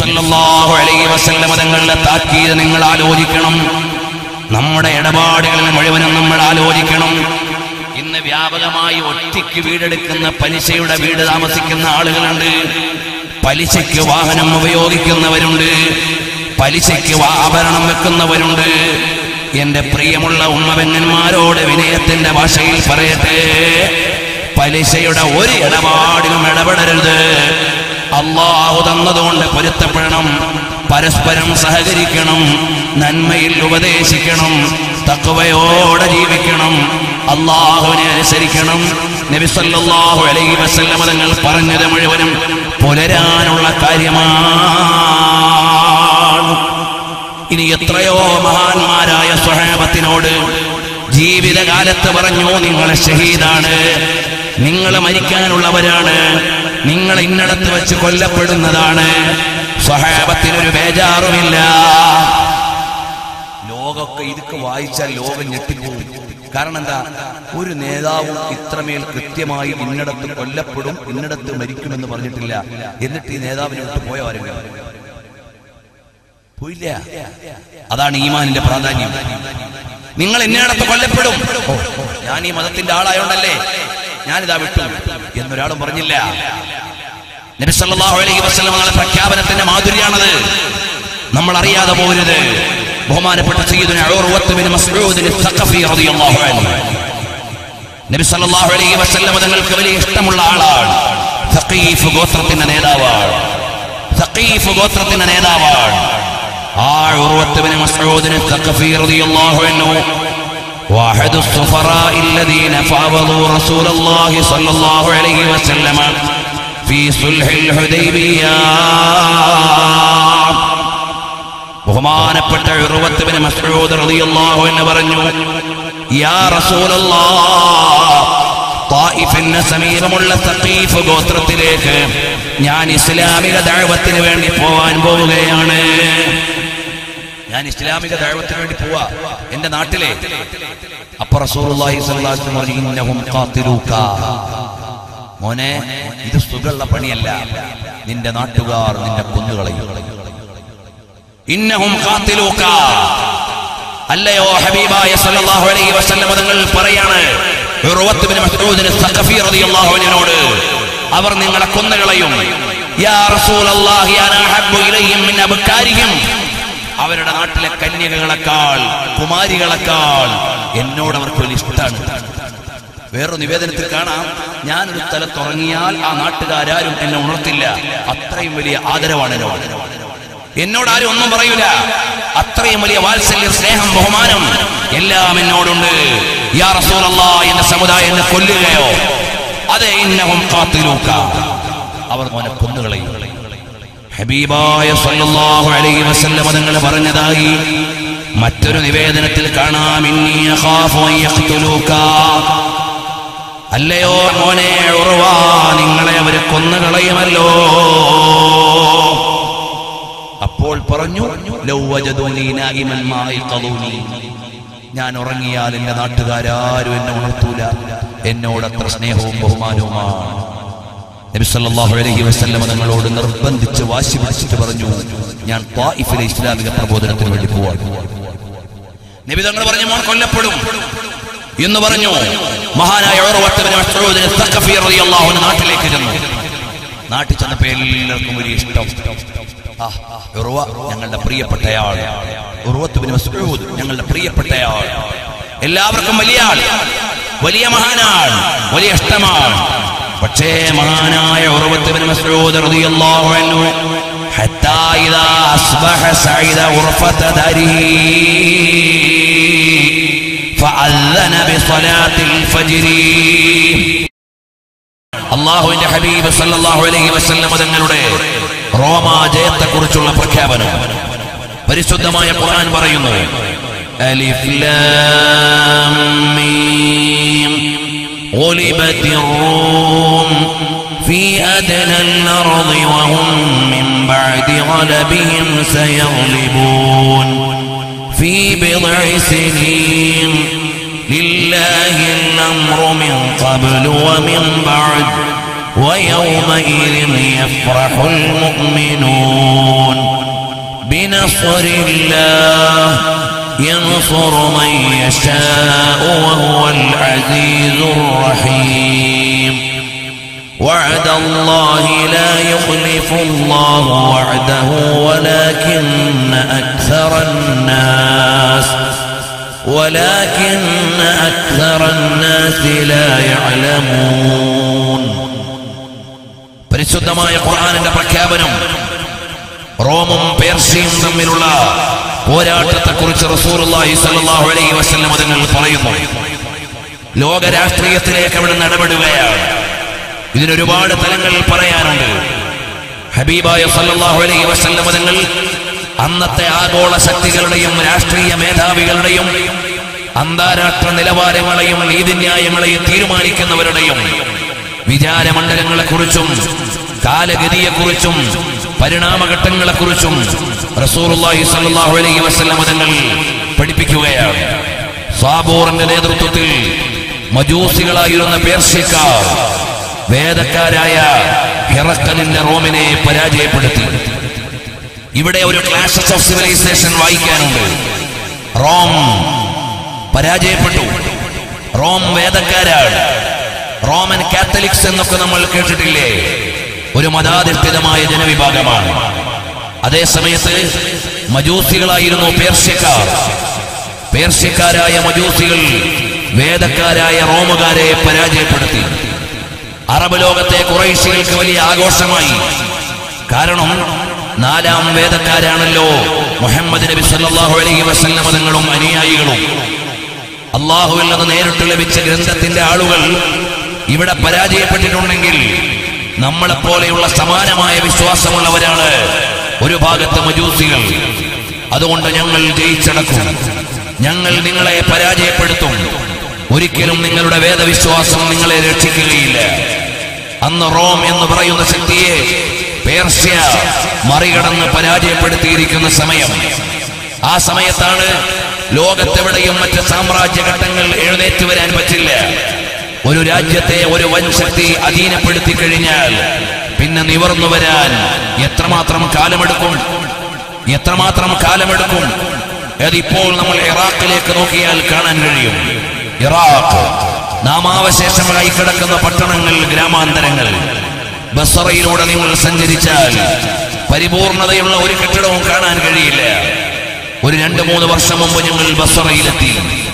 നബിസല്ലാഹു അലൈഹി വസല്ലമ തങ്ങളുടെ താക്കീത് നിങ്ങൾ ആലോചിക്കണം നമ്മുടെ ഇടപാടുകളിൽ മുഴുവനും നമ്മൾ ആലോചിക്കണം ഇന്ന് വ്യാപകമായി ഒറ്റയ്ക്ക് വീടെടുക്കുന്ന പലിശയുടെ വീട് താമസിക്കുന്ന ആളുകളുണ്ട് പലിശയ്ക്ക് വാഹനം ഉപയോഗിക്കുന്നവരുണ്ട് പലിശയ്ക്ക് വാ- ആഭരണം വെക്കുന്നവരുണ്ട് എന്റെ പ്രിയമുള്ള ഉമ്മവെങ്ങന്മാരോട് വിനയത്തിന്റെ ഭാഷയിൽ പറയട്ടെ പലിശയുടെ ഒരു ഇടപാടിലും ഇടപെടരുത് അള്ളാഹു തന്നതുകൊണ്ട് പൊരുത്തപ്പെടണം പരസ്പരം സഹകരിക്കണം നന്മയിൽ ഉപദേശിക്കണം തക്കവയോടെ ജീവിക്കണം അള്ളാഹുവിനെ അനുസരിക്കണം നബിസല്ലാഹു അലൈഹി വസല്ലമ തങ്ങൾ പറഞ്ഞത് മുഴുവനും പുലരാനുള്ള കാര്യമാണ് ഇനി എത്രയോ മഹാന്മാരായ സ്വഹാബത്തിനോട് ജീവിതകാലത്ത് പറഞ്ഞു നിങ്ങൾ ഷഹീദാണ് നിങ്ങൾ മരിക്കാനുള്ളവരാണ് നിങ്ങൾ ഇന്നടത്ത് വെച്ച് കൊല്ലപ്പെടുന്നതാണ് സ്വഹാബത്തിനൊരു ബേജാറുമില്ല ലോകമൊക്കെ ഇതൊക്കെ വായിച്ചാൽ ലോകം ഞെട്ടിപ്പോകും കാരണം എന്താ ഒരു നേതാവും ഇത്രമേൽ കൃത്യമായി ഇന്നടത്ത് കൊല്ലപ്പെടും ഇന്നടത്ത് മരിക്കുമെന്ന് പറഞ്ഞിട്ടില്ല എന്നിട്ട് ഈ നേതാവിനെ വിട്ട് പോയവരുണ്ട് പോയില്ല അതാണ് ഈമാനിന്റെ പ്രാധാന്യം നിങ്ങൾ എന്നിടത്ത് കൊല്ലപ്പെടും ഓ, ഞാൻ ഈ മതത്തിന്റെ ആളായോണ്ടല്ലേ ഞാനിതാ വിട്ടു എന്നൊരാളും പറഞ്ഞില്ല നബി സല്ലല്ലാഹു അലൈഹി വസല്ലം തങ്ങളുടെ പ്രഖ്യാപനത്തിന്റെ മാധുര്യാണത് നമ്മൾ അറിയാതെ പോകരുത് ബഹുമാനപ്പെട്ട സയ്യിദുന ഉർവത്ത് ബിൻ മസ്ഊദ് അൽ-സഖഫി റളിയല്ലാഹു അൻഹു നബി സല്ലല്ലാഹു അലൈഹി വസല്ലം തങ്ങൾക്ക് വലിയ ഇഷ്ടമുള്ള ആളാണ് സഖീഫ് ഗോത്രത്തിന്റെ നേതാവാണ് സഖീഫ് ഗോത്രത്തിന്റെ നേതാവാണ് ആ ഉർവത്ത് ബിൻ മസ്ഊദ് അൽ-സഖഫി റളിയല്ലാഹു അൻഹു واحد السفراء الذين فاوضوا رسول الله صلى الله عليه وسلم في صلح الحديبية ബഹുമാനപ്പെട്ട ഉറുവത്തുബിന് മസ്ഊദ് റളിയല്ലാഹു എന്ന് പറഞ്ഞു യാ റസൂലല്ലാഹ് തായിഫിന് സമീപമുള്ള സഖീഫ് ഗോത്രത്തിലേക്ക് ഞാൻ ഇസ്ലാമിക ദഅവത്തിന് വേണ്ടി പോവാൻ പോവുകയാണ് ഞാൻ ഇസ്ലാമിക ദഅവത്തിന് വേണ്ടി പോവാ എന്റെ നാട്ടിലെ അപ്പൊ റസൂലുള്ളാഹി സ്വല്ലല്ലാഹു അലൈഹി വസല്ലം പറഞ്ഞു ഇന്നഹും ഖാതിലൂക മോനെ ഇത് സുഖമുള്ള പണിയല്ല നിന്റെ നാട്ടുകാർ നിന്നെ കൊന്നുകളയും ഇന്നഹും ഖാതിലൂക അല്ലയോ ഹബീബായ സല്ലല്ലാഹു അലൈഹി വസല്ലം തങ്ങൾ പറയാണ് ഉർവത്ത് ബിൻ മസ്ഊദിന് സഖഫി റളിയല്ലാഹു അൻഹുവിനോട് അവർ നിങ്ങളെ കൊന്നുകളയും യാ റസൂലല്ലാഹി അനാ ഹബ്ബു ഇലൈഹിം മിൻ അബ്കാരിഹിം അവരുടെ നാട്ടിലെ കന്യകകളെക്കാൾ കുമാരികളെക്കാൾ എന്നോട് അവർക്ക് വലിയ ഇഷ്ടമാണ് വേറൊരു നിവേദനത്തിൽ കാണാം ഞാനൊരു സ്ഥലത്തുറങ്ങിയാൽ ആ നാട്ടുകാരും എന്നെ ഉണർത്തില്ല അത്രയും വലിയ ആദരവാണ് എന്നോട് എന്നോട് ആരും ഒന്നും പറയൂല അത്രയും വലിയ വാത്സല്യ സ്നേഹം ബഹുമാനം എല്ലാം എന്നോടുണ്ട് യാ റസൂലല്ലാ എന്റെ സമുദായം എന്നെ കൊല്ലുകയോ അതെ ഇന്നഹും കാത്തിലൂക്ക അവർ മോനെ കൊന്നുകളയും ഹബീബായ സല്ലല്ലാഹു അലൈഹി വസല്ലം തങ്ങൾ പറഞ്ഞതായി മറ്റൊരു നിവേദനത്തിൽ കാണാം ഇന്നി അഖാഫു അൻ യഖ്തുലൂക അല്ലയോ മോനെ ഉറവ നിങ്ങളെ അവര് കൊന്നുകളയുമല്ലോ അപ്പോൾ പറഞ്ഞു ലൗ വജദൂനി നായിമൻ മായി ഖദൂനി ഞാൻ ഉറങ്ങിയാൽ എന്റെ നാട്ടുകാരും എന്നെ ഉണർത്തൂല എന്നോട് അത്ര സ്നേഹവും ബഹുമാനവുമാണ് നബി സല്ലല്ലാഹു അലൈഹി വസല്ലം തങ്ങളോട് നിർബന്ധിച്ച് വാശി പിടിച്ചിട്ട് പറഞ്ഞു ഞാൻ ത്വായിഫിലെ ഇസ്ലാമിക പ്രബോധനത്തിന് വേണ്ടി പോവാൻ നബി തങ്ങൾ പറഞ്ഞു മോൻ കൊല്ലപ്പെടും എന്ന് പറഞ്ഞു മഹാനായ ഉർവത്ത് ബിൻ മസ്ഊദ് അൽ-സഖഫി റളിയല്ലാഹു അൻഹു നാട്ടിലേക്ക് ചെന്നു നാട്ടിൽ ചെന്നപ്പോ എല്ലാവർക്കും വലിയ ഇഷ്ടം ആ, ഉർവ ഞങ്ങളുടെ പ്രിയപ്പെട്ടയാൾ ഉർവത്ത് ബിൻ മസ്ഊദ് ഞങ്ങളുടെ പ്രിയപ്പെട്ടയാൾ എല്ലാവർക്കും വലിയ ആൾ വലിയ മഹാനാണ് വലിയ ഇഷ്ടമാണ് പക്ഷേ മഹാനായ ഉറവത്ത് ബിൻ മസ്ഊദ് റളിയല്ലാഹു അൻഹു حتى إذا أصبح سعيد غرفة داره فأذن بصلاة الفجر അള്ളാഹുവിന്റെ ഹബീബ് സല്ലല്ലാഹു അലൈഹി വസല്ലം തങ്ങളുടെ റോമാജയത്തെ കുറിച്ചുള്ള പ്രഖ്യാപനം പരിശുദ്ധമായ ഖുർആൻ പറയുന്നു അലിഫ് ലാം മീം غلبت الروم في أدنى الأرض وهم من بعد غلبهم سيغلبون في بضع سنين لله الأمر من قبل ومن بعد ويومئذ يفرح المؤمنون بنصر الله ينصر من يشاء وهو العزيز الرحيم وعد الله لا يخلف الله وعده ولكن أكثر الناس ولكن أكثر الناس لا يعلمون പരിശുദ്ധമായ ഖുർആനിന്റെ പ്രഖ്യാപനം റോമും പേർഷ്യയും തമ്മിലുള്ള പോരാട്ടത്തെക്കുറിച്ച് റസൂലുള്ളാഹി സ്വല്ലല്ലാഹു അലൈഹി വസല്ലം തങ്ങൾ പറയുന്നു ലോക രാഷ്ട്രീയത്തിലേക്ക് അവിടെ നടപെടുകയാണ് ഇതിനൊരുപാട് തലങ്ങൾ പറയാനുണ്ട് ഹബീബായ സല്ലല്ലാഹു അലൈഹി വസല്ലം തങ്ങൾ അന്നത്തെ ആഗോള ശക്തികളുടെയും രാഷ്ട്രീയ മേധാവികളുടെയും അന്താരാഷ്ട്ര നിലവാരങ്ങളെയും നീതിന്യായങ്ങളെയും തീരുമാനിക്കുന്നവരുടെയും വിചാരമണ്ഡലങ്ങളെക്കുറിച്ചും കാലഗതിയെക്കുറിച്ചും പരിണാമഘട്ടങ്ങളെക്കുറിച്ചും റസൂലുള്ളാഹി സ്വല്ലല്ലാഹു അലൈഹി വസല്ലം തങ്ങൾ പഠിപ്പിക്കുകയാണ് സാബൂറിന്റെ നേതൃത്വത്തിൽ മജൂസികളായിരുന്ന പേർഷ്യക്കാർ വേദക്കാരായ ഹിറക്കലിന്റെ റോമിനെ പരാജയപ്പെടുത്തി ഇവിടെ ഒരു ക്ലാഷസ് ഓഫ് സിവിലൈസേഷൻ വായിക്കാനുണ്ട് റോം പരാജയപ്പെട്ടു റോം വേദക്കാരാണ് റോമൻ കാത്തലിക്സ് എന്നൊക്കെ നമ്മൾ കേട്ടിട്ടില്ലേ ഒരു മതാധിഷ്ഠിതമായ ജനവിഭാഗമാണ് അതേ സമയത്ത് മജൂസികളായിരുന്നു പേർഷ്യക്കാർ പേർഷ്യക്കാരായ മജൂസികൾ വേദക്കാരായ റോമുകാരെ പരാജയപ്പെടുത്തി അറബ് ലോകത്തെ കുറേശ്യകൾക്ക് വലിയ ആഘോഷമായി കാരണം നാലാം വേദക്കാരാണല്ലോ മുഹമ്മദ് നബി സല്ലല്ലാഹു അലൈഹി വസല്ലം തങ്ങളും അനുയായികളും അള്ളാഹുവിൽ നിന്ന് നേരിട്ട് ലഭിച്ച ഗ്രന്ഥത്തിന്റെ ആളുകൾ ഇവിടെ പരാജയപ്പെട്ടിട്ടുണ്ടെങ്കിൽ നമ്മളെപ്പോലെയുള്ള സമാനമായ വിശ്വാസമുള്ളവരാണ് ഒരു ഭാഗത്ത് മജൂസികൾ അതുകൊണ്ട് ഞങ്ങൾ ജയിച്ചടക്കും ഞങ്ങൾ നിങ്ങളെ പരാജയപ്പെടുത്തും ഒരിക്കലും നിങ്ങളുടെ വേദവിശ്വാസം നിങ്ങളെ രക്ഷിക്കുകയില്ല അന്ന് റോം എന്ന് പറയുന്ന ശക്തിയെ പേർഷ്യ മറികടന്ന് പരാജയപ്പെടുത്തിയിരിക്കുന്ന സമയം ആ സമയത്താണ് ലോകത്തെവിടെയും മറ്റ് സാമ്രാജ്യ ഘട്ടങ്ങൾ എഴുന്നേറ്റ് വരാൻ പറ്റില്ല ഒരു രാജ്യത്തെ ഒരു വൻ ശക്തി അധീനപ്പെടുത്തി കഴിഞ്ഞാൽ പിന്നെ നിവർന്നു വരാൻ എത്രമാത്രം കാലമെടുക്കും എത്രമാത്രം കാലമെടുക്കും അതിപ്പോൾ നമ്മൾ ഇറാഖിലേക്ക് നോക്കിയാൽ കാണാൻ കഴിയും ഇറാഖ് നാമാവശേഷങ്ങളായി കിടക്കുന്ന പട്ടണങ്ങൾ ഗ്രാമാന്തരങ്ങൾ ബസറയിലൂടെ നിങ്ങൾ സഞ്ചരിച്ചാൽ പരിപൂർണതയുള്ള ഒരു കെട്ടിടവും കാണാൻ കഴിയില്ല ഒരു രണ്ട് മൂന്ന് വർഷം മുമ്പ് ഞങ്ങൾ ബസറയിലെത്തി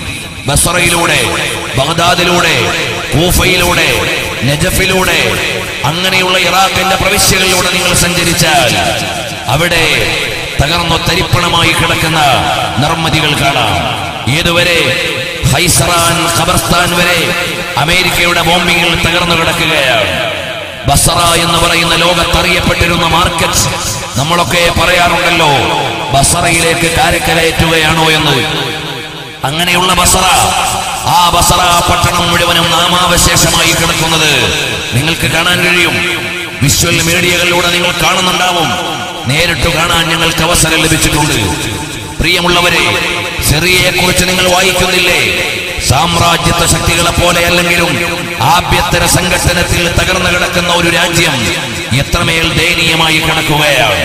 ബസറയിലൂടെ ബഗ്ദാദിലൂടെ കൂഫയിലൂടെ നജഫിലൂടെ അങ്ങനെയുള്ള ഇറാഖിന്റെ പ്രവിശ്യകളിലൂടെ നിങ്ങൾ സഞ്ചരിച്ചാൽ അവിടെ തകർന്നു തരിപ്പണമായി കിടക്കുന്ന നിർമ്മിതികൾ കാണാം ഏതുവരെ ഹൈസറാൻ ഖബർസ്ഥാൻ വരെ അമേരിക്കയുടെ ബോംബിങ്ങിൽ തകർന്നു കിടക്കുകയാണ് ബസറ എന്ന് പറയുന്ന ലോകത്തറിയപ്പെട്ടിരുന്ന മാർക്കറ്റ് നമ്മളൊക്കെ പറയാറുണ്ടല്ലോ ബസറയിലേക്ക് കാരക്കലയറ്റുകയാണോ എന്ന് അങ്ങനെയുള്ള ബസറ ആ ബസറ പട്ടണം മുഴുവനും നാമാവശേഷമായി കിടക്കുന്നത് നിങ്ങൾക്ക് കാണാൻ കഴിയും വിഷ്വൽ മീഡിയകളിലൂടെ നിങ്ങൾ കാണുന്നുണ്ടാവും നേരിട്ട് കാണാൻ ഞങ്ങൾക്ക് അവസരം ലഭിച്ചിട്ടുണ്ട് പ്രിയമുള്ളവരെ സിറിയയെ കുറിച്ച് നിങ്ങൾ വായിക്കുന്നില്ലേ സാമ്രാജ്യത്വ ശക്തികളെ പോലെ അല്ലെങ്കിലും ആഭ്യന്തര സംഘടനത്തിൽ തകർന്നു കിടക്കുന്ന ഒരു രാജ്യം എത്രമേൽ ദയനീയമായി കിടക്കുകയാണ്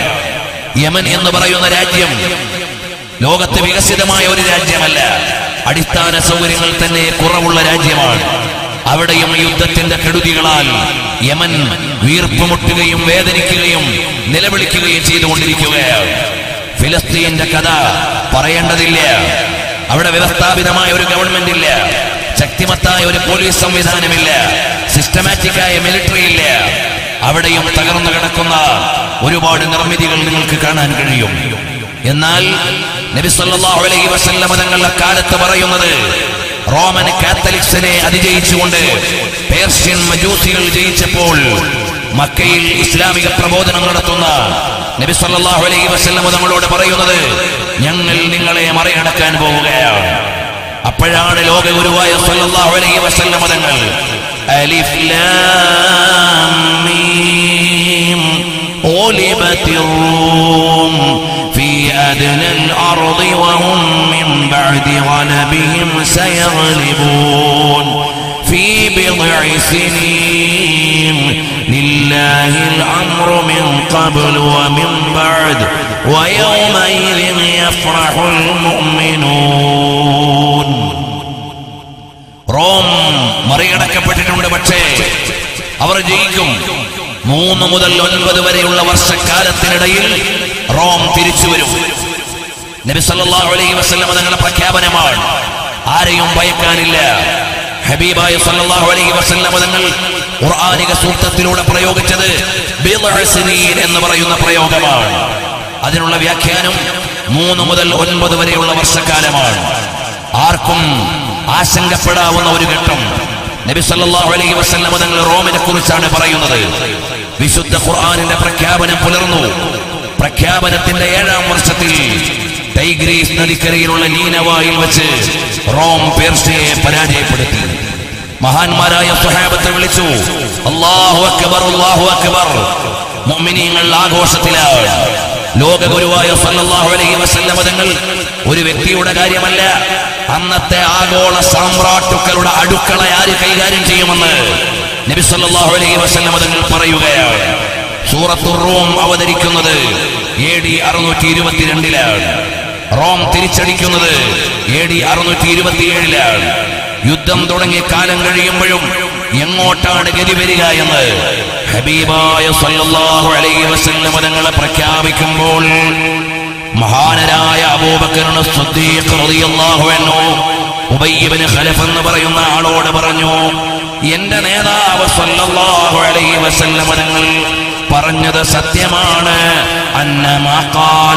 യമൻ എന്ന് പറയുന്ന രാജ്യം ലോകത്ത് വികസിതമായ ഒരു രാജ്യമല്ല അടിസ്ഥാന സൗകര്യങ്ങൾ തന്നെ കുറവുള്ള രാജ്യമാണ് അവിടെയും യുദ്ധത്തിന്റെ കെടുതികളാൽ യമൻ വീർപ്പുമുട്ടുകയും വേദനിക്കുകയും നിലവിളിക്കുകയും ചെയ്തുകൊണ്ടിരിക്കുകയാണ് ഫിലസ്തീന്റെ കഥ പറയേണ്ടതില്ല അവിടെ വ്യവസ്ഥാപിതമായ ഒരു ഗവൺമെന്റ് ഇല്ല ശക്തിമത്തായ ഒരു പോലീസ് സംവിധാനമില്ല സിസ്റ്റമാറ്റിക്കായ മിലിറ്ററി ഇല്ല അവിടെയും തകർന്നു കിടക്കുന്ന ഒരുപാട് നിർമ്മിതികൾ നിങ്ങൾക്ക് കാണാൻ കഴിയും എന്നാൽ നബി സല്ലല്ലാഹു അലൈഹി വസല്ലമ തങ്ങളുടെ കാലത്ത് പറയുന്നത് റോമൻ കാത്തലിക്സിനെ അതിജയിച്ചുകൊണ്ട് പേർഷ്യൻ മജൂസികൾ ജയിച്ചപ്പോൾ മക്കയിൽ ഇസ്ലാമിക പ്രബോധനം നടത്തുന്ന നബി സല്ലല്ലാഹു അലൈഹി വസല്ലമ തങ്ങളോട് പറയുന്നത് ഞങ്ങൾ നിങ്ങളെ മറികടക്കാൻ പോവുകയാണ് അപ്പോഴാണ് ലോക ഗുരുവായ സല്ലല്ലാഹു അലൈഹി വസല്ലമ തങ്ങൾ അലിഫ് ലാം മീം غلبت الروم في أدنى الأرض وهم من بعد غلبهم سيغلبون في بضع سنين لله لله الأمر من قبل ومن بعد ويومئذ يفرح المؤمنون റോം മറികടക്കപ്പെട്ടിട്ടുണ്ട് പക്ഷേ അവർ ജയിക്കും മൂന്ന് മുതൽ ഒൻപത് വരെയുള്ള വർഷക്കാലത്തിനിടയിൽ റോം തിരിച്ചു വരും നബി സല്ലല്ലാഹു അലൈഹി വസല്ലം തങ്ങളുടെ പ്രഖ്യാപനമാണ് ആരെയും ഭയക്കാനില്ല ഹബീബായ സല്ലല്ലാഹു അലൈഹി വസല്ലം തങ്ങൾ ഖുർആനിക സൂക്തത്തിലൂടെ പ്രയോഗിച്ചത് ബിദ്അ സിനീൻ എന്ന് പറയുന്ന പ്രയോഗമാണ് അതിനുള്ള വ്യാഖ്യാനം മൂന്ന് മുതൽ ഒൻപത് വരെയുള്ള വർഷക്കാലമാണ് ആർക്കും ആശങ്കപ്പെടാവുന്ന ഒരു ഘട്ടം നബി സല്ലല്ലാഹു അലൈഹി വസല്ലം തങ്ങൾ റോമിനെ കുറിച്ചാണ് പറയുന്നത് വിശുദ്ധ ഖുർആനിന്റെ പ്രഖ്യാപനം പുലർന്നു പ്രഖ്യാപനത്തിന്റെ ഏഴാം വർഷത്തിൽ ടൈഗ്രീസ് നദിക്കരയിലുള്ള നീനവായിൽ വെച്ച് റോം പേർഷ്യയെ പരാജയപ്പെടുത്തി മഹാന്മാരായ സുഹാബത്തെ വിളിച്ചു അല്ലാഹു അക്ബർ അല്ലാഹു അക്ബർ മുഅ്മിനീങ്ങൾ ആഘോഷത്തിലാണ് ലോകഗുരുവായ സല്ലല്ലാഹു അലൈഹി വസല്ലം തങ്ങൾ ഒരു വ്യക്തിയുടെ കാര്യമല്ല അന്നത്തെ ആഗോള സാമ്രാട്ടുക്കളുടെ അടുക്കള ആര് കൈകാര്യം ചെയ്യുമെന്ന് നബി സല്ലല്ലാഹു അലൈഹി വസല്ലം തങ്ങൾ പറയുകയാണ് സൂറത്തുർ റൂം അവതരിക്കുന്നത് എ ഡി അറുന്നൂറ്റി ഇരുപത്തിരണ്ടിലാണ് റോം തിരിച്ചടിക്കുന്നത് എ ഡി അറുന്നൂറ്റി ഇരുപത്തിയേഴിലാണ് യുദ്ധം തുടങ്ങി കാലം കഴിയുമ്പോഴും എങ്ങോട്ടാണ് ഗതി വരിക എന്ന് ഹബീബായ സല്ലല്ലാഹു അലൈഹി വസല്ലം തങ്ങളെ പ്രഖ്യാപിക്കുമ്പോൾ മഹാനരായ അബൂബക്കറിന് സിദ്ദീഖ് റളിയല്ലാഹു അൻഹു ഉബയ്യ് ഇബ്നു ഖലഫ് എന്ന് പറയുന്ന ആളോട് പറഞ്ഞു എന്റെ നേതാവ് സല്ലല്ലാഹു അലൈഹി വസല്ലം തങ്ങൾ പറഞ്ഞത് സത്യമാണ് അന്നമാ ഖാല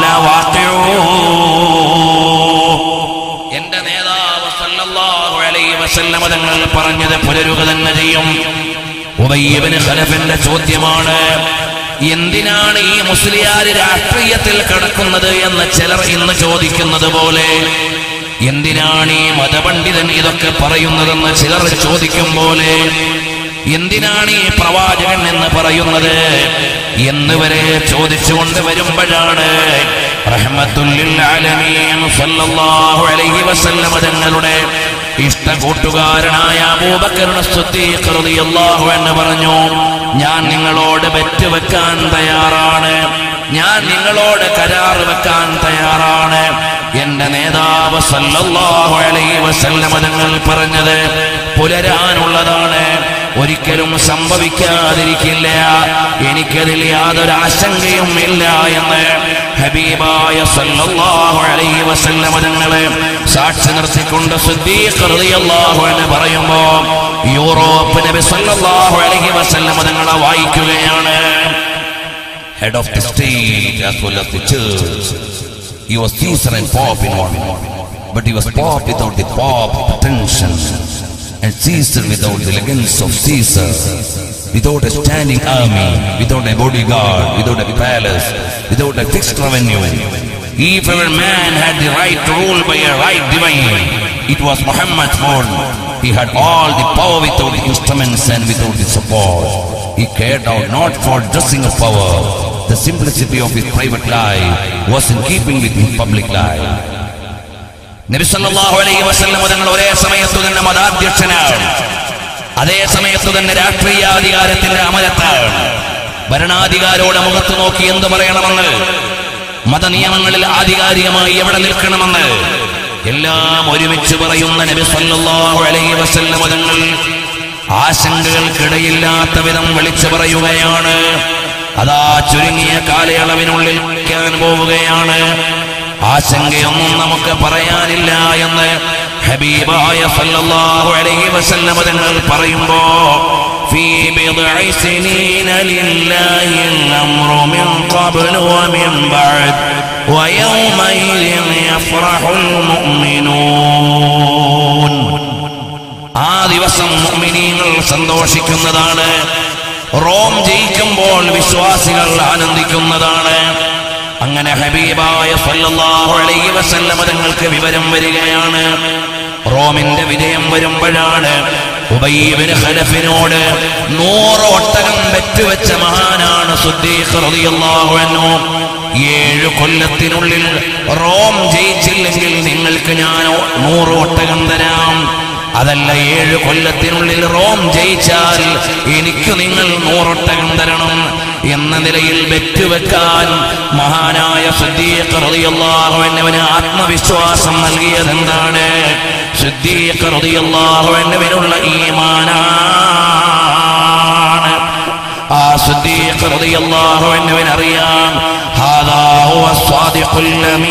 വാഖിഊ എന്റെ നേതാവ് സല്ലല്ലാഹു അലൈഹി വസല്ലം തങ്ങൾ പറഞ്ഞത് പുലരുക തന്നെ ചെയ്യും ഉബയ്യബിന് ഖലഫിന്റെ ചോദ്യമാണ് എന്തിനാണ് ഈ മുസ്ലിയാര് രാഷ്ട്രീയത്തിൽ കിടക്കുന്നത് എന്ന് ചിലർ ഇന്ന് ചോദിക്കുന്നത് പോലെ എന്തിനാണ് ഈ മതപണ്ഡിതൻ ഇതൊക്കെ പറയുന്നതെന്ന് ചിലർ ചോദിക്കും പോലെ എന്തിനാണ് ഈ പ്രവാചകൻ എന്ന് പറയുന്നത് എന്ന് വരെ ചോദിച്ചുകൊണ്ട് വരുമ്പോഴാണ് റഹ്മത്തുല്ലിൽ ആലമീൻ സല്ലല്ലാഹു അലൈഹി വസല്ലം തങ്ങളുടെ ഇഷ്ട കൂട്ടുകാരനായ അബൂബക്കറിന് സിദ്ദീഖ് റളിയല്ലാഹു അൻഹു പറഞ്ഞു ഞാൻ നിങ്ങളോട് ബെറ്റ് വെക്കാൻ തയ്യാറാണ് ഞാൻ നിങ്ങളോട് കരാർ വെക്കാൻ തയ്യാറാണ് എന്റെ നേതാവ് സല്ലല്ലാഹു അലൈഹി വസല്ലം തങ്ങൾ പറഞ്ഞത് പുലരാനുള്ളതാണ് ഒരിക്കലും സംഭവിക്കാതിരിക്കില്ല എനിക്കതിൽ യാതൊരു ആശങ്കയും ഇല്ല എന്ന് ഹബീബായ സല്ലല്ലാഹു അലൈഹി വസല്ലം തങ്ങളെ സാക്ഷി നിർത്തിക്കൊണ്ട് സിദ്ദീഖ് റളിയല്ലാഹു അൻഹു പറയുമ്പോ യൂറോപ്പ് നബി സല്ലല്ലാഹു അലൈഹി വസല്ലം തങ്ങളെ വായിക്കുകയാണ് head of the state as well as the church. He was Caesar and Pope in one, but he was Pope without the Pope pretension, and Caesar without the elegance of Caesar, without a standing army, without a bodyguard, without a palace, without a fixed revenue. If every man had the right to rule by a right divine, it was Muhammad's born. He had all the power without the instruments and without the support. He cared out not for dressing of power. The simplicity of his private life was in keeping with his public life. നബി സല്ലല്ലാഹു അലൈഹി വസല്ലം തങ്ങൾ ഒരേ സമയത്തു തന്നെ മതാധ്യക്ഷനാണ് അതേ സമയത്തു തന്നെ രാഷ്ട്രീയാധികാരത്തിന്റെ അമരത്താണ് ഭരണാധികാരോടെ മുഖത്ത് നോക്കി എന്ത് പറയണമെന്ന് മതനിയമങ്ങളിൽ ആധികാരികമായി എവിടെ നിൽക്കണമെന്ന് എല്ലാം ഒരുമിച്ച് പറയുന്ന നബി സല്ലല്ലാഹു അലൈഹി വസല്ലം തങ്ങൾ ആശങ്കകൾക്കിടയില്ലാത്ത വിധം വിളിച്ചു പറയുകയാണ് അതാ ചുരുങ്ങിയ കാലയളവിനുള്ളിൽ ക്കാൻ പോവുകയാണ് ആശങ്കയൊന്നും നമുക്ക് പറയാനില്ല എന്ന് ഹബീബായ സല്ലല്ലാഹു അലൈഹി വസല്ലം തങ്ങൾ പറയുമ്പോ في بضع سنين لله الأمر من قبل ومن بعد ويومئذ يفرح المؤمنون ആ ദിവസം മുഅ്മിനീങ്ങൾ സന്തോഷിക്കുന്നതാണ് റോം ജയിക്കുമ്പോൾ വിശ്വാസികൾ ആനന്ദിക്കുന്നതാണ് അങ്ങനെ ഹബീബായ സല്ലല്ലാഹു അലൈഹി വസല്ലമ തങ്ങൾക്ക് വിവരം വരികയാണ് റോമിന്റെ വിജയം വരുമ്പോഴാണ് ഉബയ്യബിന് ഖലഫിനോട് നൂറ് ഒട്ടകം വെറ്റുവെച്ച മഹാനാണ് സുദ്ദീഖ് റളിയല്ലാഹു അൻഹു ഏഴ് കൊല്ലത്തിനുള്ളിൽ റോം ജയിച്ചില്ലെങ്കിൽ നിങ്ങൾക്ക് ഞാൻ നൂറ് ഒട്ടകം തരാം അതല്ല ഏഴ് കൊല്ലത്തിനുള്ളിൽ റോം ജയിച്ചാൽ എനിക്ക് നിങ്ങൾ നൂറൊട്ടകം തരണം എന്ന നിലയിൽ വെറ്റുവെക്കാൻ മഹാനായ സിദ്ദീഖ് റളിയല്ലാഹു അൻഹുവിന് ആത്മവിശ്വാസം നൽകിയത് എന്താണ് സിദ്ദീഖ് റളിയല്ലാഹു അൻഹുവിനുള്ള ഈമാനാണ് ആ സിദ്ദീഖ് റളിയല്ലാഹു അൻഹുവിന് അറിയാം ഹാദാ ഹുവ സ്വാദിഖുൽ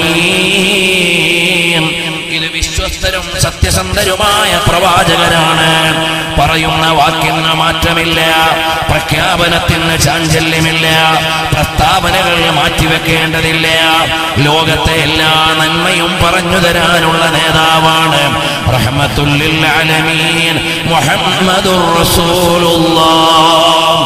അമീൻ ഇത് വിശ്വസ്തരും സത്യസന്ധരുമായ പ്രവാചകരാണ് പറയുന്ന വാക്കിന് മാറ്റമില്ല പ്രഖ്യാപനത്തിന് ചാഞ്ചല്യമില്ല പ്രസ്താവനകൾ മാറ്റിവെക്കേണ്ടതില്ല ലോകത്തെ എല്ലാ നന്മയും പറഞ്ഞു തരാനുള്ള നേതാവാണ് റഹ്മത്തുല്ലിൽ ആലമീൻ മുഹമ്മദുർ റസൂലുള്ളാഹ്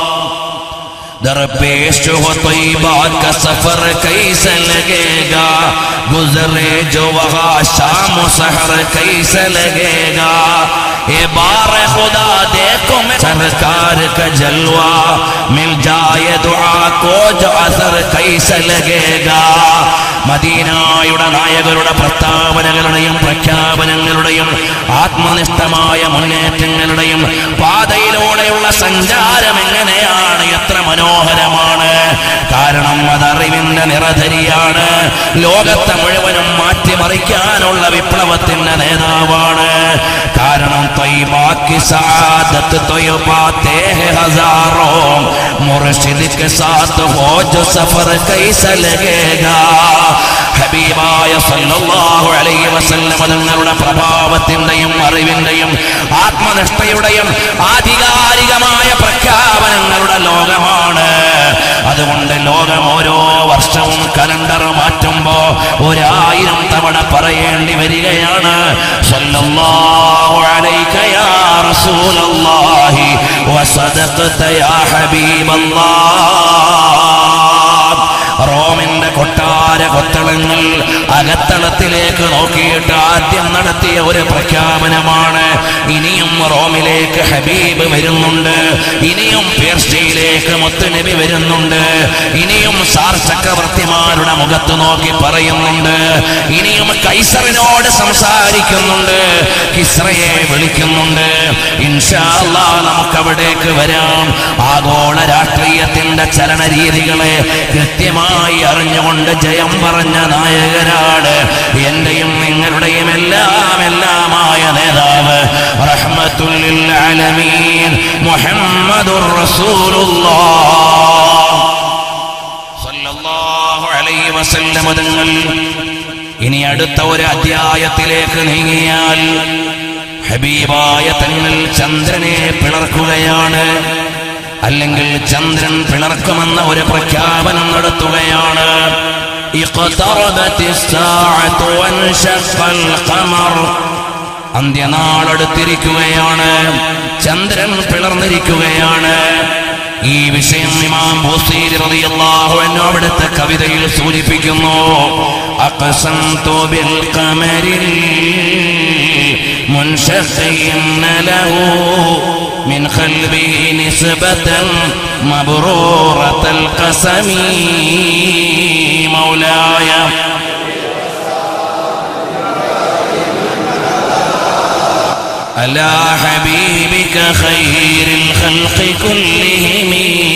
दरपेश हो तैबा का सफर कैसे लगेगा गुजरे जो वहाँ शाम सहर कैसे लगेगा ये बार खुदा देखो मैं सरकार का जलवा मिल जाए दुआ को जो असर कैसे लगेगा മദീനായുടെ നായകരുടെ പ്രസ്താവനകളുടെയും പ്രഖ്യാപനങ്ങളുടെയും ആത്മനിഷ്ഠമായ മുന്നേറ്റങ്ങളുടെയും പാതയിലൂടെയുള്ള സഞ്ചാരം എങ്ങനെയാണ് എത്ര മനോഹരമാണ് കാരണം അതറിവിന്റെ നിറധരിയാണ് ലോകത്തെ മുഴുവനും മാറ്റിമറിക്കാനുള്ള വിപ്ലവത്തിന്റെ നേതാവാണ് കാരണം ത്വയ്ബാക്കി സആദത്ത് ത്വയ്ബാത്തേ ഹെ ഹസാറോ മുർഷിദ് के साथ हो जो सफर कैसा लगेगा ഹബീബായ സല്ലല്ലാഹു അലൈഹി വസല്ലം തങ്ങളുടെ പ്രഭാവത്തിന്റെയും അറിവിന്റെയും ആത്മനിഷ്ഠയുടെയും ആധികാരികമായ പ്രഖ്യാപനങ്ങളുടെ ലോകമാണ് അതുകൊണ്ട് ലോകം ഓരോ വർഷവും കലണ്ടർ മാറ്റുമ്പോ ഒരായിരം തവണ പറയേണ്ടി വരികയാണ് സല്ലല്ലാഹു അലൈക യാ റസൂലല്ലാഹി വസദഖത യാ ഹബീബല്ലാഹ് റോമിന്റെ കൊട്ടാര കൊത്തളങ്ങൾ അകത്തളത്തിലേക്ക് നോക്കിയിട്ട് ആദ്യം നടത്തിയ ഒരു പ്രഖ്യാപനമാണ് ഇനിയും റോമിലേക്ക് ഹബീബ് വരുന്നുണ്ട് ഇനിയും പേർഷ്യയിലേക്ക് മുത്തുനബി വരുന്നുണ്ട് ഇനിയും സാർ ചക്രവർത്തിമാരുടെ മുഖത്ത് നോക്കി പറയുന്നുണ്ട് ഇനിയും കൈസറിനോട് സംസാരിക്കുന്നുണ്ട് കിസ്രയെ വിളിക്കുന്നുണ്ട് ഇൻഷാ അല്ലാ നമുക്ക് അവിടേക്ക് വരാം ആഗോള രാഷ്ട്രീയത്തിന്റെ ചലന രീതികളെ കൃത്യമായി അറിഞ്ഞുകൊണ്ട് ജയം പറഞ്ഞ നായകനാണ് എന്റെയും നിങ്ങളുടെയും എല്ലാം എല്ലാമായ നേതാവ് റഹ്മത്തുല്ലിൽ ആലമീൻ മുഹമ്മദുർ റസൂലുള്ളാഹ് സല്ലല്ലാഹു അലൈഹി വസല്ലം തങ്ങൾ ഇനി അടുത്ത ഒരു അധ്യായത്തിലേക്ക് നീങ്ങിയാൽ ഹബീബായ തങ്ങൾ ചന്ദ്രനെ പിളർക്കുകയാണ് അല്ലെങ്കിൽ ചന്ദ്രൻ പിളർക്കുമെന്ന ഒരു പ്രഖ്യാപനം നടത്തുകയാണ് اقتربت الساعة وانشق القمر അന്ത്യനാളെടുത്തിരിക്കുകയാണ് ചന്ദ്രൻ പിളർന്നിരിക്കുകയാണ് ഈ വിഷയം ഇമാം ബൂസീരി റളിയല്ലാഹു അൻഹു അവിടുത്തെ കവിതയിൽ സൂചിപ്പിക്കുന്നു അഖസംതു ബിൽ ഖമരിൽ മുൻഷഖിൻ ലഹു من خلبه نسبة مبرورة القسم مولاي على حبيبك خير الخلق كلهم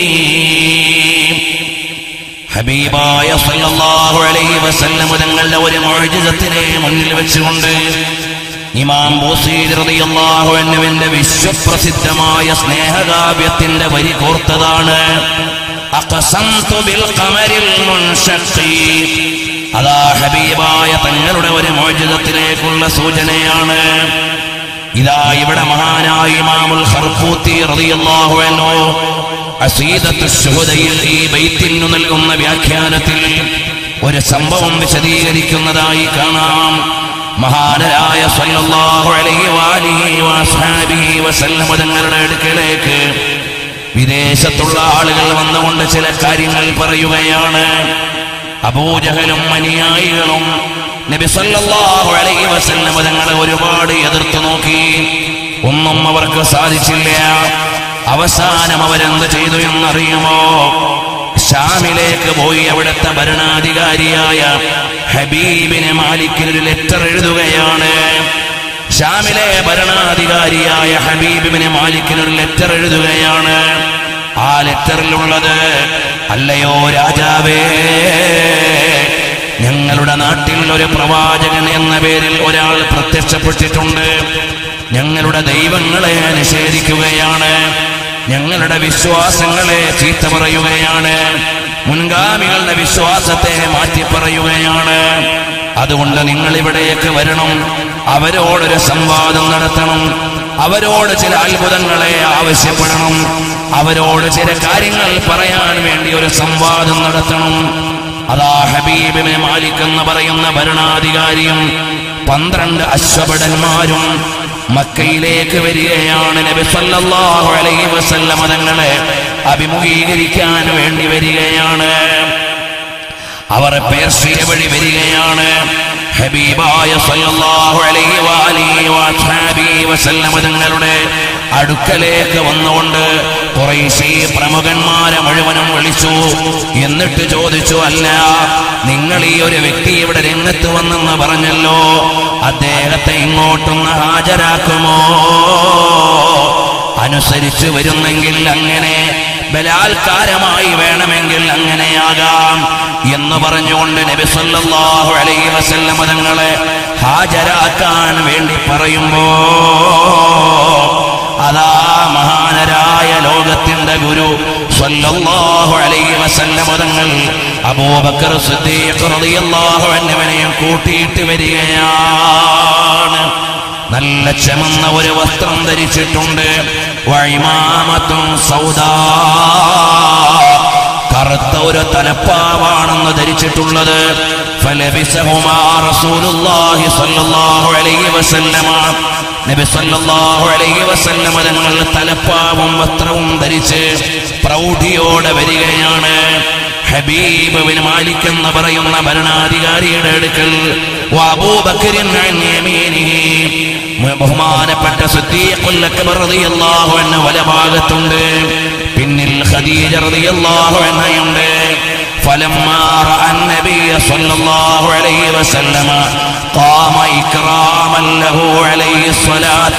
ഹബീബായ സല്ലല്ലാഹു അലൈഹി വസല്ലം തങ്ങളുടെ ഒരു മുഅ്ജിസത്തിനെ മുന്നിൽ വെച്ചുകൊണ്ട് ഇമാം ബൂസീദ് റളിയല്ലാഹു അൻഹുവിന്റെ വിശ്വപ്രസിദ്ധമായ സ്നേഹകാവ്യത്തിന്റെ വരി കോർത്തതാണ് അഖസംതു ബിൽ ഖമരിൽ മുൻഷഖി അതാ ഹബീബായ തങ്ങളുടെ ഒരു മോചിതത്തിലേക്കുള്ള സൂചനയാണ് ഇതാ ഇവിടെ മഹാനായ ഇമാമുൽ ഖർഫൂത്തി റളിയല്ലാഹു അൻഹു അസീദത്തു ശുഹദയിൽ ഈ ബൈത്തിനു നൽകുന്ന വ്യാഖ്യാനത്തിൽ ഒരു സംഭവം വിശദീകരിക്കുന്നതായി കാണാം മഹാനരായ സല്ലല്ലാഹു അലൈഹി വാലിഹി വസ്ഹാബിഹി വസല്ലം തങ്ങളുടെ അടുക്കലേക്ക് വിദേശത്തുള്ള ആളുകൾ വന്നുകൊണ്ട് ചില കാര്യങ്ങൾ പറയുകയാണ് അബൂജഹലും അനുയായികളും നബി സല്ലല്ലാഹു അലൈഹി വസല്ലം തങ്ങളെ ഒരുപാട് എതിർത്തു നോക്കി ഒന്നും അവർക്ക് സാധിച്ചില്ല അവസാനം അവരെന്ത് ചെയ്തു എന്നറിയുമോ ഷാമിലേക്ക് പോയി അവിടുത്തെ ഭരണാധികാരിയായ ഹബീബിന് മാലിക്കിന് ഒരു ലെറ്റർ എഴുതുകയാണ് ഷാമിലെ ഭരണാധികാരിയായ ഹബീബിന് മാലിക്കിനൊരു ലെറ്റർ എഴുതുകയാണ് ആ ലെറ്ററിലുള്ളത് അല്ലയോ രാജാവേ ഞങ്ങളുടെ നാട്ടിൽ ഒരു പ്രവാചകൻ എന്ന പേരിൽ ഒരാൾ പ്രത്യക്ഷപ്പെട്ടിട്ടുണ്ട് ഞങ്ങളുടെ ദൈവങ്ങളെ നിഷേധിക്കുകയാണ് ഞങ്ങളുടെ വിശ്വാസങ്ങളെ ചീത്ത പറയുകയാണ് മുൻഗാമികളുടെ വിശ്വാസത്തെ മാറ്റി പറയുകയാണ് അതുകൊണ്ട് നിങ്ങൾ ഇവിടേക്ക് വരണം അവരോടൊരു സംവാദം നടത്തണം അവരോട് ചില അത്ഭുതങ്ങളെ ആവശ്യപ്പെടണം അവരോട് ചില കാര്യങ്ങൾ പറയാൻ വേണ്ടി ഒരു സംവാദം നടത്തണം അതാ ഹബീബിനെ മാലിക് എന്ന് പറയുന്ന ഭരണാധികാരിയും പന്ത്രണ്ട് അശ്വഭടന്മാരും മക്കയിലേക്ക് വരികയാണ് നബി സല്ലല്ലാഹു അലൈഹി വസല്ലമ തങ്ങളെ അഭിമുഖീകരിക്കാൻ വേണ്ടി വരികയാണ് അവർ പേർഷ്യ വഴി വരികയാണ് ഹബീബായ സല്ലല്ലാഹു അലൈഹി വഅലിഹി വഅസ്ഹാബിഹി വസല്ലമ തങ്ങളുടെ അടുക്കലേക്ക് വന്നുകൊണ്ട് കുറേശ്ശി പ്രമുഖന്മാരെ മുഴുവനും വിളിച്ചു എന്നിട്ട് ചോദിച്ചു അല്ല നിങ്ങൾ ഈ ഒരു വ്യക്തി ഇവിടെ രംഗത്ത് വന്നെന്ന് പറഞ്ഞല്ലോ അദ്ദേഹത്തെ ഇങ്ങോട്ടൊന്ന് ഹാജരാക്കുമോ അനുസരിച്ചു വരുന്നെങ്കിൽ അങ്ങനെ ബലാത്കാരമായി വേണമെങ്കിൽ അങ്ങനെയാകാം എന്ന് പറഞ്ഞുകൊണ്ട് നബി സല്ലല്ലാഹു അലൈഹി വസല്ലമ തങ്ങളെ ഹാജരാക്കാൻ വേണ്ടി പറയുമ്പോ അതാ മഹാനരായ ലോകത്തിന്റെ ഗുരു സല്ലല്ലാഹു അലൈഹി വസല്ലമ തങ്ങൾ അബൂബക്കർ സിദ്ദീഖ് റളിയല്ലാഹു അൻഹുവിനെയും കൂട്ടിയിട്ട് വരികയാണ് നല്ല ചമന്ന ഒരു വസ്ത്രം ധരിച്ചിട്ടുണ്ട് വഴിമാമത്തും സൗദാ കറുത്ത ഒരു തലപ്പാവാണെന്ന് ധരിച്ചിട്ടുള്ളത് ഫലബിസഹുമാ റസൂലുള്ളാഹി സ്വല്ലല്ലാഹു അലൈഹി വസല്ലമ നബി സല്ലല്ലാഹു അലൈഹി വസല്ലമ തങ്ങൾ തലപ്പാവും വസ്ത്രവും ധരിച്ച് പ്രൗഢിയോടെ വരികയാണ് ഹബീബ് ബിൻ മാലിക് എന്ന് പറയുന്ന ഭരണാധികാരിയുടെ അടുക്കൽ വഅബൂബക്കറിൻ അൻ യമീനിഹി ബഹുമാനപ്പെട്ട സിദ്ദീഖുൽ അക്ബർ റളിയല്ലാഹു അൻഹു വലഭാഗത്തുണ്ട് പിന്നിൽ ഖദീജ റളിയല്ലാഹു അൻഹയുണ്ട് فلما راى النبي صلى الله عليه وسلم قام اكراما له عليه الصلاه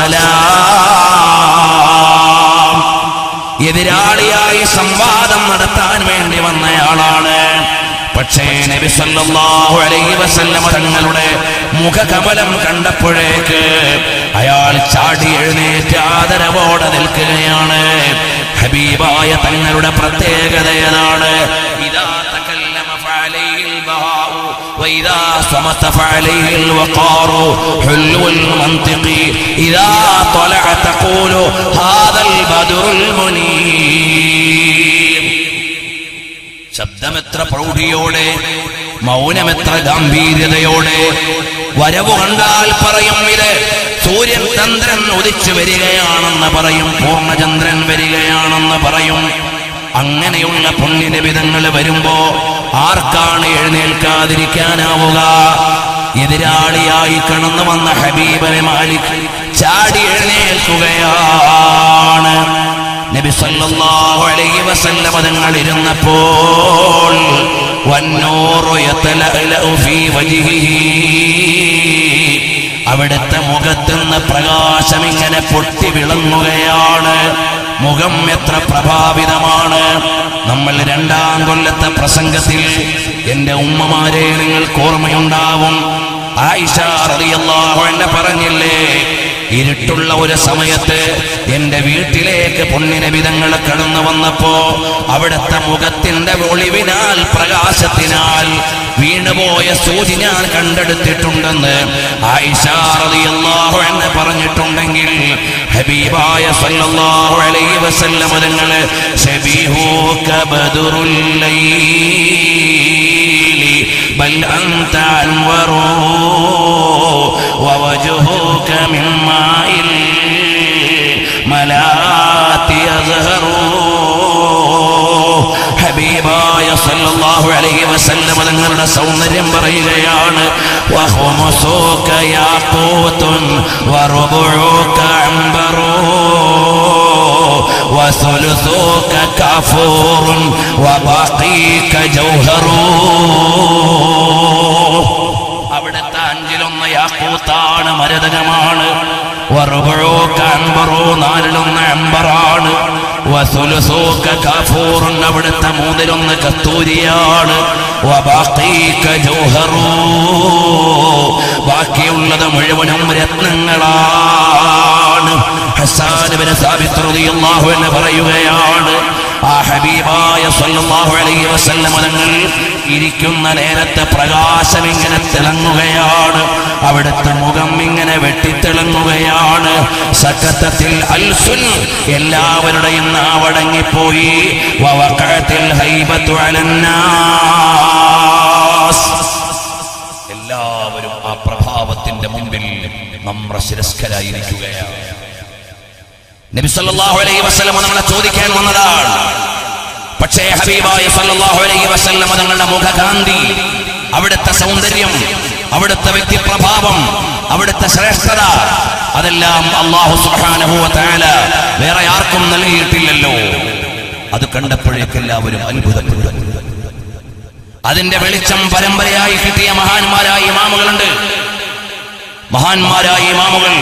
والسلام എതിരാളിയായി സംവാദം നടത്താൻ വേണ്ടി വന്നയാളാണ് പക്ഷേ നബി സല്ലല്ലാഹു അലൈഹി വസല്ലമ തങ്ങളുടെ മുഖകമലം കണ്ടപ്പോഴേക്ക് അയാൾ ചാടി എഴുന്നേറ്റ് ആദരവോടെ നിൽക്കുകയാണ് ഹബീബായ തങ്ങളുടെ പ്രത്യേകത ഏതാണ് ഇതാ തകല്ലമ ഫഅലൈഹിൽ ബഹാഉ وإذا صمت فعليه الوقار حلو المنطق إذا طلع تقول هذا البدر المنير ശബ്ദമെത്ര പ്രൗഢിയോടെ മൗനമെത്ര ഗാംഭീര്യതയോടെ വരവ് കണ്ടാൽ പറയും ഇത് സൂര്യൻ ചന്ദ്രൻ ഉദിച്ചു വരികയാണെന്ന് പറയും പൂർണ്ണചന്ദ്രൻ വരികയാണെന്ന് പറയും അങ്ങനെയുള്ള പുണ്യനിബിതങ്ങൾ വരുമ്പോ ആർക്കാണ് എഴുന്നേൽക്കാതിരിക്കാനാവുക എതിരാളിയായി കടന്നു വന്ന ഹബീബനെ മാലിക് ചാടി എഴുന്നേൽക്കുകയാണ് നബി സല്ലല്ലാഹു അലൈഹി വസല്ലമ തങ്ങൾ ഇരുന്നപ്പോൾ വന്നൂറു യതലഅലഉ ഫീ വജ്ഹിഹി അവിടുത്തെ മുഖത്തുനിന്ന് പ്രകാശം ഇങ്ങനെ പൊട്ടി വിളങ്ങുകയാണ് മുഖം എത്ര പ്രഭാവിതമാണ് നമ്മൾ രണ്ടാം കൊല്ലത്തെ പ്രസംഗത്തിൽ എന്റെ ഉമ്മമാരെ നിങ്ങൾക്ക് ഓർമ്മയുണ്ടാവും ആയിഷ റളിയല്ലാഹു അൻഹ പറഞ്ഞില്ലേ ഇരുട്ടുള്ള ഒരു സമയത്ത് എന്റെ വീട്ടിലേക്ക് പുണ്യനബിതങ്ങൾ കടന്നു വന്നപ്പോ അവിടുത്തെ മുഖത്തിന്റെ ഒളിവിനാൽ പ്രകാശത്തിനാൽ വീണുപോയ സൂചി ഞാൻ കണ്ടെടുത്തിട്ടുണ്ടെന്ന് ആയിഷ റളിയല്ലാഹു അൻഹ പറഞ്ഞിട്ടുണ്ടെങ്കിൽ ഹബീബായ സല്ലല്ലാഹു അലൈഹി വസല്ലം തങ്ങള് ശബീഹുക ബദറുൽ ലൈലി ബൽ അൻത അൻവറു ووجهك من ماء الملات يظهر ഹബീബായ സല്ലല്ലാഹു അലൈഹി വസല്ലം തങ്ങളുടെ സൗന്ദര്യം പറയുകയാണ് വഹുമുസൂക യാഖൂത്തുൻ വറുബുഉക അംബറു وثلثوك كافور وباقيك جوهر അവിടുത്തെ അഞ്ചിലൊന്ന് യാക്കൂത്താണ് മരതകമാണ് വറുബഴോക്ക അൻബറോ നാലിലൊന്ന് അമ്പറാണ് വസുലുസൂക്ക കാഫൂറുൻ അവിടുത്തെ മൂന്നിലൊന്ന് കസ്തൂരിയാണ് വബാഖീക ജൗഹറൂ ബാക്കിയുള്ളത് മുഴുവനും രത്നങ്ങളാണ് ഹസ്സാൻ ഇബ്നു സാബിത്ത് റളിയല്ലാഹു അൻഹു പറയുകയാണ് ആ ഹബീബായ സല്ലല്ലാഹു അലൈഹി വസല്ലം തങ്ങൾ ഇരിക്കുന്ന നേരത്തെ പ്രകാശം ഇങ്ങനെ തിളങ്ങുകയാണ് അവിടുത്തെ മുഖം ഇങ്ങനെ വെട്ടിത്തിളങ്ങുകയാണ് സക്കത്തത്തിൽ അൽസുൻ എല്ലാവരുടെയും നാവടങ്ങിപ്പോയി വവഖഅത്തിൽ ഹൈബത്തു അലന്നാസ് എല്ലാവരും ആ പ്രഭാവത്തിന്റെ മുമ്പിൽ നമ്മ ശിരസ്കരായിരിക്കുകയാണ് നബി സല്ലല്ലാഹു അലൈഹി വസല്ലം നമ്മളെ ചോദിക്കാൻ വന്നതാണ് പക്ഷേ ഹബീബായ സല്ലല്ലാഹു അലൈഹി വസല്ലം തങ്ങളുടെ മുഖകാന്തി അവിടുത്തെ സൗന്ദര്യം അവിടുത്തെ വ്യക്തിപ്രഭാവം അവിടുത്തെ ശ്രേഷ്ഠത അതെല്ലാം അള്ളാഹു സുബ്ഹാനഹു വ തആല വേറെ ആർക്കും നൽകിയിട്ടില്ലല്ലോ അത് കണ്ടപ്പോഴേക്ക് എല്ലാവരും അത്ഭുതപ്പെട്ടു അതിന്റെ വെളിച്ചം പരമ്പരയായി കിട്ടിയ മഹാന്മാരായ ഇമാമുകളുണ്ട് മഹാന്മാരായ ഇമാമുകൾ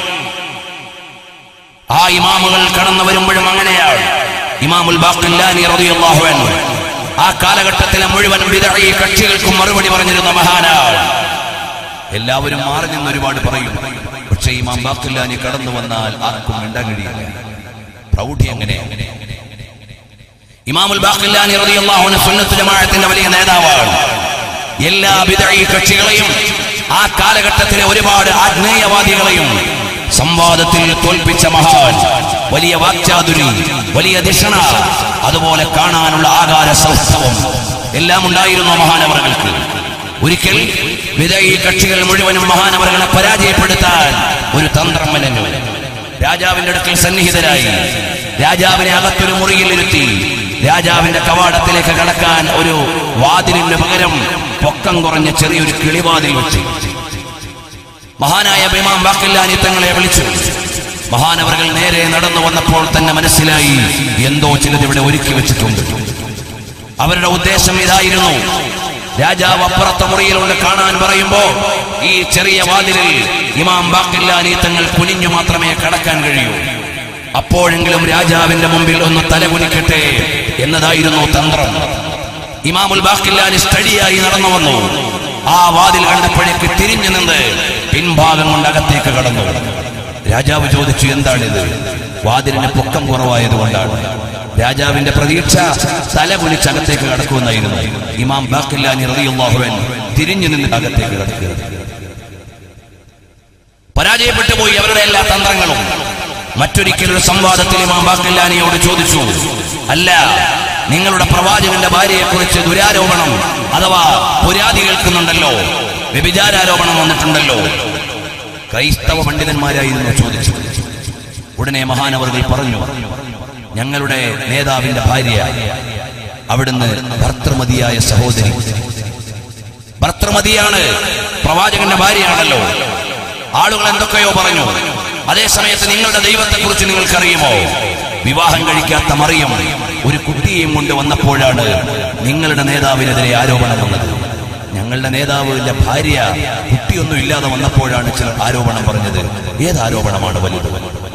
ആ ഇമാമുകൾ കടന്നു വരുമ്പോഴും അങ്ങനെയാണ് ഇമാമുൽ ബാഖില്ലാനി റളിയല്ലാഹു അൻഹു ആ കാലഘട്ടത്തിലെ മുഴുവൻ വിദഈ കക്ഷികൾക്കും മറുപടി പറഞ്ഞിരുന്ന മഹാനാണ് എല്ലാവരും മാറി നിന്ന് ഒരുപാട് പറയും പക്ഷേ ഇമാം ബാഖില്ലാനി കടന്നു വന്നാൽ ആർക്കും മിണ്ടാൻ കഴിയില്ല പ്രൗഢി എങ്ങനെ ഇമാമുൽ ബാഖില്ലാനി റളിയല്ലാഹു അൻഹു സുന്നത്ത് ജമാഅത്തിന്റെ വലിയ നേതാവാണ് എല്ലാ വിദഈ കക്ഷികളെയും ആ കാലഘട്ടത്തിലെ ഒരുപാട് ആഗ്നേയവാദികളെയും സംവാദത്തിൽ തോൽപ്പിച്ച മഹാൻ വലിയ വാക്ചാതുരി വലിയ ദിഷണ അതുപോലെ കാണാനുള്ള ആകാര സൗഷ്ഠവം എല്ലാം ഉണ്ടായിരുന്നു മഹാനവറുകൾക്ക് ഒരിക്കൽ വിദയി കക്ഷികൾ മുഴുവനും മഹാനവറുകളെ പരാജയപ്പെടുത്താൻ ഒരു തന്ത്രം മെനഞ്ഞു രാജാവിന്റെ അടുക്കൽ സന്നിഹിതരായി രാജാവിനെ അകത്തൊരു മുറിയിൽ ഇരുത്തി രാജാവിന്റെ കവാടത്തിലേക്ക് കടക്കാൻ ഒരു വാതിലിന് പകരം പൊക്കം കുറഞ്ഞ ചെറിയൊരു കിളിവാതിൽ വെച്ചു മഹാനായ ബിമാം വാക്കില്ലാനി തങ്ങളെ വിളിച്ചു മഹാനവറുകൾ നേരെ നടന്നു വന്നപ്പോൾ തന്നെ മനസ്സിലായി എന്തോ ചിലത് ഇവിടെ ഒരുക്കി വെച്ചിട്ടുണ്ട് അവരുടെ ഉദ്ദേശം ഇതായിരുന്നു രാജാവ് അപ്പുറത്തെ മുറിയിലുണ്ട് കാണാൻ പറയുമ്പോ ഈ ചെറിയ വാതിലിൽ ഇമാം ബാക്കില്ലാനി തങ്ങൾ കുനിഞ്ഞു മാത്രമേ കടക്കാൻ കഴിയൂ അപ്പോഴെങ്കിലും രാജാവിന്റെ മുമ്പിൽ ഒന്ന് തലകുനിക്കട്ടെ എന്നതായിരുന്നു തന്ത്രം ഇമാമുൽ ബാക്കില്ലാനി സ്റ്റഡിയായി നടന്നു വന്നു ആ വാതിൽ കണ്ടപ്പോഴേക്ക് തിരിഞ്ഞു നിന്ന് പിൻഭാഗം കൊണ്ട് അകത്തേക്ക് കടന്നു രാജാവ് ചോദിച്ചു എന്താണിത് വാതിലിന് പൊക്കം കുറവായത് കൊണ്ടാണ് രാജാവിന്റെ പ്രതീക്ഷ തല കുലിച്ച് അകത്തേക്ക് കടക്കുമെന്നായിരുന്നു ഇമാം ബാക്കില്ലാനി റളിയല്ലാഹുവൻ തിരിഞ്ഞു നിന്ന് അകത്തേക്ക് കടക്കുക പരാജയപ്പെട്ടു പോയി അവരുടെ എല്ലാ തന്ത്രങ്ങളും മറ്റൊരിക്കൽ ഒരു സംവാദത്തിൽ ഇമാം ബാക്കില്ലാനിയോട് ചോദിച്ചു അല്ല നിങ്ങളുടെ പ്രവാചകന്റെ ഭാര്യയെക്കുറിച്ച് ദുരാരോപണം അഥവാ പുരാതി കേൾക്കുന്നുണ്ടല്ലോ വ്യഭിചാരാരോപണം വന്നിട്ടുണ്ടല്ലോ ക്രൈസ്തവ പണ്ഡിതന്മാരായിരുന്നു ചോദിച്ചു ഉടനെ മഹാനവറുകൾ പറഞ്ഞു ഞങ്ങളുടെ നേതാവിന്റെ ഭാര്യ അവിടുന്ന് ഭർത്തൃമതിയായ സഹോദരി ഭർത്തൃമതിയാണ് പ്രവാചകന്റെ ഭാര്യയാണല്ലോ ആളുകൾ എന്തൊക്കെയോ പറഞ്ഞു അതേ സമയത്ത് നിങ്ങളുടെ ദൈവത്തെ കുറിച്ച് നിങ്ങൾക്കറിയുമോ വിവാഹം കഴിക്കാത്ത മറിയം ഒരു കുട്ടിയെയും കൊണ്ട് വന്നപ്പോഴാണ് നിങ്ങളുടെ നേതാവിനെതിരെ ആരോപണം വന്നത് ഞങ്ങളുടെ നേതാവിന്റെ ഭാര്യ കുട്ടിയൊന്നും ഇല്ലാതെ വന്നപ്പോഴാണ് ചിലർ ആരോപണം പറഞ്ഞത് ഏത് ആരോപണമാണ് വലുത്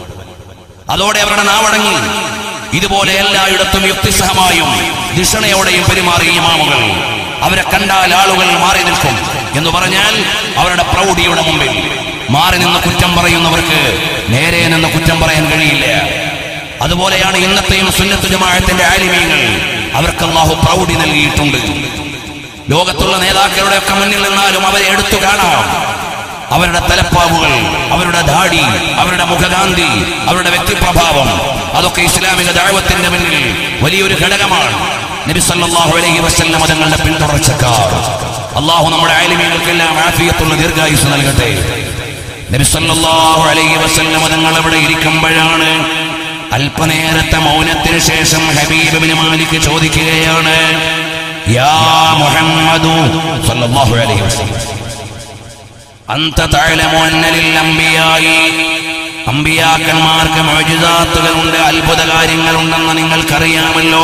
അതോടെ അവരുടെ നാവടങ്ങി ഇതുപോലെ എല്ലായിടത്തും യുക്തിസഹമായും ദിഷണയോടെയും പെരുമാറിയ ഇമാമുകൾ അവരെ കണ്ടാൽ ആളുകൾ മാറി നിൽക്കും എന്ന് പറഞ്ഞാൽ അവരുടെ പ്രൗഢിയുടെ മുമ്പിൽ മാറി നിന്ന് കുറ്റം പറയുന്നവർക്ക് നേരെ നിന്ന് കുറ്റം പറയാൻ കഴിയില്ല അതുപോലെയാണ് ഇന്നത്തെയും സുന്നത്ത് ജമാഅത്തിന്റെ ആലിമീങ്ങൾ അവർക്ക് അള്ളാഹു പ്രൗഢി നൽകിയിട്ടുണ്ട് ലോകത്തുള്ള നേതാക്കളുടെ ഒക്കെ മുന്നിൽ നിന്നാലും അവരെ എടുത്തു കാണാം അവരുടെ തലപ്പാവുകൾ അവരുടെ ധാടി അവരുടെ മുഖകാന്തി അവരുടെ വ്യക്തിപ്രഭാവം അതൊക്കെ ഇസ്ലാമിക ദാഴ്വത്തിന്റെ മുന്നിൽ വലിയൊരു ഘടകമാണ് നബി സല്ലല്ലാഹു അലൈഹി വസല്ലം തങ്ങളുടെ പിന്തുടർച്ചക്കാർ അള്ളാഹു നമ്മുടെ ആലിമീകൾക്കെല്ലാം ആഫിയത്തുള്ള ദീർഘായുസ് നൽകട്ടെ നബി സല്ലല്ലാഹു അലൈഹി വസല്ലം തങ്ങൾ അവിടെ ഇരിക്കുമ്പോഴാണ് അല്പനേരത്തെ മൗനത്തിന് ശേഷം ഹബീബ് ബിൻ മാലിക് ചോദിക്കുകയാണ് യാ മുഹമ്മദു സല്ലല്ലാഹു അലൈഹി വസല്ലം അന്ത തഅലമു അന്ന ലിൽ അംബിയായി അമ്പിയാക്കന്മാർക്ക് മോചിതാത്തുകളുണ്ട് അത്ഭുത കാര്യങ്ങളുണ്ടെന്ന് നിങ്ങൾക്കറിയാമല്ലോ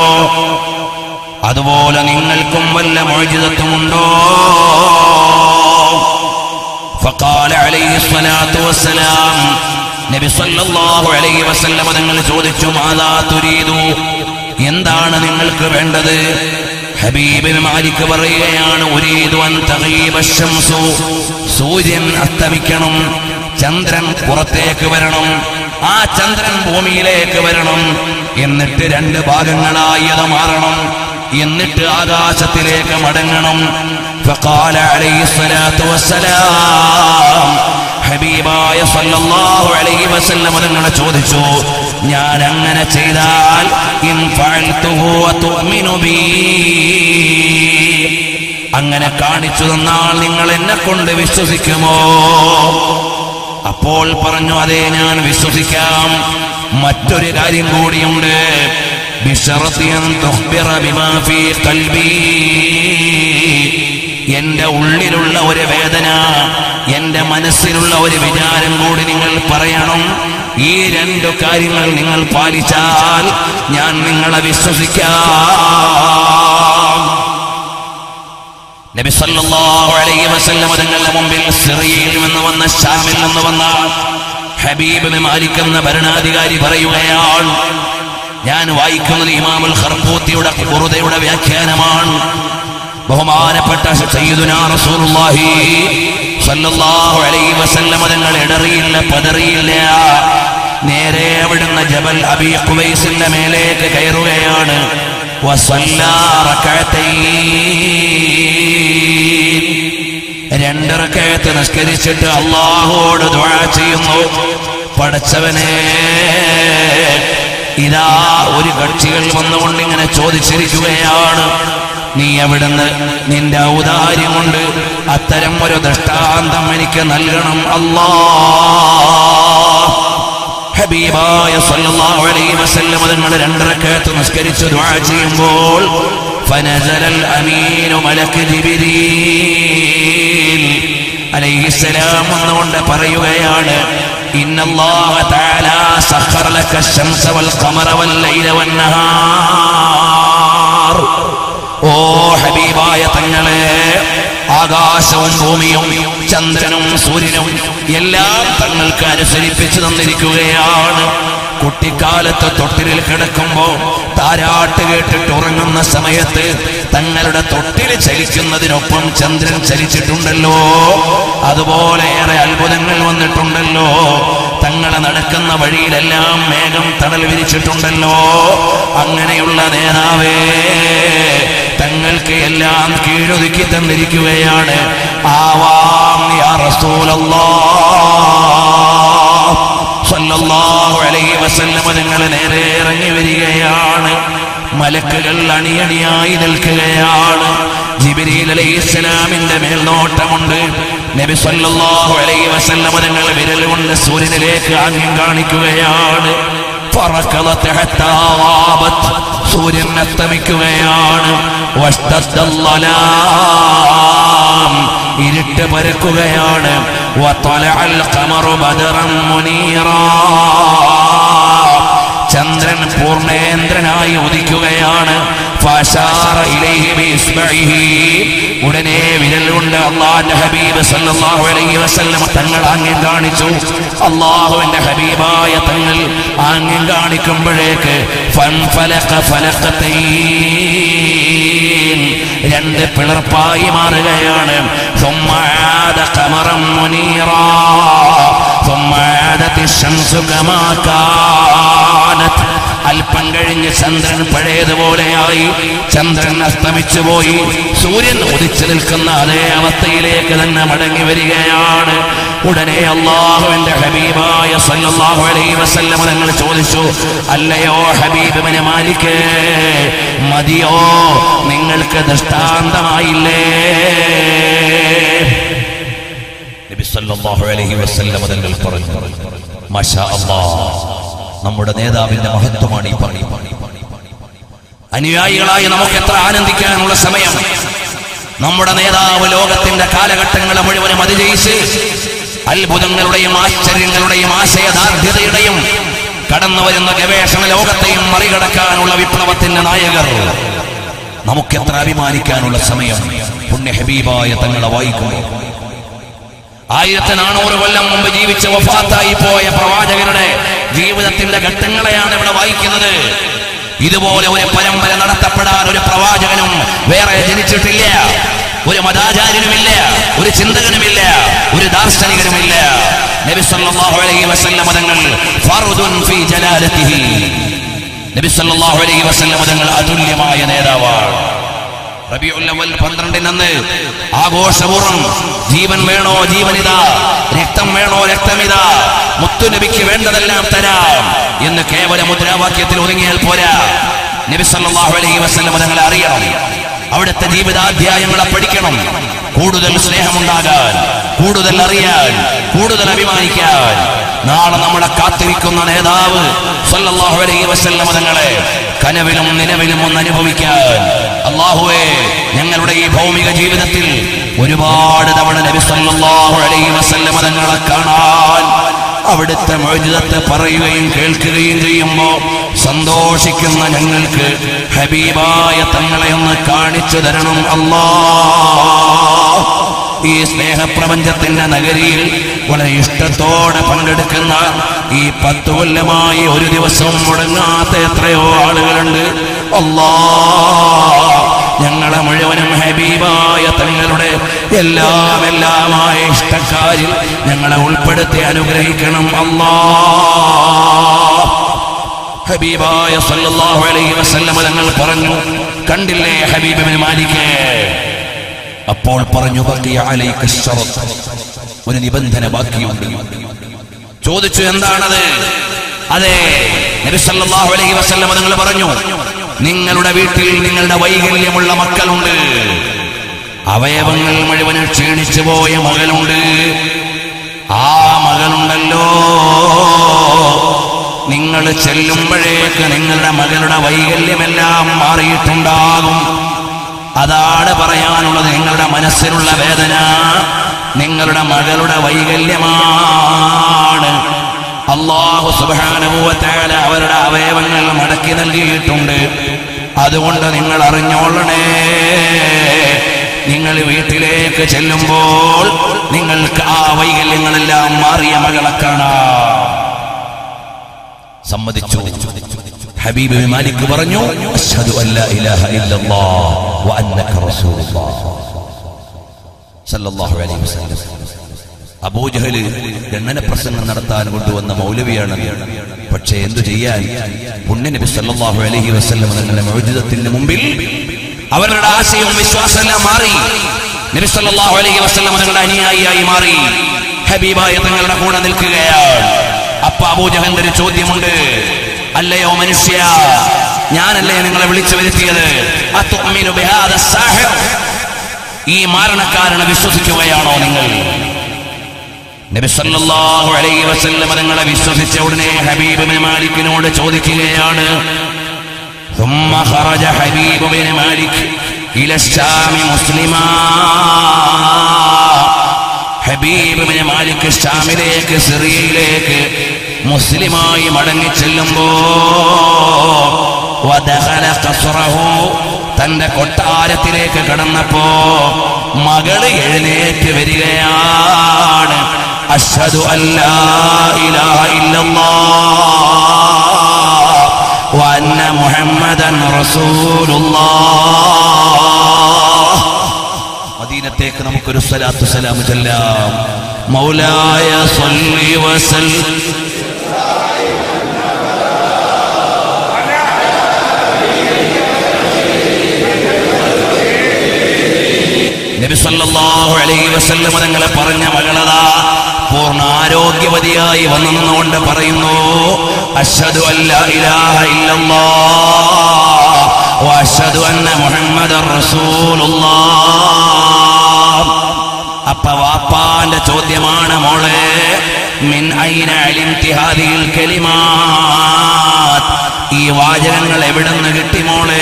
അതുപോലെ നിങ്ങൾക്കും വല്ല മോചിതത്വമുണ്ടോ فقال عليه الصلاة والسلام നബി സല്ലല്ലാഹു അലൈഹി വസല്ലം തങ്ങൾ ചോദിച്ചു മാതാ തുരീദു എന്താണ് നിങ്ങൾക്ക് വേണ്ടത് ഹബീബിന് മാലിക് പറയുകയാണ് ഉരീദു അൻ തഗീബ ശംസു സൂര്യൻ അസ്തമിക്കണം ചന്ദ്രൻ പുറത്തേക്ക് വരണം ആ ചന്ദ്രൻ ഭൂമിയിലേക്ക് വരണം എന്നിട്ട് രണ്ട് ഭാഗങ്ങളായി അത് മാറണം എന്നിട്ട് ആകാശത്തിലേക്ക് മടങ്ങണം فقال عليه الصلاة والسلام ഹബീബായ സല്ലല്ലാഹു അലൈഹി വസല്ലം തങ്ങളെ ചോദിച്ചു ഞാൻ അങ്ങനെ ചെയ്താൽ ഇൻ ഫഅൽതുഹു വതുഅ്മിനു ബി അങ്ങനെ കാണിച്ചു തന്നാൽ നിങ്ങൾ എന്നെ കൊണ്ട് വിശ്വസിക്കുമോ അപ്പോൾ പറഞ്ഞു അതെ ഞാൻ വിശ്വസിക്കാം മറ്റൊരു കാര്യം കൂടിയുണ്ട് ബിശറത്തി അൻ തുഖ്ബിറ ബിമാ ഫീ ഖൽബി എന്റെ ഉള്ളിലുള്ള ഒരു വേദന എന്റെ മനസ്സിലുള്ള ഒരു വിചാരം കൂടി നിങ്ങൾ പറയണം ഈ രണ്ടു കാര്യങ്ങൾ നിങ്ങൾ പാലിച്ചാൽ ഞാൻ നിങ്ങളെ വിശ്വസിക്കാം നബി സല്ലല്ലാഹു അലൈഹി വസല്ലം തങ്ങളുടെ മുമ്പിൽ സിറിയയിൽ നിന്ന് വന്ന ഷാമിൽ നിന്ന് വന്ന ഹബീബ് മാലിക് എന്ന ഭരണാധികാരി പറയുകയാണ് ഞാൻ വായിക്കുന്നത് ഇമാമുൽ ഖർബൂത്തിയുടെ ഖുറുദയുടെ വ്യാഖ്യാനമാണ് ബഹുമാനപ്പെട്ട സയ്യിദുനാ റസൂലുള്ളാഹി സല്ലല്ലാഹു അലൈഹി വസല്ലം തങ്ങൾ ഇടറിയില്ല പതറിയില്ല നേരെ അവിടുന്ന് ജബൽ അബി ഖുവൈസിന്റെ മേലേക്ക് കയറുകയാണ് വസല്ലാ റകഅത്തൈൻ രണ്ട് റക്കയത്ത് നിസ്കരിച്ചിട്ട് അള്ളാഹുവോട് ദുആ ചെയ്യുന്നു പടച്ചവനെ ഇതാ ഒരു കക്ഷികൾ വന്നുകൊണ്ട് ഇങ്ങനെ ചോദിച്ചിരിക്കുകയാണ് നീ അവിടുന്ന് നിന്റെ ഔദാര്യം കൊണ്ട് അത്തരം ഒരു ദൃഷ്ടാന്തം എനിക്ക് നൽകണം അല്ലാ ഹബീബായ സല്ലല്ലാഹു അലൈഹി വസല്ലം തങ്ങൾ രണ്ടരക്കത്ത് നിസ്കരിച്ച് ദുആ ചെയ്യുമ്പോൾ فنزل الأمين ملك جبريل عليه السلام എന്നുകൊണ്ട് പറയുകയാണ് إن الله تعالى سخر لك الشمس والقمر والليل والنهار ഓ ഹബീബായ തങ്ങളെ ആകാശവും ഭൂമിയും ചന്ദ്രനും സൂര്യനും എല്ലാം തങ്ങൾക്ക് അനുസരിപ്പിച്ചു തന്നിരിക്കുകയാണ് കുട്ടിക്കാലത്ത് തൊട്ടിലിൽ കിടക്കുമ്പോ താരാട്ട് കേട്ടിട്ട് ഉറങ്ങുന്ന സമയത്ത് തങ്ങളുടെ തൊട്ടിൽ ചലിക്കുന്നതിനൊപ്പം ചന്ദ്രൻ ചലിച്ചിട്ടുണ്ടല്ലോ അതുപോലെ ഏറെ അത്ഭുതങ്ങൾ വന്നിട്ടുണ്ടല്ലോ തങ്ങളെ നടക്കുന്ന വഴിയിലെല്ലാം മേഘം തണൽ വിരിച്ചിട്ടുണ്ടല്ലോ അങ്ങനെയുള്ള നേതാവേ തങ്ങൾക്ക് എല്ലാം കീഴൊതുക്കി തന്നിരിക്കുകയാണ് ആവാം യാ റസൂലല്ലാഹ് സല്ലല്ലാഹു അലൈഹി വസല്ലമ നിങ്ങൾ നേരെ ഇറങ്ങി വരികയാണ് മലക്കുകൾ അണിയണിയായി നിൽക്കുകയാണ് ജിബ്രീൽ അലൈഹിസ്സലാമിന്റെ മേൽനോട്ടമുണ്ട് നബി സല്ലല്ലാഹു അലൈഹി വസല്ലമ നിങ്ങൾ വിരൽ കൊണ്ട് സൂര്യനിലേക്ക് ആംഗ്യം കാണിക്കുകയാണ് فركضت حتى غابت സൂര്യൻ അസ്തമിക്കുകയാണ് വഷ്തദ്ദ الظلام ഇരുട്ട് പരക്കുകയാണ് وطلع القمر بدرا منيرا ചന്ദ്രൻ പൂർണേന്ദ്രനായി ഉദിക്കുകയാണ് ഫാശാറ ഇലൈഹി ബിഇസ്ബഇഹി. ഉടനെ വിരൽ കൊണ്ട് അള്ളാന്റെ ഹബീബ് സല്ലല്ലാഹു അലൈഹി വസല്ലം തങ്ങൾ ആംഗ്യം കാണിച്ചു അള്ളാഹുവിന്റെ ഹബീബായ തങ്ങൾ ആംഗ്യം കാണിക്കുമ്പോഴേക്ക് ഫൻഫലഖ ഫലഖത്തൈൻ. രണ്ട് പിളർപ്പായി മാറുകയാണ് ثم عاد قمرا منيرا ثم عادت الشمس كما كانت അല്പം കഴിഞ്ഞ് ചന്ദ്രൻ പഴയതുപോലെയായി ചന്ദ്രൻ അസ്തമിച്ചു പോയി സൂര്യൻ ഉദിച്ചു നിൽക്കുന്ന അതേ അവസ്ഥയിലേക്ക് തന്നെ മടങ്ങി വരികയാണ് ഉടനെ അള്ളാഹുവിന്റെ ഹബീബായ സല്ലല്ലാഹു അലൈഹി വസല്ലം തങ്ങൾ ചോദിച്ചു അല്ലയോ ഹബീബിനെ മാലിക്ക് മതിയോ നിങ്ങൾക്ക് ദൃഷ്ടാന്തമായില്ലേ നബി സല്ലല്ലാഹു അലൈഹി വസല്ലം തങ്ങൾ പറഞ്ഞു മാഷാ അല്ലാഹ് നമ്മുടെ നേതാവിന്റെ മഹത്വമാണ് ഈ പറയുന്നത് അനുയായികളായി നമുക്ക് എത്ര ആനന്ദിക്കാനുള്ള സമയം നമ്മുടെ നേതാവ് ലോകത്തിന്റെ കാലഘട്ടങ്ങളെ മുഴുവനും അതിജയിച്ച് അത്ഭുതങ്ങളുടെയും ആശ്ചര്യങ്ങളുടെയും ആശയദാർഢ്യതയുടെയും കടന്നു വരുന്ന ഗവേഷണ ലോകത്തെയും മറികടക്കാനുള്ള വിപ്ലവത്തിന്റെ നായകർ നമുക്കെത്ര അഭിമാനിക്കാനുള്ള സമയം പുണ്യ ഹബീബായ തങ്ങളെ വായിക്കുന്നു ആയിരത്തി നാനൂറ് കൊല്ലം മുമ്പ് ജീവിച്ച് വഫാത്തായി പോയ പ്രവാചകരുടെ ജീവിതത്തിന്റെ ഘട്ടങ്ങളെയാണ് ഇവിടെ വായിക്കുന്നത് ഇതുപോലെ ഒരു പരമ്പര നടത്തപ്പെടാൻ ഒരു പ്രവാചകനും വേറെ ജനിച്ചിട്ടില്ല ഒരു മതാചാര്യനുമില്ല ഒരു ചിന്തകനുമില്ല ഒരു ദാർശനികനുമില്ല നബി സല്ലല്ലാഹു അലൈഹി വസല്ലം തങ്ങൾ ഫർദുൻ ഫീ ജലാലതിഹി നബി സല്ലല്ലാഹു അലൈഹി വസല്ലം തങ്ങൾ അതുല്യമായ നേതാവാണ് റബിയുൽ അവൽ പന്ത്രണ്ടിനന്ന് ആഘോഷപൂർവ്വം ജീവൻ വേണോ ജീവനിതാ രക്തം വേണോ രക്തമിതാ മുത്തുനബിക്ക് വേണ്ടതെല്ലാം തരാം എന്ന് കേവല മുദ്രാവാക്യത്തിൽ ഒതുങ്ങിയാൽ പോരാ നബി സല്ലല്ലാഹു അലൈഹി വസല്ലം തങ്ങളെ അറിയണം അവിടുത്തെ ജീവിതാധ്യായങ്ങളെ പഠിക്കണം കൂടുതൽ സ്നേഹമുണ്ടാകാൻ കൂടുതൽ അറിയാൻ കൂടുതൽ അഭിമാനിക്കാൻ നാളെ നമ്മളെ കാത്തിരിക്കുന്ന നേതാവ് സല്ലല്ലാഹു അലൈഹി വസല്ലം തങ്ങളെ കനവിലും നിലവിലും ഒന്ന് അനുഭവിക്കാൻ അള്ളാഹുവേ ഞങ്ങളുടെ ഈ ഭൗമിക ജീവിതത്തിൽ ഒരുപാട് തവണ നബി സല്ലല്ലാഹു അലൈഹി വസല്ലം തങ്ങളെ കാണാൻ അവിടുത്തെ മോചിതത്തെ പറയുകയും കേൾക്കുകയും ചെയ്യുമ്പോൾ സന്തോഷിക്കുന്ന ഞങ്ങൾക്ക് ഹബീബായ തങ്ങളെ ഒന്ന് കാണിച്ചു തരണം അല്ലാ ഈ സ്നേഹപ്രപഞ്ചത്തിന്റെ നഗരിയിൽ വളരെ ഇഷ്ടത്തോടെ പങ്കെടുക്കുന്ന ഈ പത്തു കൊല്ലമായി ഒരു ദിവസവും മുടങ്ങാത്ത എത്രയോ ആളുകളുണ്ട് അല്ലാ ഞങ്ങളെ മുഴുവനും ഹബീബായ തങ്ങളുടെ എല്ലാം എല്ലാമായ ഇഷ്ടക്കാരിൽ ഞങ്ങളെ ഉൾപ്പെടുത്തി അനുഗ്രഹിക്കണം അല്ലാ ഹബീബായ സല്ലല്ലാഹു അലൈഹി വസല്ലം തങ്ങൾ പറഞ്ഞു കണ്ടില്ലേ ഹബീബിന് മാലിക്കേ അപ്പോൾ പറഞ്ഞു ബഖിയ അലൈക ശറത്ത്. ഒരു നിബന്ധന ബാക്കിയുണ്ട് ചോദിച്ചു എന്താണത് അതെ നബി സല്ലല്ലാഹു അലൈഹി വസല്ലം നിങ്ങൾ പറഞ്ഞു നിങ്ങളുടെ വീട്ടിൽ നിങ്ങളുടെ വൈകല്യമുള്ള മക്കളുണ്ട് അവയവങ്ങൾ മുഴുവൻ ക്ഷീണിച്ചു പോയ മകളുണ്ട് ആ മകളുണ്ടല്ലോ നിങ്ങൾ ചെല്ലുമ്പോഴേക്ക് നിങ്ങളുടെ മകളുടെ വൈകല്യമെല്ലാം മാറിയിട്ടുണ്ടാകും അതാണ് പറയാനുള്ളത് നിങ്ങളുടെ മനസ്സിലുള്ള വേദന നിങ്ങളുടെ മകളുടെ വൈകല്യമാണ് അള്ളാഹു സുബാനുഭവത്താല അവരുടെ അവയവങ്ങൾ മടക്കി നൽകിയിട്ടുണ്ട് അതുകൊണ്ട് നിങ്ങൾ അറിഞ്ഞോളണേ നിങ്ങൾ വീട്ടിലേക്ക് ചെല്ലുമ്പോൾ നിങ്ങൾക്ക് ആ വൈകല്യങ്ങളെല്ലാം മാറിയ മകളെ കാണാം സമ്മതിച്ചു ഹബീബ് ബിൻ മാലിക് പറഞ്ഞു അഷ്ഹദു അല്ലാ ഇലാഹ ഇല്ലല്ലാഹ് വ അന്നക റസൂലുള്ളാഹ് സല്ലല്ലാഹു അലൈഹി വസല്ലം അബൂജഹൽ ഗണ്ണന പ്രസംഗം നടത്താൻ കൊണ്ടുവന്ന മൗലവിയാണ് പക്ഷേ എന്തു ചെയ്യാൻ പുണ്യനബി സല്ലല്ലാഹു അലൈഹി വസല്ലം തങ്ങളുടെ മൗജിദത്തിന് മുമ്പിൽ അവരുടെ ആശയവും വിശ്വാസമെല്ലാം മാറി നബി സല്ലല്ലാഹു അലൈഹി വസല്ലം തങ്ങളുടെ അനുയായിയായി മാറി ഹബീബായ തങ്ങളുടെ കൂടെ നിൽക്കുകയാണ് അപ്പ അബൂജഹലിന്റെ ഒരു ചോദ്യമുണ്ട് അല്ലയോ മനുഷ്യ ഞാനല്ലേ നിങ്ങളെ വിളിച്ചു വരുത്തിയത് അത്തുഅ്മിനു ബിഹാദ സാഹിർ ഈ മാരണക്കാരനെ വിശ്വസിക്കുകയാണോ നിങ്ങൾ നബി സല്ലല്ലാഹു അലൈഹി വസല്ലം തങ്ങളെ വിശ്വസിച്ച ഉടനെ ഹബീബ് ബിൻ മാലിക്കിനോട് ചോദിക്കുകയാണ് ثم خرج حبيب بن مالك إلى الشام مسلما ഹബീബ് ബിൻ മാലിക് ഷാമിലേക്ക് സിറിയയിലേക്ക് മുസ്ലിമായി മടങ്ങി ചെല്ലുമ്പോ വദഖല ഖസ്റഹു തന്റെ കൊട്ടാരത്തിലേക്ക് കടന്നപ്പോ മകള് എഴുന്നേറ്റ് വരികയാണ് അഷ്ഹദു അല്ലാ ഇലാഹ ഇല്ലല്ലാഹ് وأن محمدا رسول الله മദീനത്തേക്ക് നമുക്കൊരു സ്വലാത്തു സലാം ചൊല്ലാം മൗലായ സല്ലി വസൽ നബി സല്ലല്ലാഹു അലൈഹി വസല്ലം തങ്ങളെ പറഞ്ഞ മകളതാ പൂർണ്ണ ആരോഗ്യവതിയായി വന്നു നിന്നുകൊണ്ട് പറയുന്നു അഷ്ഹദു അല്ലാ ഇലാഹ ഇല്ലല്ലാഹ് വഅഷ്ഹദു അന്ന മുഹമ്മദർ റസൂലുള്ളാഹ് അപ്പ വാപ്പാന്റെ ചോദ്യമാണ് മോളെ മിൻ ഐന അലിംതി ഹാദിഹിൽ കലിമാത്ത് ഈ വാചകങ്ങൾ എവിടുന്ന് കിട്ടി മോളെ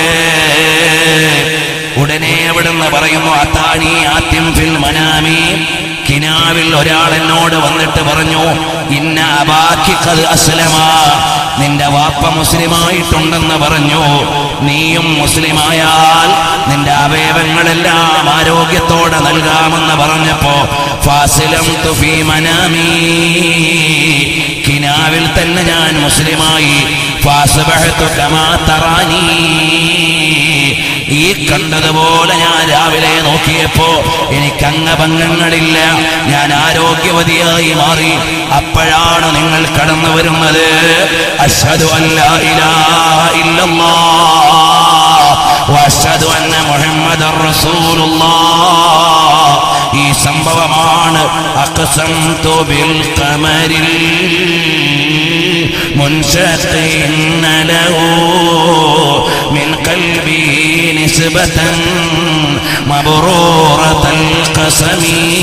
ഉടനെ എവിടുന്ന് പറയുന്നു അത്താണി ആദ്യം ഫിൽ മനാമി കിനാവിൽ ഒരാൾ എന്നോട് വന്നിട്ട് പറഞ്ഞു ഇന്ന അബാക്കി ഖദ് അസ്ലമ നിന്റെ വാപ്പ മുസ്ലിമായിട്ടുണ്ടെന്ന് പറഞ്ഞു നീയും മുസ്ലിമായാൽ നിന്റെ അവയവങ്ങളെല്ലാം ആരോഗ്യത്തോടെ നൽകാമെന്ന് പറഞ്ഞപ്പോ ഫാസിലം തുഫി മനാമീ കിനാവിൽ തന്നെ ഞാൻ മുസ്ലിമായി ഫാസ്ബഹത്തു കമാ തറാനീ ഈ കണ്ടതുപോലെ ഞാൻ രാവിലെ നോക്കിയപ്പോ എനിക്ക് അംഗഭംഗങ്ങളില്ല ഞാൻ ആരോഗ്യവതിയായി മാറി അപ്പോഴാണ് നിങ്ങൾ കടന്നു വരുന്നത് അഷ്ഹദു അല്ല ഇലാഹ ഇല്ലല്ലാഹ് വഅഷ്ഹദു അന്ന മുഹമ്മദർ റസൂലുള്ളാഹ് ഈ സംഭവമാണ് അഖ്സംതു ബിൽ ഖമരിൽ മുൻഷഖിൻ ലഹു من قلبه نسبة مبرورة القسم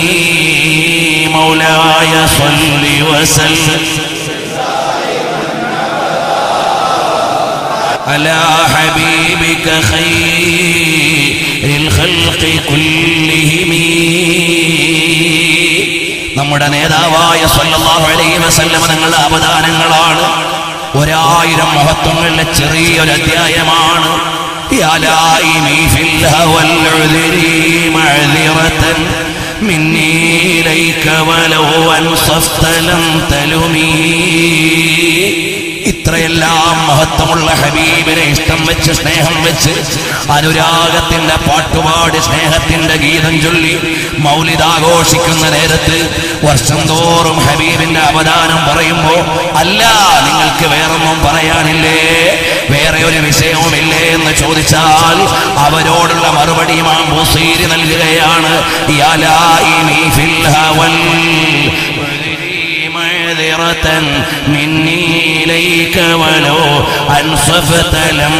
مولاي صل وسلم على حبيبك خير الخلق كلهم നമ്മുടെ നേതാവായ സല്ലല്ലാഹു അലൈഹി വസല്ലമ തങ്ങളുടെ അവദാനങ്ങളാണ് ഒരായിരം മഹത്വങ്ങളുടെ ചെറിയൊരു അധ്യായമാണ് يا لائمي في الهوى العذر معذرة مني إليك ولو أنصفت لم تلمي ഇത്രയെല്ലാം മഹത്വമുള്ള ഹബീബിനെ ഇഷ്ടം വെച്ച് സ്നേഹം വെച്ച് അനുരാഗത്തിന്റെ പാട്ടുപാടി സ്നേഹത്തിന്റെ ഗീതം ചൊല്ലി മൗലിതാഘോഷിക്കുന്ന നേരത്ത് വർഷം തോറും ഹബീബിന്റെ അവദാനം പറയുമ്പോ അല്ല നിങ്ങൾക്ക് വേറൊന്നും പറയാനില്ലേ വേറെ ഒരു വിഷയവുമില്ലേ എന്ന് ചോദിച്ചാൽ അവരോടുള്ള മറുപടി ഇമാം ബുസീരി നൽകുകയാണ് യാ ലായിമി ഫിൽ ഹവൽ معذرة مني إليك ولو أنصفت لم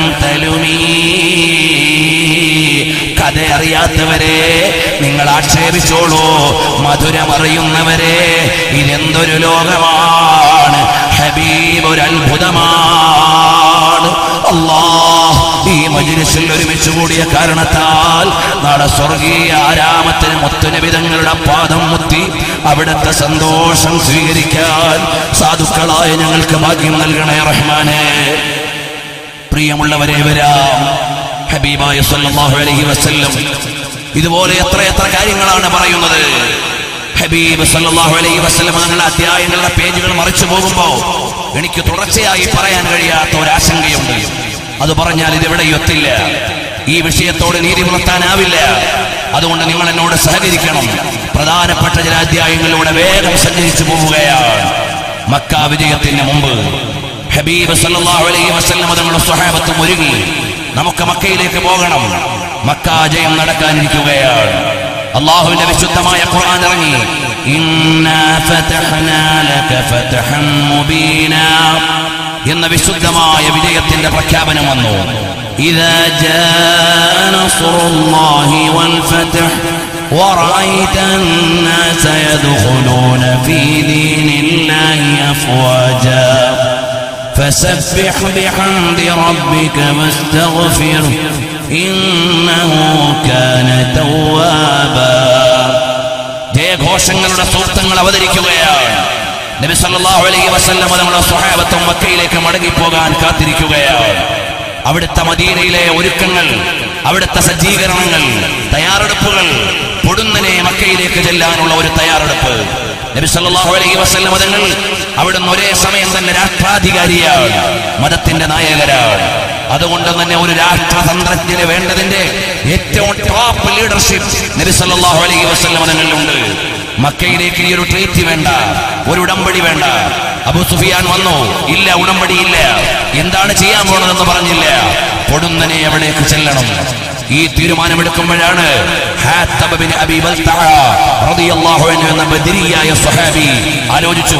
تلمي കഥ അറിയാത്തവരെ നിങ്ങൾ ആക്ഷേപിച്ചോളൂ മധുരമറിയുന്നവരെ ഇതെന്തൊരു ലോകമാണ് ഹബീബ് ഒരു അത്ഭുതമാണ് അല്ലാഹ് ഈ മജിലിസിൽ ഒരുമിച്ച് കൂടിയ കാരണത്താൽ നാളെ സ്വർഗീയ ആരാമത്തിന് മുത്തുനബിതങ്ങളുടെ പാദം മുത്തി അവിടുത്തെ സന്തോഷം സ്വീകരിക്കാൻ സാധുക്കളായ ഞങ്ങൾക്ക് ഭാഗ്യം നൽകണേ റഹ്മാനെ പ്രിയമുള്ളവരെ വരാം ഹബീബായ സല്ലല്ലാഹു അലൈഹി വസല്ലം ഇതുപോലെ എത്ര എത്ര കാര്യങ്ങളാണ് പറയുന്നത് ഹബീബ് സല്ലല്ലാഹു അലൈഹി വസല്ലം അങ്ങനെയുള്ള അധ്യായങ്ങളുടെ പേജുകൾ മറിച്ചു പോകുമ്പോ എനിക്ക് തുടർച്ചയായി പറയാൻ കഴിയാത്ത ഒരു ആശങ്കയുണ്ട് അത് പറഞ്ഞാൽ ഇതെവിടെ എത്തില്ല ഈ വിഷയത്തോട് നീതി പുലർത്താനാവില്ല അതുകൊണ്ട് നിങ്ങൾ എന്നോട് സഹകരിക്കണം പ്രധാനപ്പെട്ട ചില അധ്യായങ്ങളിലൂടെ വേഗം സഞ്ചരിച്ചു പോവുകയാണ് മക്ക വിജയത്തിന് മുമ്പ് ഹബീബ് സല്ലല്ലാഹു അലൈഹി വസല്ലം തങ്ങളുടെ സ്വഹാബത്തും ഒരുങ്ങി നമുക്ക് മക്കയിലേക്ക് പോകണം മക്ക ജയം നടക്കാനിരിക്കുകയാണ് അള്ളാഹുവിന്റെ വിശുദ്ധമായ ഖുർആൻ ഇറങ്ങി ഇന്നാ ഫതഹ്നാ ലക ഫതഹൻ മുബീനാ എന്ന വിശുദ്ധമായ വിജയത്തിന്റെ പ്രഖ്യാപനം വന്നു إذا جاء نصر الله والفتح ورأيت الناس يدخلون في دين الله أفواجا فسبح بحمد ربك واستغفر إنه كان توابا ജയഘോഷങ്ങളുടെ സൂക്തങ്ങൾ അവതരിക്കുകയാണ് നബി സല്ലല്ലാഹു അലൈഹി വസല്ലം നമ്മുടെ സ്വഹാബത്തും മക്കയിലേക്ക് മടങ്ങിപ്പോകാൻ കാത്തിരിക്കുകയാണ് അവിടുത്തെ മദീനയിലെ ഒരുക്കങ്ങൾ അവിടുത്തെ സജ്ജീകരണങ്ങൾ തയ്യാറെടുപ്പുകൾ പൊടുന്നനെ മക്കയിലേക്ക് ചെല്ലാനുള്ള ഒരു തയ്യാറെടുപ്പ് നബി സല്ലല്ലാഹു അലൈഹി വസല്ലം തങ്ങൾ അവിടുന്ന് ഒരേ സമയം തന്നെ രാഷ്ട്രാധികാരിയാണ് മതത്തിന്റെ നായകരാണ് അതുകൊണ്ട് തന്നെ ഒരു രാഷ്ട്രതന്ത്രജ്ഞന് വേണ്ടതിന്റെ ഏറ്റവും ടോപ്പ് ലീഡർഷിപ്പ് നബി സല്ലല്ലാഹു അലൈഹി വസല്ലം തങ്ങളിലുണ്ട് മക്കയിലേക്ക് ഈ ഒരു ട്രീറ്റ് വേണ്ട ഒരു ഉടമ്പടി വേണ്ട അബു സുഫിയാൻ വന്നു ഇല്ല ഉടമ്പടി ഇല്ല എന്താണ് ചെയ്യാൻ പോണതെന്ന് പറഞ്ഞില്ല പൊടുന്നനെ എവിടേക്ക് ചെല്ലണം ഈ തീരുമാനമെടുക്കുമ്പോഴാണ് ഹാത്തബ് ബിൻ അബീ ബൽതഅ റളിയല്ലാഹു അൻഹു എന്ന ബദരിയായ സ്വഹാബി ആലോചിച്ചു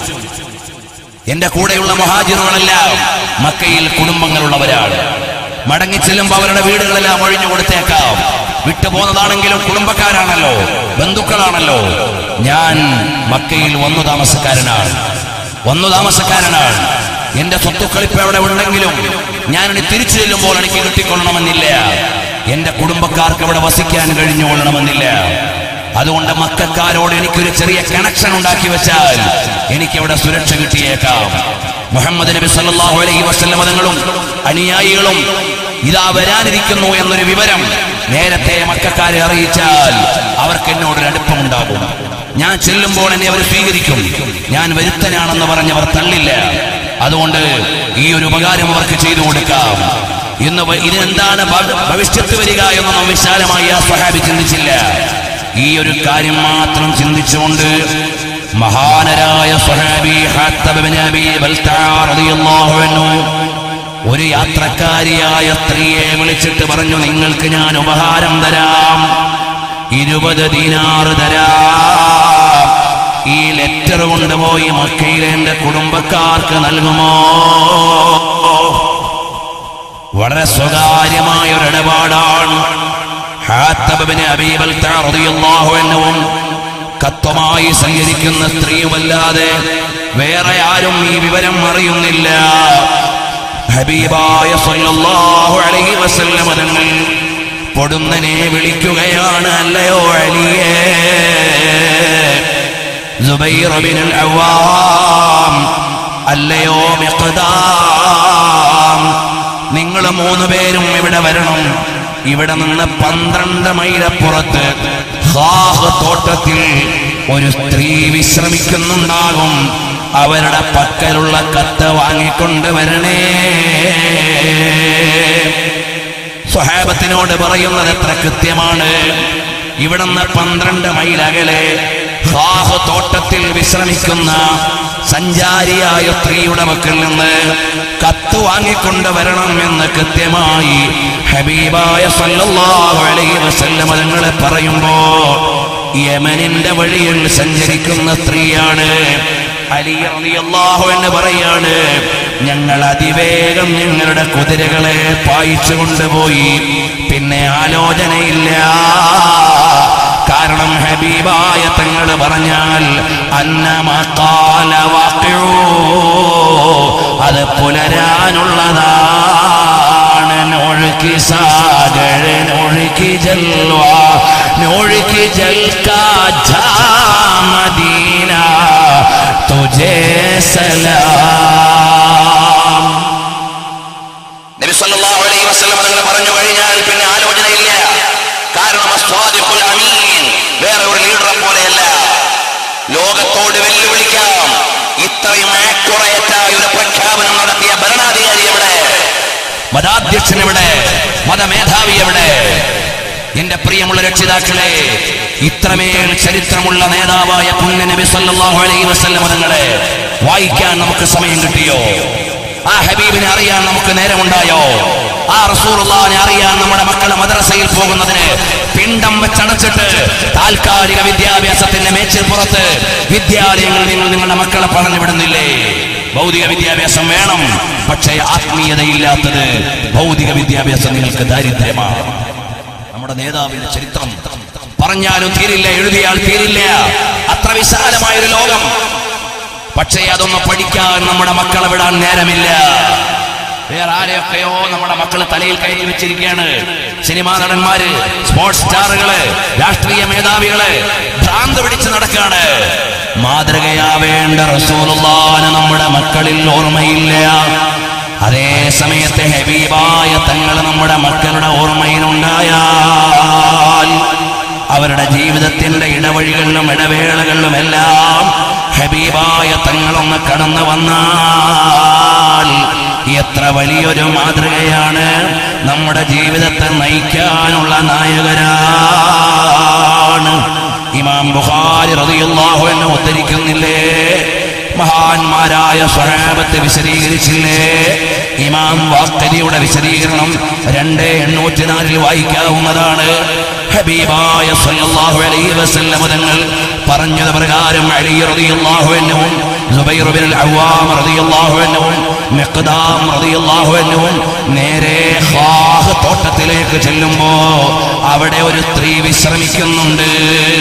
എന്റെ കൂടെയുള്ള മഹാജിറുകളെല്ലാം മക്കയിൽ കുടുംബങ്ങളുള്ളവരാണ് മടങ്ങിച്ചെല്ലുമ്പോൾ അവരുടെ വീടുകളെല്ലാം ഒഴിഞ്ഞു കൊടുത്തേക്കാം വിട്ടുപോന്നതാണെങ്കിലും കുടുംബക്കാരാണല്ലോ ബന്ധുക്കളാണല്ലോ ഞാൻ മക്കയിൽ വന്നു താമസക്കാരനാണ് വന്നു താമസക്കാരനാണ് എന്റെ സ്വത്തുക്കൾ ഇപ്പൊ അവിടെ ഉണ്ടെങ്കിലും ഞാൻ ഇനി തിരിച്ചു ചെല്ലുമ്പോൾ എനിക്ക് കിട്ടിക്കൊള്ളണമെന്നില്ല എന്റെ കുടുംബക്കാർക്ക് അവിടെ വസിക്കാൻ കഴിഞ്ഞുകൊള്ളണമെന്നില്ല അതുകൊണ്ട് മക്കാരോട് എനിക്കൊരു ചെറിയ കണക്ഷൻ ഉണ്ടാക്കി വെച്ചാൽ എനിക്ക് അവിടെ സുരക്ഷ കിട്ടിയേക്കാം മുഹമ്മദ് നബി സല്ലല്ലാഹു അലൈഹി വസല്ലം തങ്ങളും അനുയായികളും ഇതാ വരാനിരിക്കുന്നു എന്നൊരു വിവരം നേരത്തെ മക്കാരെ അറിയിച്ചാൽ അവർക്ക് എന്നോട് ഒരു അടുപ്പമുണ്ടാകും ഞാൻ ചെല്ലുമ്പോൾ എന്നെ അവർ സ്വീകരിക്കും ഞാൻ വരുത്തനാണെന്ന് പറഞ്ഞവർ തള്ളില്ല അതുകൊണ്ട് ഈ ഒരു ഉപകാരം അവർക്ക് ചെയ്തു കൊടുക്കാം ഇന്ന് വ- ഇതിനെന്താണ് ഭ- ഭവിഷ്യത്ത് വരിക എന്നൊന്നും വിശാലമായി ആ സ്വഹാബി ചിന്തിച്ചില്ല ഈ ഒരു കാര്യം മാത്രം ചിന്തിച്ചുകൊണ്ട് മഹാനരായ സ്വഹാബി ഹാത്തബ് ഇബ്നു അബീ ബൽതഅ റളിയല്ലാഹു അൻഹു ഒരു യാത്രക്കാരിയായ സ്ത്രീയെ വിളിച്ചിട്ട് പറഞ്ഞു നിങ്ങൾക്ക് ഞാൻ ഉപഹാരം തരാം ഇരുപത് ദീനാറ് തരാം ഈ ലെറ്റർ കൊണ്ടുപോയി മക്കയിലെ എന്റെ കുടുംബക്കാർക്ക് നൽകുമോ വളരെ സ്വകാര്യമായ ഒരു ഇടപാടാണ് ഹാത്തബിന് അബീബൽ റളിയല്ലാഹുവിനും കത്വമായി സഞ്ചരിക്കുന്ന സ്ത്രീയുമല്ലാതെ വേറെ ആരും ഈ വിവരം അറിയുന്നില്ല ഹബീബായ സല്ലല്ലാഹു അലൈഹി വസല്ലം തങ്ങൾ പൊടുന്നനെ വിളിക്കുകയാണ് അല്ലയോ അലിയേ സുബൈർ ബിനുൽ അവ്വാം അല്ലയോ മിഖ്ദാം നിങ്ങൾ മൂന്ന് പേരും ഇവിടെ വരണം ഇവിടെ നിന്ന് പന്ത്രണ്ട് മൈലപ്പുറത്ത് ഹാഹ് തോട്ടത്തിൽ ഒരു സ്ത്രീ വിശ്രമിക്കുന്നുണ്ടാകും അവരുടെ പക്കലുള്ള കത്ത് വാങ്ങിക്കൊണ്ട് വരണേ സ്വഹാബത്തിനോട് പറയുന്നത് എത്ര കൃത്യമാണ് ഇവിടുന്ന് പന്ത്രണ്ട് മൈൽ അകലെ ഹാഹ് തോട്ടത്തിൽ വിശ്രമിക്കുന്ന സഞ്ചാരിയായ സ്ത്രീയുടെ മക്കൾ നിന്ന് കത്ത് വാങ്ങിക്കൊണ്ട് വരണം എന്ന് കൃത്യമായി ഹബീബായ സല്ലല്ലാഹു അലൈഹി വസല്ലം തങ്ങളെ പറയുമ്പോ യമനിന്റെ വഴിയിൽ സഞ്ചരിക്കുന്ന സ്ത്രീയാണ് അലി റളിയല്ലാഹു എന്ന് പറയാണ് ഞങ്ങൾ അതിവേഗം ഞങ്ങളുടെ കുതിരകളെ പായിച്ചു കൊണ്ടുപോയി പിന്നെ ആലോചനയില്ല കാരണം ഹബീബായ തങ്ങൾ പറഞ്ഞാൽ അന്നമക്കാല വാക്കയോ അത് പുലരാനുള്ളതാണ് നോഴുക്കി സാഗർ നോഴുക്കി ജൽവ നോഴുക്കി ജൽക്കാ മദീന തുജേ സലാം നബി സല്ലല്ലാഹു അലൈഹി വസല്ലം നിങ്ങൾ പറഞ്ഞു കഴിഞ്ഞാൽ പിന്നെ ആലോചനയില്ല കാരണം അസ്വാദിഖുൽ അമീൻ വേറെ ഒരു ലീഡറെ പോലെയല്ല ലോകത്തോട് വെല്ലുവിളിക്കാം ഇത്രയും ആക്യുറേറ്റ് ആയ ഒരു പ്രഖ്യാപനം നടത്തിയ ഭരണാധികാരി എവിടെ മതാധ്യക്ഷൻ എവിടെ മതമേധാവി എവിടെ എന്റെ പ്രിയമുള്ള രക്ഷിതാക്കളെ ഇത്രമേൽ ചരിത്രമുള്ള നേതാവായ പുണ്യ നബി സല്ലല്ലാഹു അലൈഹി വസല്ലം തങ്ങളെ വായിക്കാൻ നമുക്ക് സമയം കിട്ടിയോ ആ ഹബീബിനെ അറിയാൻ നമുക്ക് നേരമുണ്ടായോ ആ റസൂലുള്ളാഹിനെ അറിയാൻ നമ്മുടെ മക്കൾ മദ്രസയിൽ പോകുന്നതിന് പിണ്ടം വെച്ചടച്ചിട്ട് താൽക്കാലിക വിദ്യാഭ്യാസത്തിന്റെ മേച്ചിൽ പുറത്ത് വിദ്യാലയങ്ങൾ നിങ്ങൾ നിങ്ങളുടെ മക്കളെ പറഞ്ഞു വിടുന്നില്ലേ ഭൗതിക വിദ്യാഭ്യാസം വേണം പക്ഷേ ആത്മീയതയില്ലാത്തത് ഭൗതിക വിദ്യാഭ്യാസം നിങ്ങൾക്ക് ദാരിദ്ര്യമാണ് നമ്മുടെ നേതാവിന്റെ ചരിത്രം പറഞ്ഞാലും തീരില്ല എഴുതിയാൽ തീരില്ല അത്ര വിശാലമായ ഒരു ലോകം പക്ഷേ അതൊന്ന് പഠിക്കാൻ നമ്മുടെ മക്കളെ വിടാൻ നേരമില്ല വേറെ ആരെയൊക്കെയോ നമ്മുടെ മക്കൾ തലയിൽ കയറ്റി വെച്ചിരിക്കുകയാണ് സിനിമാ നടന്മാര് സ്പോർട്സ് സ്റ്റാറുകള് രാഷ്ട്രീയ മേധാവികള് ഭ്രാന്ത് പിടിച്ച് നടക്കാണ് മാതൃകയാവേണ്ട റസൂലുള്ളാന് നമ്മുടെ മക്കളിൽ ഓർമ്മയില്ല അതേ സമയത്ത് ഹബീബായ തങ്ങൾ നമ്മുടെ മക്കളുടെ ഓർമ്മയിലുണ്ടായാൽ അവരുടെ ജീവിതത്തിന്റെ ഇടവഴികളിലും ഇടവേളകളിലും എല്ലാം ഹബീബായ തങ്ങളൊന്ന് കടന്നു വന്നാൽ എത്ര വലിയൊരു മാതൃകയാണ് നമ്മുടെ ജീവിതത്തെ നയിക്കാനുള്ള നായകരാണ് ഇമാം ബുഖാരി റളിയല്ലാഹു അൻഹു ഉദ്ധരിക്കുന്നില്ലേ മഹാന്മാരായ സ്വഹാബത്ത് വിശദീകരിച്ചില്ലേ ഇമാം വാക്കലിയുടെ വിശദീകരണം രണ്ട് എണ്ണൂറ്റി നാലിൽ വായിക്കാവുന്നതാണ് ഹബീബായ സല്ലല്ലാഹു അലൈഹി വസല്ലം തങ്ങൾ പറഞ്ഞത് പ്രകാരം അലി റളിയല്ലാഹു അൻഹും സുബൈർ ബിൻ അവ്വാം റളിയല്ലാഹു അൻഹും മിഖ്ദാം റളിയല്ലാഹു അൻഹും നേരെ ഖാഹ് തോട്ടത്തിലേക്ക് ചെല്ലുമ്പോ അവിടെ ഒരു സ്ത്രീ വിശ്രമിക്കുന്നുണ്ട്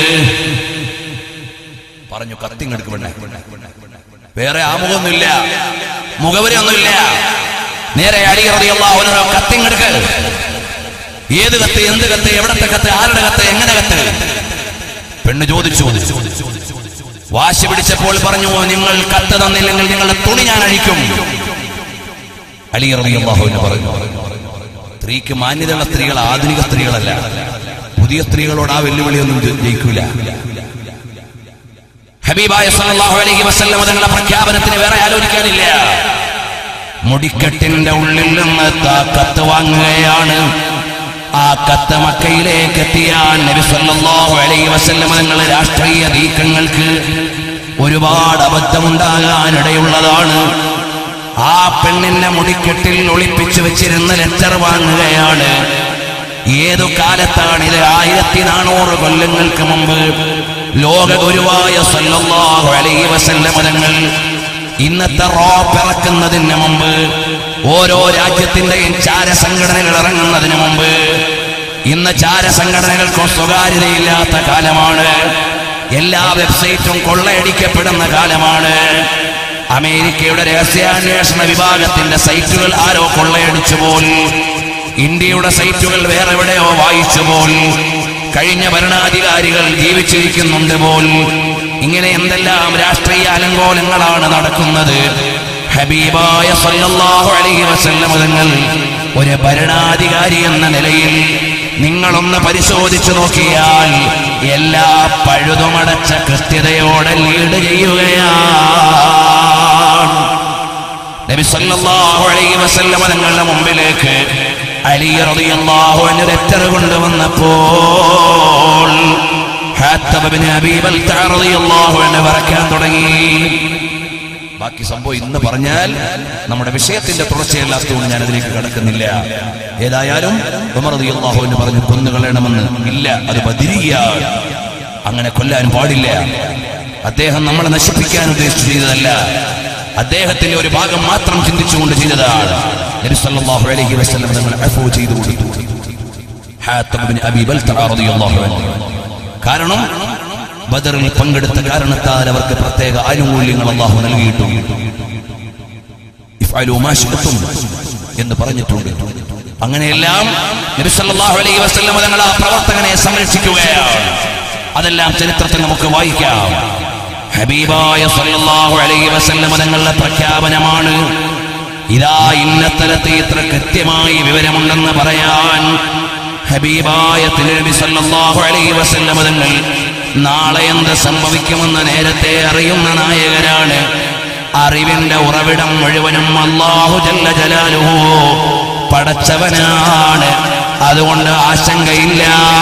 പറഞ്ഞു കത്തിങ്ങെടുക്ക് പെണ്ണെ വേറെ ആമുഖമൊന്നുമില്ല മുഖവരൊന്നുമില്ല നേരെ അലി റളിയല്ലാഹു അൻഹു കത്തിങ്ങെടുക്ക് ഏത് കത്ത് എന്ത് കത്ത് എവിടത്തെ കത്ത് ആരുടെ കത്ത് എങ്ങനെ കത്ത് പെണ്ണ് ചോദിച്ചു വാശി പിടിച്ചപ്പോൾ പറഞ്ഞു നിങ്ങൾ കത്ത് തന്നില്ലെങ്കിൽ നിങ്ങളുടെ തുണി ഞാൻ അഴിക്കും അലി റളിയല്ലാഹുവിന് പറഞ്ഞു സ്ത്രീക്ക് മാന്യതയുള്ള സ്ത്രീകൾ ആധുനിക സ്ത്രീകളല്ല പുതിയ സ്ത്രീകളോട് ആ വെല്ലുവിളിയൊന്നും ജ- ജയിക്കൂല ഹബീബായ സല്ലല്ലാഹു അലൈഹി വസല്ലം തങ്ങളുടെ പ്രഖ്യാപനത്തിന് വേറെ ആലോചിക്കാനില്ല മുടിക്കെട്ടിന്റെ ഉള്ളിൽ നിന്ന് താ കത്ത് വാങ്ങുകയാണ് ആ കത്ത് മക്കയിലേക്ക് എത്തിയാൽ നബി സല്ലല്ലാഹു അലൈഹി വസല്ലം തങ്ങൾ രാഷ്ട്രീയ നീക്കങ്ങൾക്ക് ഒരുപാട് അബദ്ധമുണ്ടാകാനിടയുള്ളതാണ് ആ പെണ്ണിന്റെ മുടിക്കെട്ടിൽ ഒളിപ്പിച്ചു വെച്ചിരുന്ന ലെറ്റർ വാങ്ങുകയാണ് ഏതു കാലത്താണ് ഇത് ആയിരത്തി നാനൂറ് കൊല്ലങ്ങൾക്ക് മുമ്പ് ലോക ഗുരുവായ സല്ലല്ലാഹു അലൈഹി വസല്ലം തങ്ങൾ ഇന്നത്തെ റോ പിറക്കുന്നതിന് മുമ്പ് ഓരോ രാജ്യത്തിന്റെയും ചാരസംഘടനകൾ ഇറങ്ങുന്നതിന് മുമ്പ് ഇന്ന് ചാരസംഘടനകൾക്കും സ്വകാര്യതയില്ലാത്ത കാലമാണ് എല്ലാ വെബ്സൈറ്റും കൊള്ളയടിക്കപ്പെടുന്ന കാലമാണ് അമേരിക്കയുടെ രഹസ്യാന്വേഷണ വിഭാഗത്തിന്റെ സൈറ്റുകൾ ആരോ കൊള്ളയടിച്ചു പോൽ ഇന്ത്യയുടെ സൈറ്റുകൾ വേറെ എവിടെയോ വായിച്ചു പോൽ കഴിഞ്ഞ ഭരണാധികാരികൾ ജീവിച്ചിരിക്കുന്നുണ്ട് പോൽ ഇങ്ങനെ എന്തെല്ലാം രാഷ്ട്രീയ അലങ്കോലങ്ങളാണ് നടക്കുന്നത് ഹബീബായ സല്ലല്ലാഹു അലൈഹി വസല്ലം തങ്ങൾ ഒരു ഭരണാധികാരി എന്ന നിലയിൽ നിങ്ങളൊന്ന് പരിശോധിച്ചു നോക്കിയാൽ എല്ലാ പഴുതുമടച്ച കൃത്യതയോടെ ലീഡ് ചെയ്യുകയാണ് നബി സല്ലല്ലാഹു അലൈഹി വസല്ലം തങ്ങളുടെ മുമ്പിലേക്ക് അലി റളിയല്ലാഹു അൻഹു ലെറ്റർ കൊണ്ടുവന്നപ്പോൾ ഹാത്തബ് ഇബ്നു അബീ ബൽതഅ റളിയല്ലാഹു അൻഹു വരക്കാൻ തുടങ്ങി ബാക്കി സംഭവം ഇന്ന് പറഞ്ഞാൽ നമ്മുടെ വിഷയത്തിന്റെ തുടർച്ചയല്ലാത്തതുകൊണ്ട് ഞാൻ അതിലേക്ക് കടക്കുന്നില്ല ഏതായാലും ഉമർ റളിയല്ലാഹു അൻഹു പറഞ്ഞു കൊന്നുകളയണമെന്ന് ഇല്ല അത് ബദിരിയാണ് അങ്ങനെ കൊല്ലാൻ പാടില്ല അദ്ദേഹം നമ്മളെ നശിപ്പിക്കാൻ ഉദ്ദേശിച്ചു ചെയ്തതല്ല അദ്ദേഹത്തിന്റെ ഒരു ഭാഗം മാത്രം ചിന്തിച്ചുകൊണ്ട് ചെയ്തതാണ് നബി സല്ലല്ലാഹു അലൈഹി വസല്ലം തങ്ങൾ അഫൂ ചെയ്തു കൊടുത്തു ഹാത്തബ് ഇബ്നു അബീ ബൽതഅ റളിയല്ലാഹു അൻഹു കാരണം ബദറിൽ പങ്കെടുത്ത കാരണത്താൽ അവർക്ക് പ്രത്യേക ആനുകൂല്യങ്ങൾ അള്ളാഹു നൽകിയിട്ടുണ്ട് ഇഫ്അലൂ മാ ശിഅ്തും എന്ന് പറഞ്ഞിട്ടുണ്ട് അങ്ങനെയെല്ലാം നബി സല്ലല്ലാഹു അലൈഹി വസല്ലം തങ്ങൾ ആ പ്രവർത്തകനെ സംരക്ഷിക്കുകയാണ് അതെല്ലാം ചരിത്രത്തിൽ നമുക്ക് വായിക്കാം ഹബീബായ സല്ലല്ലാഹു അലൈഹി വസല്ലം തങ്ങളുടെ പ്രഖ്യാപനമാണ് ഇതാ ഇന്നത്തലത്ത് ഇത്ര കൃത്യമായി വിവരമുണ്ടെന്ന് പറയാൻ ഹബീബായ തിരുനബി സല്ലല്ലാഹു അലൈഹി വസല്ലം തങ്ങൾ നാളെ എന്ത് സംഭവിക്കുമെന്ന് നേരത്തെ അറിയുന്ന നായകനാണ് അറിവിന്റെ ഉറവിടം മുഴുവനും അല്ലാഹു ജല്ല ജലാലുഹു പടച്ചവനാണ് അതുകൊണ്ട് ആശങ്കയില്ല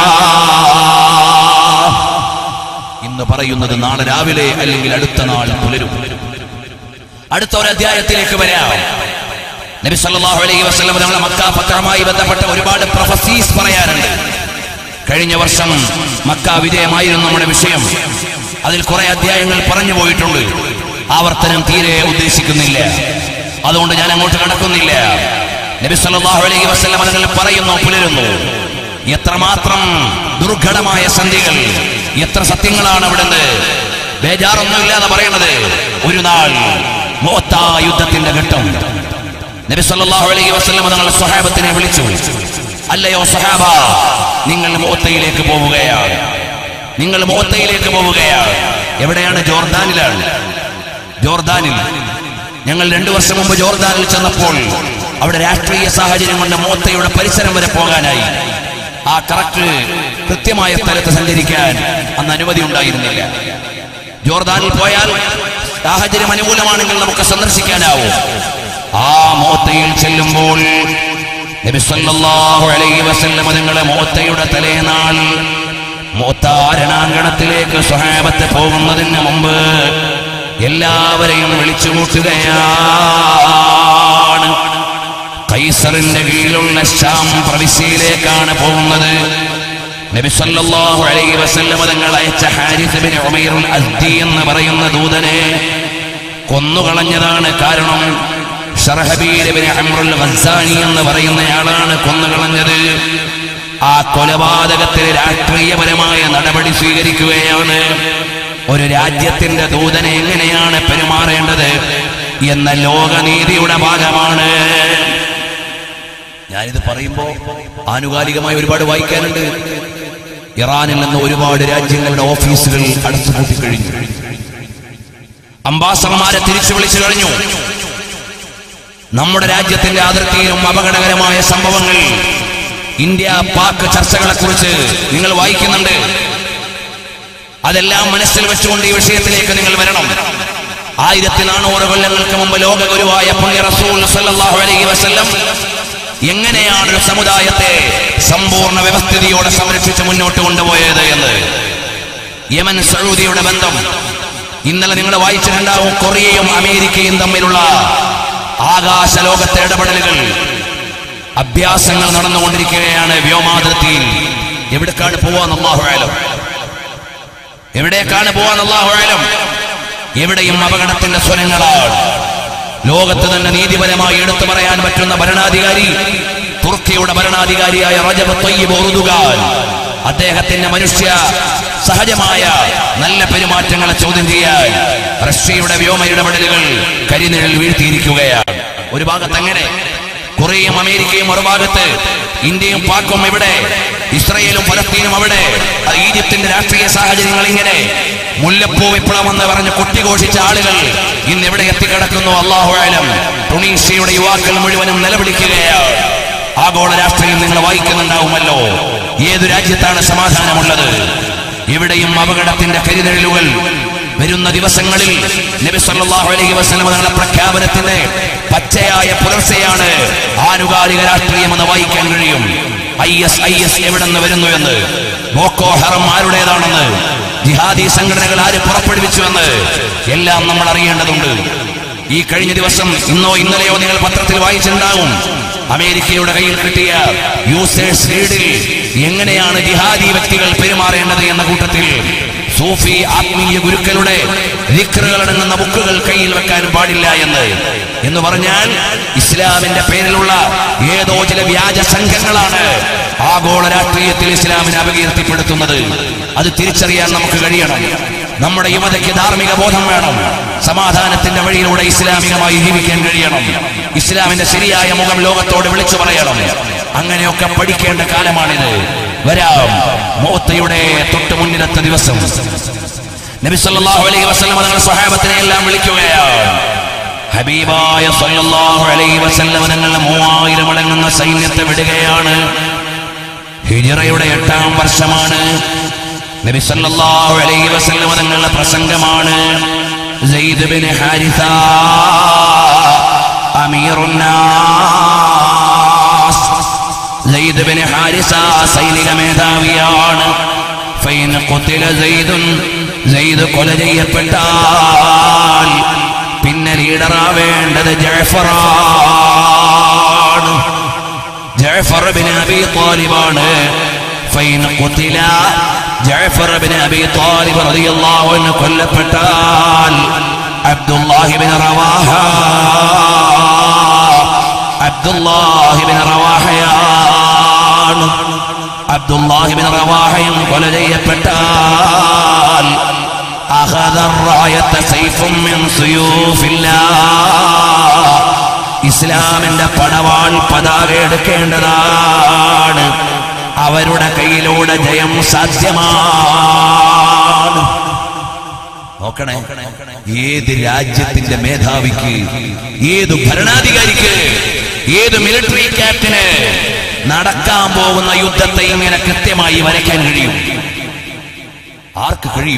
ഇന്ന് പറയുന്നത് നാളെ രാവിലെ അല്ലെങ്കിൽ അടുത്ത നാൾ പുലരും അടുത്ത ഒരു അധ്യായത്തിലേക്ക് വരാം നബി സല്ലല്ലാഹു അലൈഹി വസല്ലം നമ്മളെ മക്ക ഫത്തഹുമായി ബന്ധപ്പെട്ട ഒരുപാട് പ്രൊഫസീസ് പറയാറുണ്ട് കഴിഞ്ഞ വർഷം മക്ക വിജയമായിരുന്നു നമ്മുടെ വിഷയം അതിൽ കുറെ അധ്യായങ്ങൾ പറഞ്ഞു പോയിട്ടുണ്ട് ആവർത്തനം തീരെ ഉദ്ദേശിക്കുന്നില്ല അതുകൊണ്ട് ഞാൻ അങ്ങോട്ട് കടക്കുന്നില്ല നബി സല്ലല്ലാഹു അലൈഹി വസല്ലം നിങ്ങൾ പറയുന്നു പുലരുന്നു എത്രമാത്രം ദുർഘടമായ സന്ധികൾ എത്ര സത്യങ്ങളാണ് അവിടുന്ന് ബേജാറൊന്നുമില്ലാതെ പറയണത് ഒരു നാൾ മോത്ത യുദ്ധത്തിന്റെ ഘട്ടം നബി സല്ലല്ലാഹു അലൈഹി വസല്ലം തങ്ങൾ സ്വഹാബത്തിനെ വിളിച്ചു അല്ലയോ സഹാബ നിങ്ങൾ മോത്തയിലേക്ക് പോവുകയാണ് നിങ്ങൾ മോത്തയിലേക്ക് പോവുകയാണ് എവിടെയാണ് ജോർദാനിലാണ് ജോർദാനിൽ ഞങ്ങൾ രണ്ടു വർഷം മുമ്പ് ജോർദാനിൽ ചെന്നപ്പോൾ അവിടെ രാഷ്ട്രീയ സാഹചര്യം കൊണ്ട് മോത്തയുടെ പരിസരം വരെ പോകാനായി ആ കറക്റ്റ് കൃത്യമായ സ്ഥലത്ത് സഞ്ചരിക്കാൻ അന്ന് അനുമതി ഉണ്ടായിരുന്നില്ല ജോർദാനിൽ പോയാൽ സാഹചര്യം അനുകൂലമാണെങ്കിൽ നമുക്ക് സന്ദർശിക്കാനാവും ആ മോത്തയിൽ ചെല്ലുമ്പോൾ നബി സല്ലല്ലാഹു അലൈഹി വസല്ലം തങ്ങളെ മോത്തയുടെ തലേനാൾ മോത്താരണാങ്കണത്തിലേക്ക് സ്വഹാബത്ത് പോകുന്നതിന് മുമ്പ് എല്ലാവരെയും വിളിച്ചു കൂട്ടുകയാണ് കൈസറിന്റെ കീഴിലുള്ള ശാം പ്രവിശ്യയിലേക്കാണ് പോകുന്നത് നബി സല്ലല്ലാഹു അലൈഹി വസല്ലം തങ്ങൾ അയച്ച ഹാരിസ് ബിൻ ഉമൈറുൽ അസ്ദി എന്ന് പറയുന്ന ദൂതനെ കൊന്നുകളഞ്ഞതാണ് കാരണം ഷർഹബീൽ ബിൻ അംറുൽ ഗസ്സാനി എന്ന് പറയുന്നയാളാണ് കൊന്നുകളഞ്ഞത് ആ കൊലപാതകത്തിന് രാഷ്ട്രീയപരമായ നടപടി സ്വീകരിക്കുകയാണ് ഒരു രാജ്യത്തിന്റെ ദൂതനെ എങ്ങനെയാണ് പെരുമാറേണ്ടത് എന്ന ലോകനീതിയുടെ ഭാഗമാണ് ഞാനിത് പറയുമ്പോൾ ആനുകാലികമായി ഒരുപാട് വായിക്കാനുണ്ട് ഇറാനിൽ നിന്ന് ഒരുപാട് രാജ്യങ്ങളുടെ ഓഫീസുകൾ അടച്ചുപൂട്ടി കഴിഞ്ഞു അംബാസഡർമാരെ തിരിച്ചു വിളിച്ചു കഴിഞ്ഞു നമ്മുടെ രാജ്യത്തിന്റെ അതിർത്തിയിലും അപകടകരമായ സംഭവങ്ങൾ ഇന്ത്യ പാക് ചർച്ചകളെ കുറിച്ച് നിങ്ങൾ വായിക്കുന്നുണ്ട് അതെല്ലാം മനസ്സിൽ വെച്ചുകൊണ്ട് ഈ വിഷയത്തിലേക്ക് നിങ്ങൾ വരണം ആയിരത്തി നാനൂറ് കൊല്ലങ്ങൾക്ക് മുമ്പ് ലോക ഗുരുവായ പുണ്യ റസൂൽ സല്ലല്ലാഹു അലൈഹി വസല്ലം എങ്ങനെയാണ് ഒരു സമുദായത്തെ സമ്പൂർണ്ണ വ്യവസ്ഥിതിയോടെ സംരക്ഷിച്ച് മുന്നോട്ട് കൊണ്ടുപോയത് എന്ന് യമൻ സൗദിയുടെ ബന്ധം ഇന്നലെ നിങ്ങൾ വായിച്ചിട്ടുണ്ടാവും കൊറിയയും അമേരിക്കയും തമ്മിലുള്ള ആകാശ ലോകത്തെ ഇടപെടലുകൾ അഭ്യാസങ്ങൾ നടന്നുകൊണ്ടിരിക്കുകയാണ് വ്യോമാതിർത്തിയിൽ എവിടേക്കാണ് പോവാന്ന് അള്ളാഹുആലം എവിടേക്കാണ് പോവാന്ന് അള്ളാഹുആലം എവിടെയും അപകടത്തിന്റെ സ്വരങ്ങളാണ് ലോകത്ത് തന്നെ നീതിപരമായി എടുത്തു പറയാൻ പറ്റുന്ന ഭരണാധികാരി തുർക്കിയുടെ ഭരണാധികാരിയായ റജബ് തയ്യിബ് ഉറുദുഗാൻ അദ്ദേഹത്തിന്റെ മനുഷ്യ സഹജമായ നല്ല പെരുമാറ്റങ്ങളെ ചോദ്യം ചെയ്യാൻ റഷ്യയുടെ വ്യോമ ഇടപെടലുകൾ കരിനിഴൽ വീഴ്ത്തിയിരിക്കുകയാണ് ഒരു ഭാഗത്ത് അങ്ങനെ കൊറിയയും അമേരിക്കയും മറുഭാഗത്ത് ഇന്ത്യയും പാക്കും ഇവിടെ ഇസ്രയേലും ഫലസ്തീനും അവിടെ അത് ഈജിപ്തിന്റെ രാഷ്ട്രീയ സാഹചര്യങ്ങൾ ഇങ്ങനെ മുല്ലപ്പൂ വിപ്ലവം എന്ന് പറഞ്ഞ് കൊട്ടിഘോഷിച്ച ആളുകൾ ഇന്ന് എവിടെ എത്തിക്കിടക്കുന്നു അള്ളാഹു ആലം ടുണീഷ്യയുടെ യുവാക്കൾ മുഴുവനും നിലവിളിക്കുകയാണ് ആഗോള രാഷ്ട്രീയം നിങ്ങൾ വായിക്കുന്നുണ്ടാവുമല്ലോ ഏതു രാജ്യത്താണ് സമാധാനമുള്ളത് ഇവിടെയും അപകടത്തിന്റെ കരിനിഴലുകൾ വരുന്ന ദിവസങ്ങളിൽ നബി സല്ലല്ലാഹു അലൈഹി വസല്ലം തങ്ങളുടെ പ്രഖ്യാപനത്തിന്റെ പച്ചയായ പുലർച്ചയാണ് ആനുകാലിക രാഷ്ട്രീയം എന്ന് വായിക്കാൻ കഴിയും ഐ എസ് ഐ എസ് എവിടെ നിന്ന് വരുന്നു എന്ന് ബോക്കോ ഹറം ആരുടേതാണെന്ന് ജിഹാദി സംഘടനകൾ ആര് പുറപ്പെടുവിച്ചുവെന്ന് എല്ലാം നമ്മൾ അറിയേണ്ടതുണ്ട് ഈ കഴിഞ്ഞ ദിവസം ഇന്നോ ഇന്നലെയോ നിങ്ങൾ പത്രത്തിൽ വായിച്ചിട്ടുണ്ടാവും അമേരിക്കയുടെ കയ്യിൽ കിട്ടിയ യൂസേഴ്സ് ലീഡിൽ എങ്ങനെയാണ് ജിഹാദി വ്യക്തികൾ പെരുമാറേണ്ടത് എന്ന കൂട്ടത്തിൽ സൂഫി ആത്മീയ ഗുരുക്കളുടെ ദിക്റുകളടങ്ങുന്ന ബുക്കുകൾ കയ്യിൽ വെക്കാൻ പാടില്ല എന്ന് എന്ന് പറഞ്ഞാൽ ഇസ്ലാമിന്റെ പേരിലുള്ള ഏതോ ചില വ്യാജ സംഘങ്ങളാണ് ആഗോള രാഷ്ട്രീയത്തിൽ ഇസ്ലാമിനെ അപകീർത്തിപ്പെടുത്തുന്നത് അത് തിരിച്ചറിയാൻ നമുക്ക് കഴിയണം നമ്മുടെ യുവതയ്ക്ക് ധാർമ്മിക ബോധം വേണം സമാധാനത്തിന്റെ വഴിയിലൂടെ ഇസ്ലാമികമായി ജീവിക്കാൻ കഴിയണം ഇസ്ലാമിന്റെ ശരിയായ മുഖം ലോകത്തോട് വിളിച്ചു പറയണം അങ്ങനെയൊക്കെ പഠിക്കേണ്ട കാലമാണിത് വരാം മോത്തയുടെ തൊട്ട് മുന്നിലത്തെ ദിവസം നബി സല്ലല്ലാഹു അലൈഹി വസല്ലം തങ്ങളുടെ സ്വഹാബത്തിനെ എല്ലാം വിളിക്കുകയാണ് ഹബീബായ സല്ലല്ലാഹു അലൈഹി വസല്ലം തങ്ങൾ മൂവായിരം അടങ്ങുന്ന സൈന്യത്തെ വിടുകയാണ് ഹിജറയുടെ എട്ടാം വർഷമാണ് നബി സല്ലല്ലാഹു അലൈഹി വസല്ലം തങ്ങളുടെ പ്രസംഗമാണ് സെയ്ദ് ബിൻ ഹാരിസ അമീറുന്നാസ് സെയ്ദ് ബിൻ ഹാരിസ സൈനിക മേധാവിയാണ് ഫൈൻ ഖുതില സെയ്ദുൻ സെയ്ദ് കൊല ചെയ്യപ്പെട്ടാൽ പിന്നെ ലീഡറാവേണ്ടത് ജഅഫറാണ് ജഅഫർ ബിൻ അബി താലിബാണ് ഫൈൻ ഖുതില ജഅഫർ ബിൻ അബി താലിബ് റളിയല്ലാഹു അൻഹു കൊല്ലപ്പെട്ടാൽ അബ്ദുല്ലാഹി ബിൻ റവാഹ അബ്ദുല്ലാഹി ബിൻ റവാഹയാണ് അബ്ദുല്ലാഹി ബിൻ റവാഹയും കൊല ചെയ്യപ്പെട്ടാൽ أخذ الراية سيف من سيوف الله ഇസ്ലാമിന്റെ പടവാൾ പതാക എടുക്കേണ്ടതാണ് അവരുടെ കയ്യിലൂടെ ജയം സാധ്യമാണ് നോക്കണേ ഏത് രാജ്യത്തിന്റെ മേധാവിക്ക് ഏത് ഭരണാധികാരിക്ക് ഏത് മിലിറ്ററി ക്യാപ്റ്റന് നടക്കാൻ പോകുന്ന യുദ്ധത്തെ ഇങ്ങനെ കൃത്യമായി വരയ്ക്കാൻ കഴിയും ആർക്ക് കഴിയും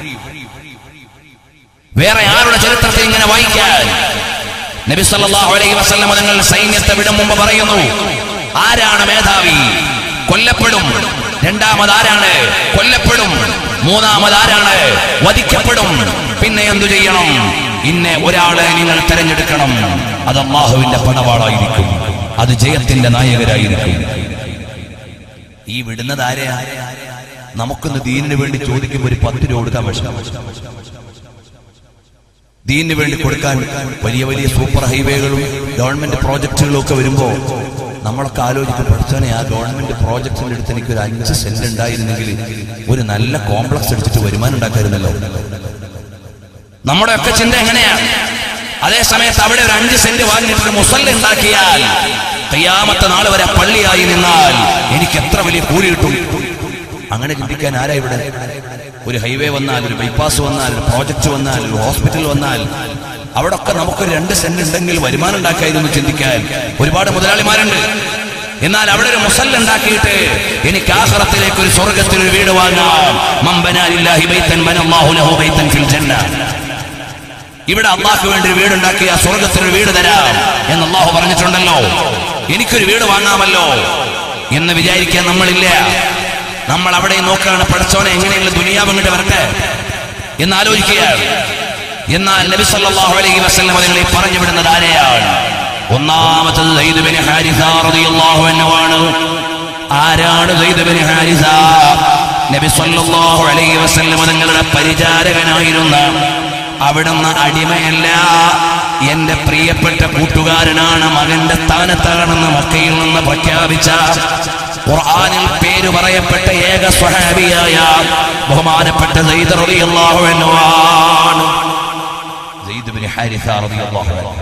വേറെ ആരുടെ ചരിത്രത്തെ ഇങ്ങനെ വായിക്കാൻ നബി സല്ലല്ലാഹു അലൈഹി വസല്ലം തങ്ങൾ സൈന്യത്തെ വിടും മുമ്പ് പറയുന്നു ആരാണ് മേധാവി കൊല്ലപ്പെടും രണ്ടാമത് ആരാണ് കൊല്ലപ്പെടും മൂന്നാമത് ആരാണ് വധിക്കപ്പെടും പിന്നെ എന്തു ചെയ്യണം ഇന്നെ ഒരാളെ നിങ്ങൾ തെരഞ്ഞെടുക്കണം അത് അള്ളാഹുവിന്റെ പണവാളായിരിക്കും അത് ജയത്തിന്റെ നായകരായിരിക്കും ഈ വിടുന്നത് ആരെയാ നമുക്കൊന്ന് ദീനിന് വേണ്ടി ചോദിക്കുമ്പോൾ ഒരു പത്ത് രൂപ കൊടുക്കാൻ വിഷമം ദീനിന് വേണ്ടി കൊടുക്കാൻ വലിയ വലിയ സൂപ്പർ ഹൈവേകളും ഗവൺമെന്റ് പ്രോജക്റ്റുകളും ഒക്കെ വരുമ്പോ നമ്മളൊക്കെ ആലോചിക്കും പഠിച്ചോനെ ആ ഗവൺമെന്റ് പ്രോജക്റ്റിന്റെ അടുത്ത് എനിക്ക് ഒരു അഞ്ച് സെന്റ് ഉണ്ടായിരുന്നെങ്കിൽ ഒരു നല്ല കോംപ്ലക്സ് എടുത്തിട്ട് വരുമാനം ഉണ്ടാക്കായിരുന്നല്ലോ നമ്മുടെ ഒക്കെ ചിന്ത എങ്ങനെയാണ് അതേ സമയത്ത് അവിടെ ഒരു അഞ്ച് സെന്റ് വാങ്ങിയിട്ട് ഒരു മുസല്ല ഉണ്ടാക്കിയാൽ കയ്യാമത്തെ നാൾ വരെ പള്ളിയായി നിന്നാൽ എനിക്ക് എത്ര വലിയ കൂലി കിട്ടും അങ്ങനെ ചിന്തിക്കാൻ ആരാ ഇവിടെ ഒരു ഹൈവേ വന്നാൽ ഒരു ബൈപ്പാസ് വന്നാൽ ഒരു പ്രോജക്റ്റ് വന്നാൽ ഒരു ഹോസ്പിറ്റൽ വന്നാൽ അവിടെ ഒക്കെ നമുക്ക് രണ്ട് സെന്റ് ഉണ്ടെങ്കിൽ വരുമാനം ഉണ്ടാക്കായിരുന്നു ചിന്തിക്കാൻ ഒരുപാട് മുതലാളിമാരുണ്ട് എന്നാൽ അവിടെ ഒരു മുസല്ല ഉണ്ടാക്കിയിട്ട് എനിക്ക് ആഹ്റത്തിലേക്ക് ഒരു സ്വർഗത്തിൽ ഒരു വീട് വാങ്ങാം മമ്പനാലില്ലാഹി ബൈത്തൻ ബനല്ലാഹു ലഹു ബൈത്തൻ ഫിൽ ജന്ന ഇവിടെ അള്ളാഹ്ക്ക് വേണ്ടി ഒരു വീടുണ്ടാക്കി ആ സ്വർഗത്തിൽ ഒരു വീട് തരാം എന്ന് അള്ളാഹു പറഞ്ഞിട്ടുണ്ടല്ലോ എനിക്കൊരു വീട് വാങ്ങാമല്ലോ എന്ന് വിചാരിക്കാൻ നമ്മളില്ല നമ്മൾ അവിടെ നോക്കുകയാണ് പഠിച്ചോനെ എങ്ങനെയുള്ള ദുനിയാവ് അങ്ങോട്ട് വരട്ടെ എന്ന് ആലോചിക്കുകയാണ് എന്നാൽ നബി സല്ലല്ലാഹു അലൈഹി വസല്ലം അതിനെ പറഞ്ഞു വിടുന്നത് ആരെയാണ് ഒന്നാമത്തത് സയ്യിദ് ബിൻ ഹാരിസ റളിയല്ലാഹു അൻഹു ആണ് ആരാണ് സയ്യിദ് ബിൻ ഹാരിസ നബി സല്ലല്ലാഹു അലൈഹി വസല്ലം തങ്ങളുടെ പരിചാരകനായിരുന്ന അവിടുന്ന് അടിമയല്ല എന്റെ പ്രിയപ്പെട്ട കൂട്ടുകാരനാണ് മകന്റെ സ്ഥാനത്താണെന്ന് മക്കയിൽ നിന്ന് പ്രഖ്യാപിച്ച ഖുർആനിൽ പേര് പറയപ്പെട്ട ഏക സ്വഹാബിയായ ബഹുമാനപ്പെട്ട സയ്യിദ് റളിയല്ലാഹു അൻഹു ആണ് സയ്യിദ് ബിൻ ഹാരിസ റളിയല്ലാഹു അൻഹു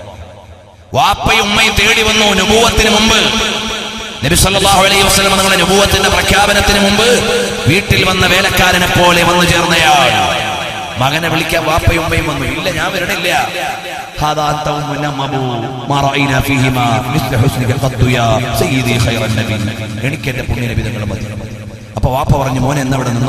വാപ്പയും ഉമ്മയും തേടി വന്നു നുബൂവത്തിന് മുമ്പ് നബി സല്ലല്ലാഹു അലൈഹി വസല്ലം തങ്ങളുടെ നുബൂവത്തിന്റെ പ്രഖ്യാപനത്തിന് മുമ്പ് വീട്ടിൽ വന്ന വേലക്കാരനെ പോലെ വന്നു ചേർന്നയാൾ മകനെ വിളിക്കാൻ വാപ്പയും ഉമ്മയും വന്നു ഇല്ല ഞാൻ വരണില്ല هذا أنت ومن أبو ما رأينا فيهما مثل حسنك قد يا سيدي خير النبي എനിക്ക് എന്റെ പുണ്യ നബി തങ്ങൾ മതി അപ്പൊ വാപ്പ പറഞ്ഞു മോനെ എന്നവിടെ നിന്നോ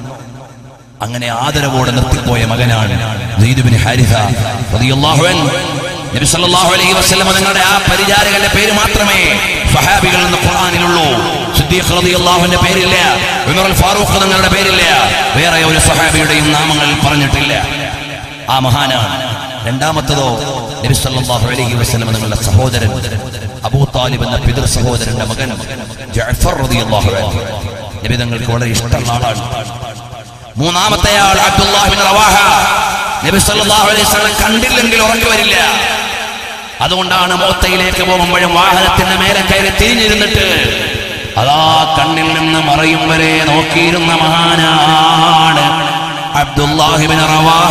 അങ്ങനെ ആദരവോടെ നിർത്തിപ്പോയ മകനാണ് സയ്യിദ് ബിൻ ഹാരിസ റളിയല്ലാഹു അൻഹു നബി സല്ലല്ലാഹു അലൈഹി വസല്ലം തങ്ങളുടെ ആ പരിചാരകന്റെ പേര് മാത്രമേ സ്വഹാബികൾ എന്ന ഖുർആനിലുള്ളൂ സിദ്ദീഖ് റളിയല്ലാഹുവിന്റെ പേരില്ല ഉമർ അൽ ഫാറൂഖ് തങ്ങളുടെ പേരില്ല വേറെ ഒരു സ്വഹാബിയുടെയും നാമങ്ങൾ പറഞ്ഞിട്ടില്ല ആ മഹാനാണ് രണ്ടാമത്തതോ നബി സല്ലല്ലാഹു അലൈഹി വസല്ലം തങ്ങളുടെ സഹോദരൻ അബൂ താലിബ് എന്ന പിതൃ സഹോദരന്റെ മകൻ ജഅഫർ റളിയല്ലാഹു അൻഹു നബി തങ്ങൾക്ക് വളരെ ഇഷ്ടമുള്ള ആളാണ് മൂന്നാമത്തെ ആൾ അബ്ദുല്ലാഹിബിൻ റവാഹ നബി സല്ലല്ലാഹു അലൈഹി വസല്ലം കണ്ടില്ലെങ്കിൽ ഉറങ്ങി വരില്ല അതുകൊണ്ടാണ് മോത്തയിലേക്ക് പോകുമ്പോഴും വാഹനത്തിന്റെ മേലെ കയറി തിരിഞ്ഞിരുന്നിട്ട് അതാ കണ്ണിൽ നിന്ന് മറയും വരെ നോക്കിയിരുന്ന മഹാനാണ് അബ്ദുല്ലാഹിബിൻ റവാഹ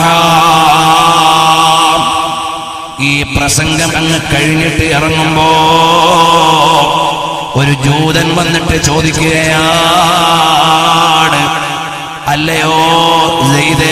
ഈ പ്രസംഗം അങ്ങ് കഴിഞ്ഞിട്ട് ഇറങ്ങുമ്പോ ഒരു ജൂതൻ വന്നിട്ട് ചോദിക്കുകയാണ് അല്ലയോ സെയ്ദേ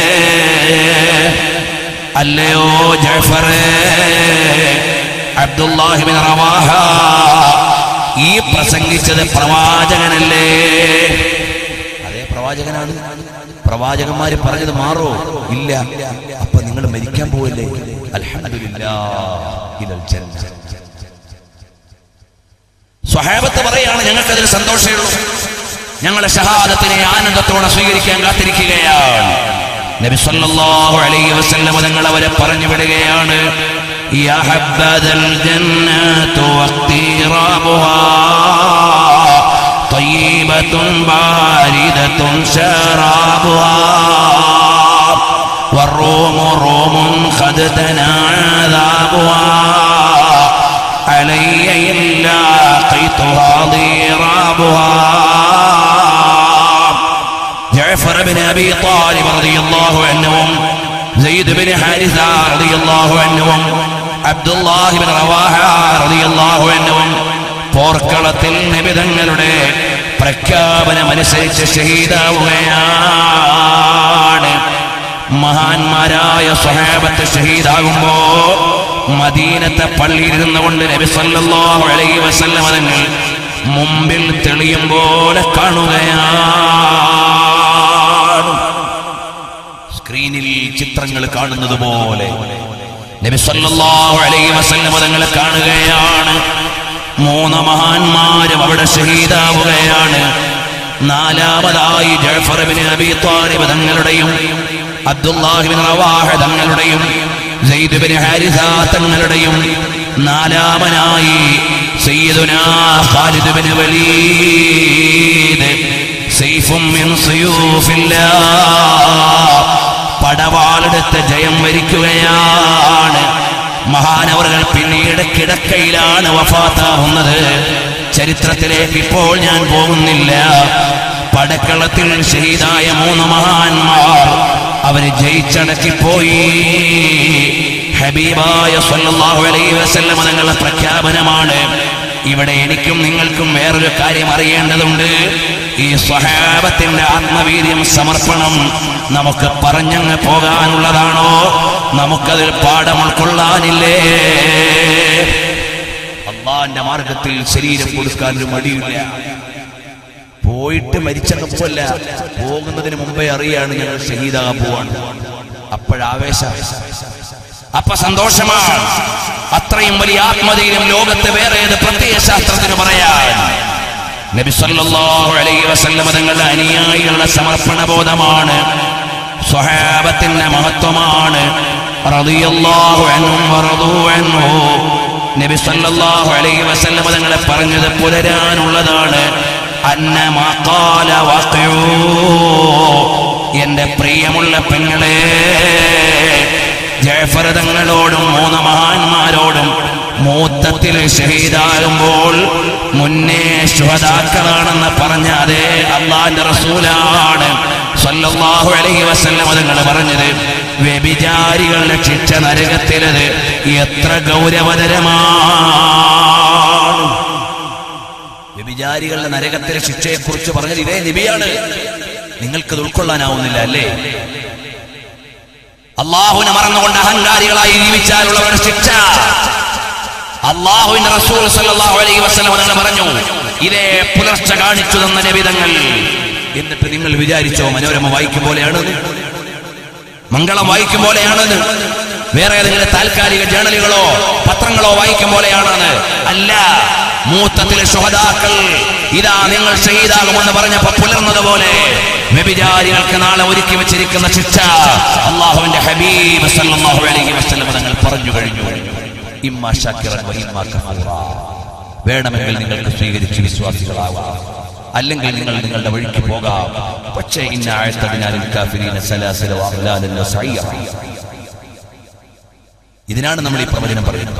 അല്ലയോ ജഫറേ അബ്ദുല്ലാഹിബിൻ റവാഹ ഈ പ്രസംഗിച്ചത് പ്രവാചകനല്ലേ അതേ പ്രവാചകനാണ് പ്രവാചകന്മാര് പറഞ്ഞത് മാറോ ഇല്ല അപ്പൊ നിങ്ങൾ മരിക്കാൻ പോവല്ലേ അൽഹംദുലില്ലാ ഇലൽ ജന്ന സ്വഹാബത്ത് പറയാണ് ഞങ്ങൾക്ക് അതിൽ സന്തോഷമേ ഉള്ളൂ ഞങ്ങളുടെ ഷഹാദത്തിനെ ആനന്ദത്തോടെ സ്വീകരിക്കാൻ കാത്തിരിക്കുകയാണ് നബി സല്ലല്ലാഹു അലൈഹി വസല്ലം തങ്ങൾ അവരെ പറഞ്ഞു വിടുകയാണ് يا حبذا الجنة واقترابها طيبة باردة شرابها والروم روم قد دنا عذابها علي إن لاقيتها ضرابها ജഅഫർ ബിൻ അബി താലിബ് റളിയല്ലാഹു അൻഹും സെയ്ദ് ബിൻ ഹാരിസ റളിയല്ലാഹു അൻഹും അബ്ദുല്ലാഹി ബിൻ റവാഹ റളിയല്ലാഹു അൻഹും പോർക്കളത്തിൽ നിബിതങ്ങളുടെ പ്രഖ്യാപനമനുസരിച്ച് ഷഹീദാവുകയാണ് മഹാന്മാരായ സ്വഹാബത്ത് ഷഹീദാകുമ്പോ മദീനത്തെ പള്ളിയിൽ ഇരുന്നുകൊണ്ട് നബി സല്ലല്ലാഹു അലൈഹി വസല്ലം തങ്ങൾ മുമ്പിൽ തെളിയും പോലെ കാണുകയാണ് സ്ക്രീനിൽ ചിത്രങ്ങൾ കാണുന്നത് പോലെ നബി സല്ലല്ലാഹു അലൈഹി വസല്ലം തങ്ങൾ കാണുകയാണ് മൂന്ന് മഹാന്മാരും അവിടെ ഷഹീദാവുകയാണ് നാലാമതായി ജഅഫർ ബിൻ അബി താലിബ് തങ്ങളുടെയും അബ്ദുല്ലാഹി ബിൻ റവാഹ തങ്ങളുടെയും സെയ്ദ് ബിൻ ഹാരിസ തങ്ങളുടെയും നാലാമനായി സയ്യിദുനാ ഖാലിദ് ബിൻ വലീദ് സൈഫും മിൻ സിയൂഫില്ലാഹ് പടവാളെടുത്ത് ജയം വരിക്കുകയാണ് മഹാനവറുകൾ പിന്നീട് കിടക്കയിലാണ് വഫാത്താവുന്നത് ചരിത്രത്തിലേക്ക് ഇപ്പോൾ ഞാൻ പോകുന്നില്ല പടക്കളത്തിൽ ഷഹീദായ മൂന്ന് മഹാന്മാർ അവര് ജയിച്ചടക്കിപ്പോയി ഹബീബായ സല്ലല്ലാഹു അലൈഹി വസല്ലം തങ്ങളുടെ പ്രഖ്യാപനമാണ് ഇവിടെ എനിക്കും നിങ്ങൾക്കും വേറൊരു കാര്യം അറിയേണ്ടതുണ്ട് ഈ സ്വഹാബത്തിന്റെ ആത്മവീര്യം സമർപ്പണം നമുക്ക് പറഞ്ഞങ്ങ് പോകാനുള്ളതാണോ നമുക്കതിൽ പാഠം ഉൾക്കൊള്ളാനില്ലേ അള്ളാന്റെ മാർഗത്തിൽ ശരീരം കൊടുക്കാൻ ഒരു മടിയില്ല പോയിട്ട് മരിച്ചങ്ങപ്പല്ല പോകുന്നതിന് മുമ്പേ അറിയാണ് ഞങ്ങൾ ഷഹീദാകാൻ പോവാണ് അപ്പോഴാവേശ അപ്പൊ സന്തോഷമാണ് അത്രയും വലിയ ആത്മധൈര്യം ലോകത്ത് വേറെ ഏത് പ്രത്യയ ശാസ്ത്രത്തിന് പറയാൻ നബി സല്ലല്ലാഹു അലൈഹി വസല്ലം തങ്ങളുടെ അനുയായികളുടെ സമർപ്പണ ബോധമാണ് സ്വഹാബത്തിന്റെ മഹത്വമാണ് റളിയല്ലാഹു അൻഹും വറദൂ അൻഹു നബി സല്ലല്ലാഹു അലൈഹി വസല്ലം തങ്ങളെ പറഞ്ഞത് പുലരാനുള്ളതാണ് അന്ന മഖാല വഖിഊ എന്റെ പ്രിയമുള്ള പെങ്ങളെ ജയഫർ തങ്ങളോടും മൂന്ന് മഹാന്മാരോടും മൂത്തത്തിൽ ഷഹീദാകുമ്പോൾ മുന്നേ ശുഹദാക്കളാണെന്ന് പറഞ്ഞ അതേ അള്ളാന്റെ റസൂലാണ് സല്ലല്ലാഹു അലൈഹി വസല്ലം തങ്ങൾ പറഞ്ഞത് വ്യഭിചാരികളുടെ ശിക്ഷ നരകത്തിലത് എത്ര ഗൗരവതരമാണ് വ്യഭിചാരികളുടെ നരകത്തിലെ ശിക്ഷയെ കുറിച്ച് പറഞ്ഞത് ഇതേ നബിയാണ് നിങ്ങൾക്കത് ഉൾക്കൊള്ളാനാവുന്നില്ല അല്ലേ അള്ളാഹുവിനെ മറന്നുകൊണ്ട് അഹങ്കാരികളായി ജീവിച്ചാലുള്ളവരുടെ ശിക്ഷ അള്ളാഹുവിന്റെ റസൂൽ സല്ലല്ലാഹു അലൈഹി വസല്ലം തങ്ങൾ പറഞ്ഞു ഇതേ പുലർച്ചെ കാണിച്ചു തന്ന നബിതങ്ങൾ എന്നിട്ട് നിങ്ങൾ വിചാരിച്ചോ മനോരമ വായിക്കും പോലെയാണെന്ന് മംഗളം വായിക്കും പോലെയാണെന്ന് വേറെ ഏതെങ്കിലും താൽക്കാലിക ജേണലുകളോ പത്രങ്ങളോ വായിക്കും പോലെയാണെന്ന് അല്ല മൂത്തത്തിലെ ശുഹദാക്കൾ ഇതാ നിങ്ങൾ ഷഹീദാകുമെന്ന് പറഞ്ഞപ്പോ പുലർന്നതുപോലെ വ്യഭിചാരികൾക്ക് നാളെ ഒരുക്കി വെച്ചിരിക്കുന്ന ശിക്ഷ അള്ളാഹുവിന്റെ ഹബീബ് സല്ലല്ലാഹു അലൈഹി വസല്ലം തങ്ങൾ പറഞ്ഞു കഴിഞ്ഞു ഇമ്മ ഷാക്കിറൻ വ ഇമ്മ കഫൂറ വേണമെങ്കിൽ നിങ്ങൾക്ക് സ്വീകരിച്ച് വിശ്വാസികളാവാം അല്ലെങ്കിൽ നിങ്ങൾ നിങ്ങളുടെ വഴിക്ക് പോകാം പക്ഷേ ഇന്ന ആഴ്ത്തതിനാൽ കാഫിരീന സലാസില വഅഗ്ലാലൻ വസയ്യ ഇതിനാണ് നമ്മൾ ഈ പ്രവചനം പറയുന്നത്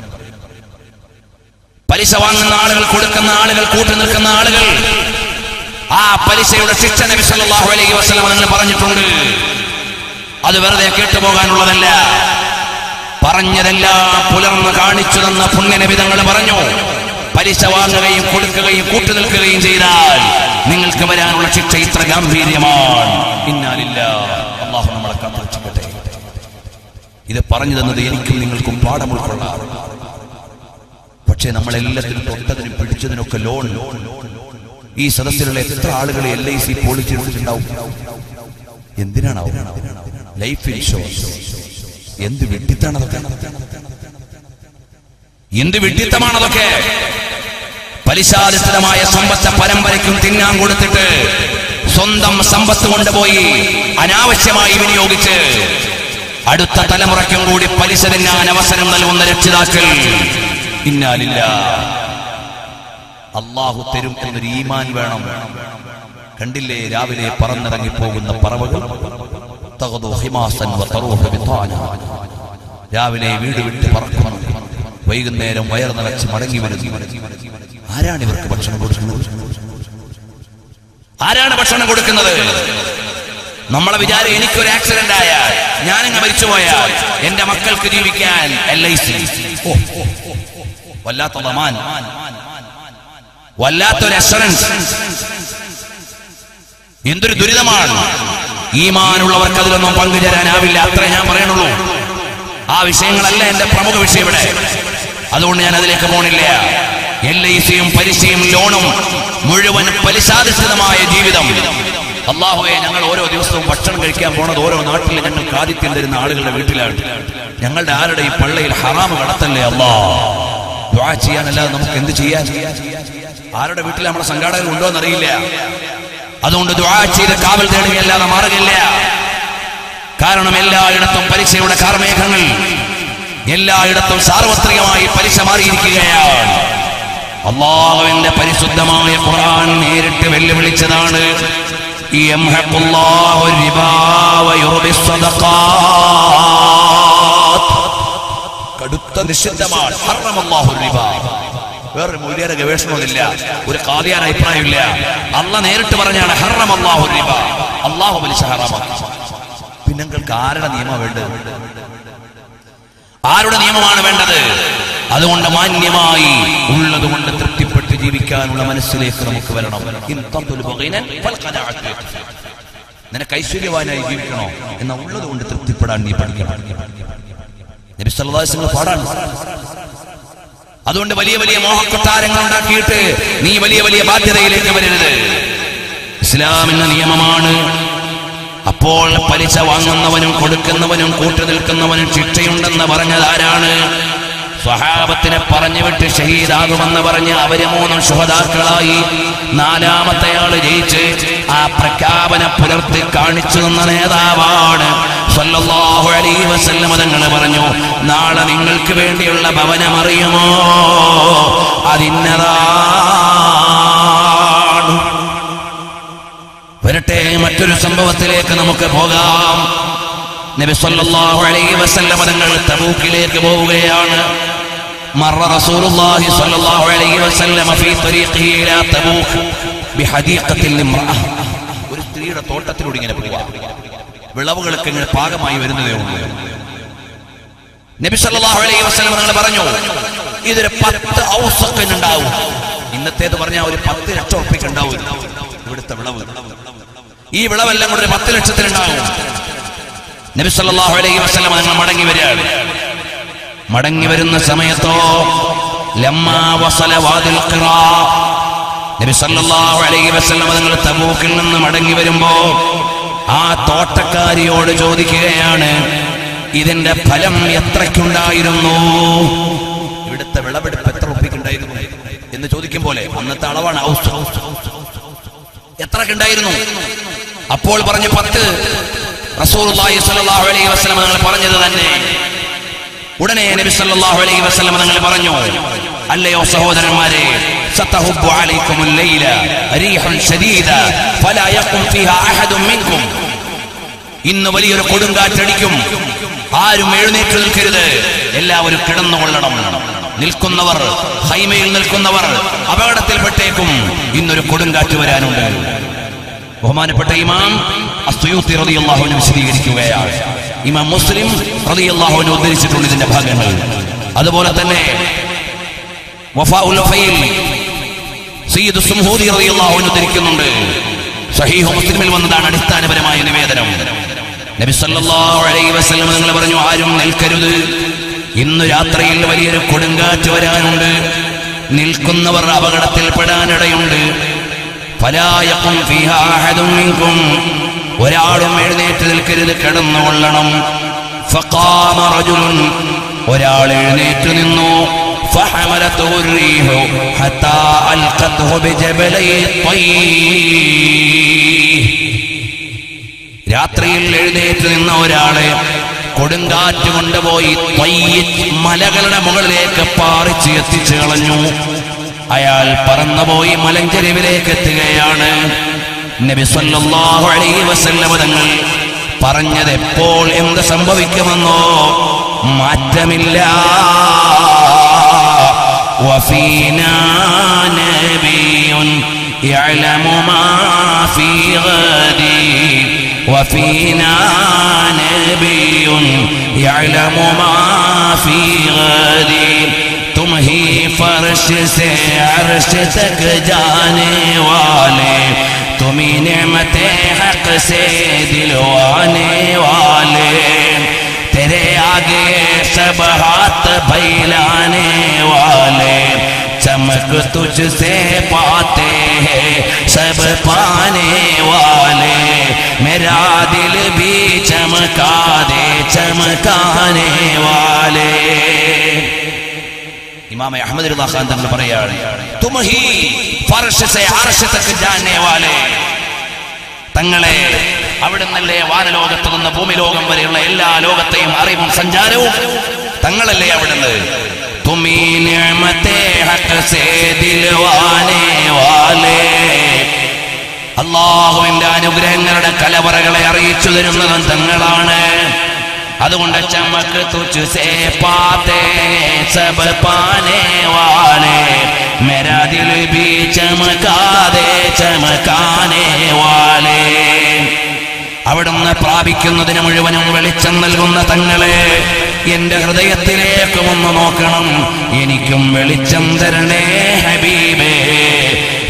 പലിശ വാങ്ങുന്ന ആളുകൾ കൊടുക്കുന്ന ആളുകൾ കൂട്ടു നിൽക്കുന്ന ആളുകൾ ആ പലിശയുടെ ശിക്ഷ നബി സല്ലല്ലാഹു അലൈഹി വസല്ലം നിങ്ങൾ പറഞ്ഞിട്ടുണ്ട് അത് വെറുതെ കേട്ടുപോകാനുള്ളതല്ല പറഞ്ഞതെല്ലാം പുലർന്ന് കാണിച്ചു തന്ന പുണ്യനബിതങ്ങൾ പറഞ്ഞു പലിശ വാങ്ങുകയും കൊടുക്കുകയും കൂട്ടുനിൽക്കുകയും ചെയ്താൽ നിങ്ങൾക്ക് വരാനുള്ള ശിക്ഷ ഇത്ര ഗാംഭീര്യമാണ് ഇന്നാലില്ല അള്ളാഹു നമ്മളെ കാത്തുവെച്ചിട്ടെ ഇത് പറഞ്ഞു തന്നത് എനിക്കും നിങ്ങൾക്കും പാഠം ഉൾക്കൊള്ളാം പക്ഷേ നമ്മളെല്ലാത്തിനും തൊട്ടതിനും പിടിച്ചതിനൊക്കെ ലോൺ ഈ സദസ്സിലുള്ള എത്ര ആളുകൾ എൽ ഐ സി പോളിസി എടുത്തിട്ടുണ്ടാവും എന്തിനാണാവും ലൈഫ് ഇൻഷുറൻസ് എന്ത് വിഡിത്താണ് അതൊക്കെ എന്ത് വിഡിത്തമാണതൊക്കെ പലിശാധിഷ്ഠിതമായ സമ്പത്ത് പരമ്പരയ്ക്കും തിന്നാൻ കൊടുത്തിട്ട് സ്വന്തം സമ്പത്ത് കൊണ്ടുപോയി അനാവശ്യമായി വിനിയോഗിച്ച് അടുത്ത തലമുറയ്ക്കും കൂടി പലിശ തിന്നാൻ അവസരം നൽകുന്ന രക്ഷിതാക്കൾ ഇന്നാലില്ല അള്ളാഹു തരും എന്നൊരു ഈമാൻ വേണം കണ്ടില്ലേ രാവിലെ പറന്നിറങ്ങി പോകുന്ന പറവകൾ തകതു ഹിമാസൻ വതറൂഹു ബിത്താന. രാവിലെ വീട് വിട്ട് പറക്കുന്നു വൈകുന്നേരം വയർ നിറച്ച് മടങ്ങി വരുന്നു ആരാണ് ഇവർക്ക് ഭക്ഷണം കൊടുക്കുന്നത് ആരാണ് ഭക്ഷണം കൊടുക്കുന്നത് നമ്മളെ വിചാരം എനിക്കൊരു ആക്സിഡന്റ് ആയാൽ ഞാനങ്ങ് മരിച്ചുപോയാൽ എന്റെ മക്കൾക്ക് ജീവിക്കാൻ എൽ ഐ സി വല്ലാത്ത റമാൻ വല്ലാത്തൊരു അഷറൻസ് എന്തൊരു ദുരിതമാണ് ഈമാനുള്ളവർക്ക് അതിലൊന്നും പങ്കുചേരാനാവില്ല അത്രേ ഞാൻ പറയണുള്ളൂ ആ വിഷയങ്ങളല്ല എന്റെ പ്രമുഖ വിഷയം ഇവിടെ അതുകൊണ്ട് ഞാൻ അതിലേക്ക് പോണില്ല എൽ ഐ സിയും പലിശയും ലോണും മുഴുവൻ പലിശാധിഷ്ഠിതമായ ജീവിതം അള്ളാഹുവെ ഞങ്ങൾ ഓരോ ദിവസവും ഭക്ഷണം കഴിക്കാൻ പോണത് ഓരോ നാട്ടിൽ ഞങ്ങൾക്ക് ആദിത്യം തരുന്ന ആളുകളുടെ വീട്ടിലാണ് ഞങ്ങളുടെ ആരുടെ ഈ പള്ളയിൽ ഹറാമ് കടത്തല്ലേ അള്ളാ ദ്വാ ചെയ്യാനല്ലാതെ നമുക്ക് എന്ത് ചെയ്യാൻ ആരുടെ വീട്ടിൽ നമ്മുടെ സംഘാടകർ ഉണ്ടോ എന്നറിയില്ല അതുകൊണ്ട് ദ്വാ ചെയ്ത് കാവൽ തേടുകയല്ലാതെ മാറുകയില്ല കാരണം എല്ലായിടത്തും പലിശയുടെ കാർമേഘങ്ങൾ എല്ലായിടത്തും സാർവത്രികമായി പലിശ മാറിയിരിക്കുകയാണ് അള്ളാഹുവിന്റെ പരിശുദ്ധമായ ഖുർആൻ നേരിട്ട് വെല്ലുവിളിച്ചതാണ് യംഹഖുല്ലാഹു الربا ويربي الصدقات. കടുത്ത നിഷിദ്ധമാണ് ഹറമല്ലാഹു الربا. വേറൊരു മൂല്യയുടെ ഗവേഷണമൊന്നുമില്ല ഒരു കാതിയാൻ അഭിപ്രായമില്ല അല്ല നേരിട്ട് പറഞ്ഞാണ് ഹറം അള്ളാഹു റിബ അള്ളാഹു പലിശ ഹറാമാക്കി പിന്നെ നിങ്ങൾക്ക് ആരുടെ നിയമം വേണ്ടത് ആരുടെ നിയമമാണ് വേണ്ടത് അതുകൊണ്ട് മാന്യമായി ഉള്ളത് കൊണ്ട് തൃപ്തിപ്പെട്ട് ജീവിക്കാനുള്ള മനസ്സിലേക്ക് നമുക്ക് വരണം ഇൻ തത്ലുബു ഗിനൻ ഫൽഖനാഅത്തു യക്ഫി. നിനക്ക് ഐശ്വര്യവാനായി ജീവിക്കണോ എന്നാ ഉള്ളത് കൊണ്ട് തൃപ്തിപ്പെടാൻ നീ പഠിക്കണം നബി സല്ലല്ലാഹു അലൈഹി വസല്ലം പാടാണ് അതുകൊണ്ട് വലിയ വലിയ മോഹക്കൊട്ടാരങ്ങൾ ഉണ്ടാക്കിയിട്ട് നീ വലിയ വലിയ ബാധ്യതയിലേക്ക് വരരുത് ഇസ്ലാമിന്റെ നിയമമാണ് അപ്പോൾ പലിശ വാങ്ങുന്നവനും കൊടുക്കുന്നവനും കൂട്ടുനിൽക്കുന്നവനും ശിക്ഷയുണ്ടെന്ന് പറഞ്ഞത് ആരാണ് സ്വഹാബത്തിനെ പറഞ്ഞു വിട്ട് ഷഹീദാകുമെന്ന് പറഞ്ഞ് അവര് മൂന്നും ശുഹതാക്കളായി നാലാമത്തെ ആള് ജയിച്ച് ആ പ്രഖ്യാപന പുലർത്തി കാണിച്ചു തന്ന നേതാവാണ് സല്ലല്ലാഹു അലൈഹി വസല്ലം തങ്ങൾ പറഞ്ഞു നാളെ നിങ്ങൾക്ക് വേണ്ടിയുള്ള ഭവനം അറിയുമോ അതിന്നതാണ് വരട്ടെ മറ്റൊരു സംഭവത്തിലേക്ക് നമുക്ക് പോകാം നബി സല്ലല്ലാഹു അലൈഹി വസല്ലം തങ്ങൾ തബൂക്കിലേക്ക് പോവുകയാണ് മറ റസൂലുള്ളാഹി സ്വല്ലല്ലാഹു അലൈഹി വസല്ലം ഫീ തരീഖിഹി ഇലാ തബൂക്ക് ബിഹദീഖത്തിൽ ഇംറഅ ഒരു സ്ത്രീയുടെ തോട്ടത്തിലൂടെ ഇങ്ങനെ പോവാ വിളവുകളൊക്കെ ഇങ്ങനെ പാകമായി വരുന്നതേ ഉള്ളൂ നബി സല്ലല്ലാഹു അലൈഹി വസല്ലം തങ്ങൾ പറഞ്ഞു ഇതൊരു പത്ത് ഔസക്കിന് ഉണ്ടാവും ഇന്നത്തേത് പറഞ്ഞാൽ ഒരു പത്ത് ലക്ഷം ഉറപ്പിക്ക് ഉണ്ടാവും ഇവിടുത്തെ വിളവ് ഈ വിളവെല്ലാം കൂടെ ഒരു പത്ത് ലക്ഷത്തിനുണ്ടാവും നബി സല്ലല്ലാഹു അലൈഹി വസല്ലം തങ്ങൾ മടങ്ങി വരികയാണ് മടങ്ങി വരുന്ന സമയത്തോ ലമ്മാ വസല വാദിൽ ഖിറാ നബി സല്ലല്ലാഹു അലൈഹി വസല്ലം തങ്ങൾ തബൂക്കിൽ നിന്ന് മടങ്ങി വരുമ്പോ ആ തോട്ടക്കാരിയോട് ചോദിക്കുകയാണ് ഇതിന്റെ ഫലം എത്രയ്ക്കുണ്ടായിരുന്നു ഇവിടുത്തെ വിളവെടുപ്പ് എത്ര ഉപ്പിക്കുണ്ടായിരുന്നു എന്ന് ചോദിക്കും പോലെ അന്നത്തെ അളവാണ് ഔസ് എത്രക്കുണ്ടായിരുന്നു അപ്പോൾ പറഞ്ഞു പത്ത് റസൂലുള്ളാഹി സ്വല്ലല്ലാഹു അലൈഹി വസല്ലം തങ്ങൾ പറഞ്ഞത് തന്നെ ഉടനെ നബി സല്ലല്ലാഹു അലൈഹി വസല്ലം തങ്ങൾ പറഞ്ഞു അല്ലയോ സഹോദരന്മാരെ സതഹുബ്ബു അലൈക്കുമുൽ ലൈല റീഹുൻ ശദീദ ഫലാ യഖും ഫീഹാ അഹദും മിൻകും ഇന്ന് വലിയൊരു കൊടുങ്കാറ്റടിക്കും ആരും എഴുന്നേറ്റ് നിൽക്കരുത് എല്ലാവരും കിടന്നുകൊള്ളണം നിൽക്കുന്നവർ ഹൈമയിൽ നിൽക്കുന്നവർ അപകടത്തിൽപ്പെട്ടേക്കും ഇന്നൊരു കൊടുങ്കാറ്റ് വരാനുണ്ട് ബഹുമാനപ്പെട്ട ഇമാം അസ്തുയൂത്തി റളിയല്ലാഹുവിനെ വിശദീകരിക്കുകയാണ് ഇമാം മുസ്ലിം റളിയല്ലാഹുവിനെ ഉദ്ധരിച്ചിട്ടുണ്ട് ഇതിന്റെ ഭാഗങ്ങൾ അതുപോലെ തന്നെ വഫാഉൽ വഫയിൽ സയ്യിദ് സുംഹൂദി റളിയല്ലാഹു അൻഹു ഉദ്ധരിക്കുന്നുണ്ട് സഹീഹ് മുസ്ലിമിൽ വന്നതാണ് അടിസ്ഥാനപരമായ നിവേദനം നബി സല്ലല്ലാഹു അലൈഹി വസല്ലം നിങ്ങൾ പറഞ്ഞു ആരും നിൽക്കരുത് ഇന്ന് രാത്രിയിൽ വലിയൊരു കൊടുങ്കാറ്റ് വരാനുണ്ട് നിൽക്കുന്നവർ അപകടത്തിൽപ്പെടാനിടയുണ്ട് ഫലായക്കും ഫീഹാ അഹദും മിൻകും ഒരാളും എഴുന്നേറ്റ് നിൽക്കരുത് കിടന്നുകൊള്ളണം ഫഖാമ റജുലുൻ ഒരാൾ എഴുന്നേറ്റ് നിന്നു فحملته الريح حتى ألقته بجبلي الطير രാത്രിയിൽ എഴുന്നേറ്റ് നിന്ന ഒരാളെ കൊടുങ്കാറ്റ് കൊണ്ടുപോയി ത്വയ്യ് മലകളുടെ മുകളിലേക്ക് പാറിച്ച് എത്തിച്ചു കളഞ്ഞു അയാൾ പറന്നുപോയി മലഞ്ചെരിവിലേക്ക് എത്തുകയാണ് നബി സല്ലല്ലാഹു അലൈഹി വസല്ലമ തങ്ങൾ പറഞ്ഞത് എപ്പോൾ എന്ത് സംഭവിക്കുമെന്നോ മാറ്റമില്ല وفينا نبي يعلم ما في غد وفينا نبي يعلم ما في غد तुम ही फर्श से अर्श तक जाने वाले तुम ही नेमत हक से दिलवाने वाले तेरे आगे सब हाथ फैलाने वाले चमक तुझसे पाते हैं सब पाने वाले मेरा दिल भी चमका दे चमकाने वाले ഇമാമ അഹമ്മദ് റളിയല്ലാഹു ഖാൻ തങ്ങൾ പറയാണ് തും ഹി ഫർശ് സേ അർശ് തക് ജാനേ വാലേ തങ്ങളെ അവിടുന്നല്ലേ വാനലോകത്ത് നിന്ന് ഭൂമി ലോകം വരെയുള്ള എല്ലാ ലോകത്തെയും അറിവും സഞ്ചാരവും തങ്ങളല്ലേ അവിടുന്ന് തുമീ നിഅമത്തെ ഹഖ് സേ ദിൽവാനേ വാലേ അള്ളാഹുവിന്റെ അനുഗ്രഹങ്ങളുടെ കലവറകളെ അറിയിച്ചു തരുന്നതും തങ്ങളാണ് അതുകൊണ്ട് ചമക്ക് തുച്ച് സേ പാത്തേ സബ് പാനേ വാലേ मेरा दिल भी चमका दे चमकाने वाले അവിടുന്ന് പ്രാപിക്കുന്നതിന് മുഴുവനും വെളിച്ചം നൽകുന്ന തങ്ങളെ എന്റെ ഹൃദയത്തിലേക്ക് ഒന്ന് നോക്കണം എനിക്കും വെളിച്ചം തരണേ ഹബീബേ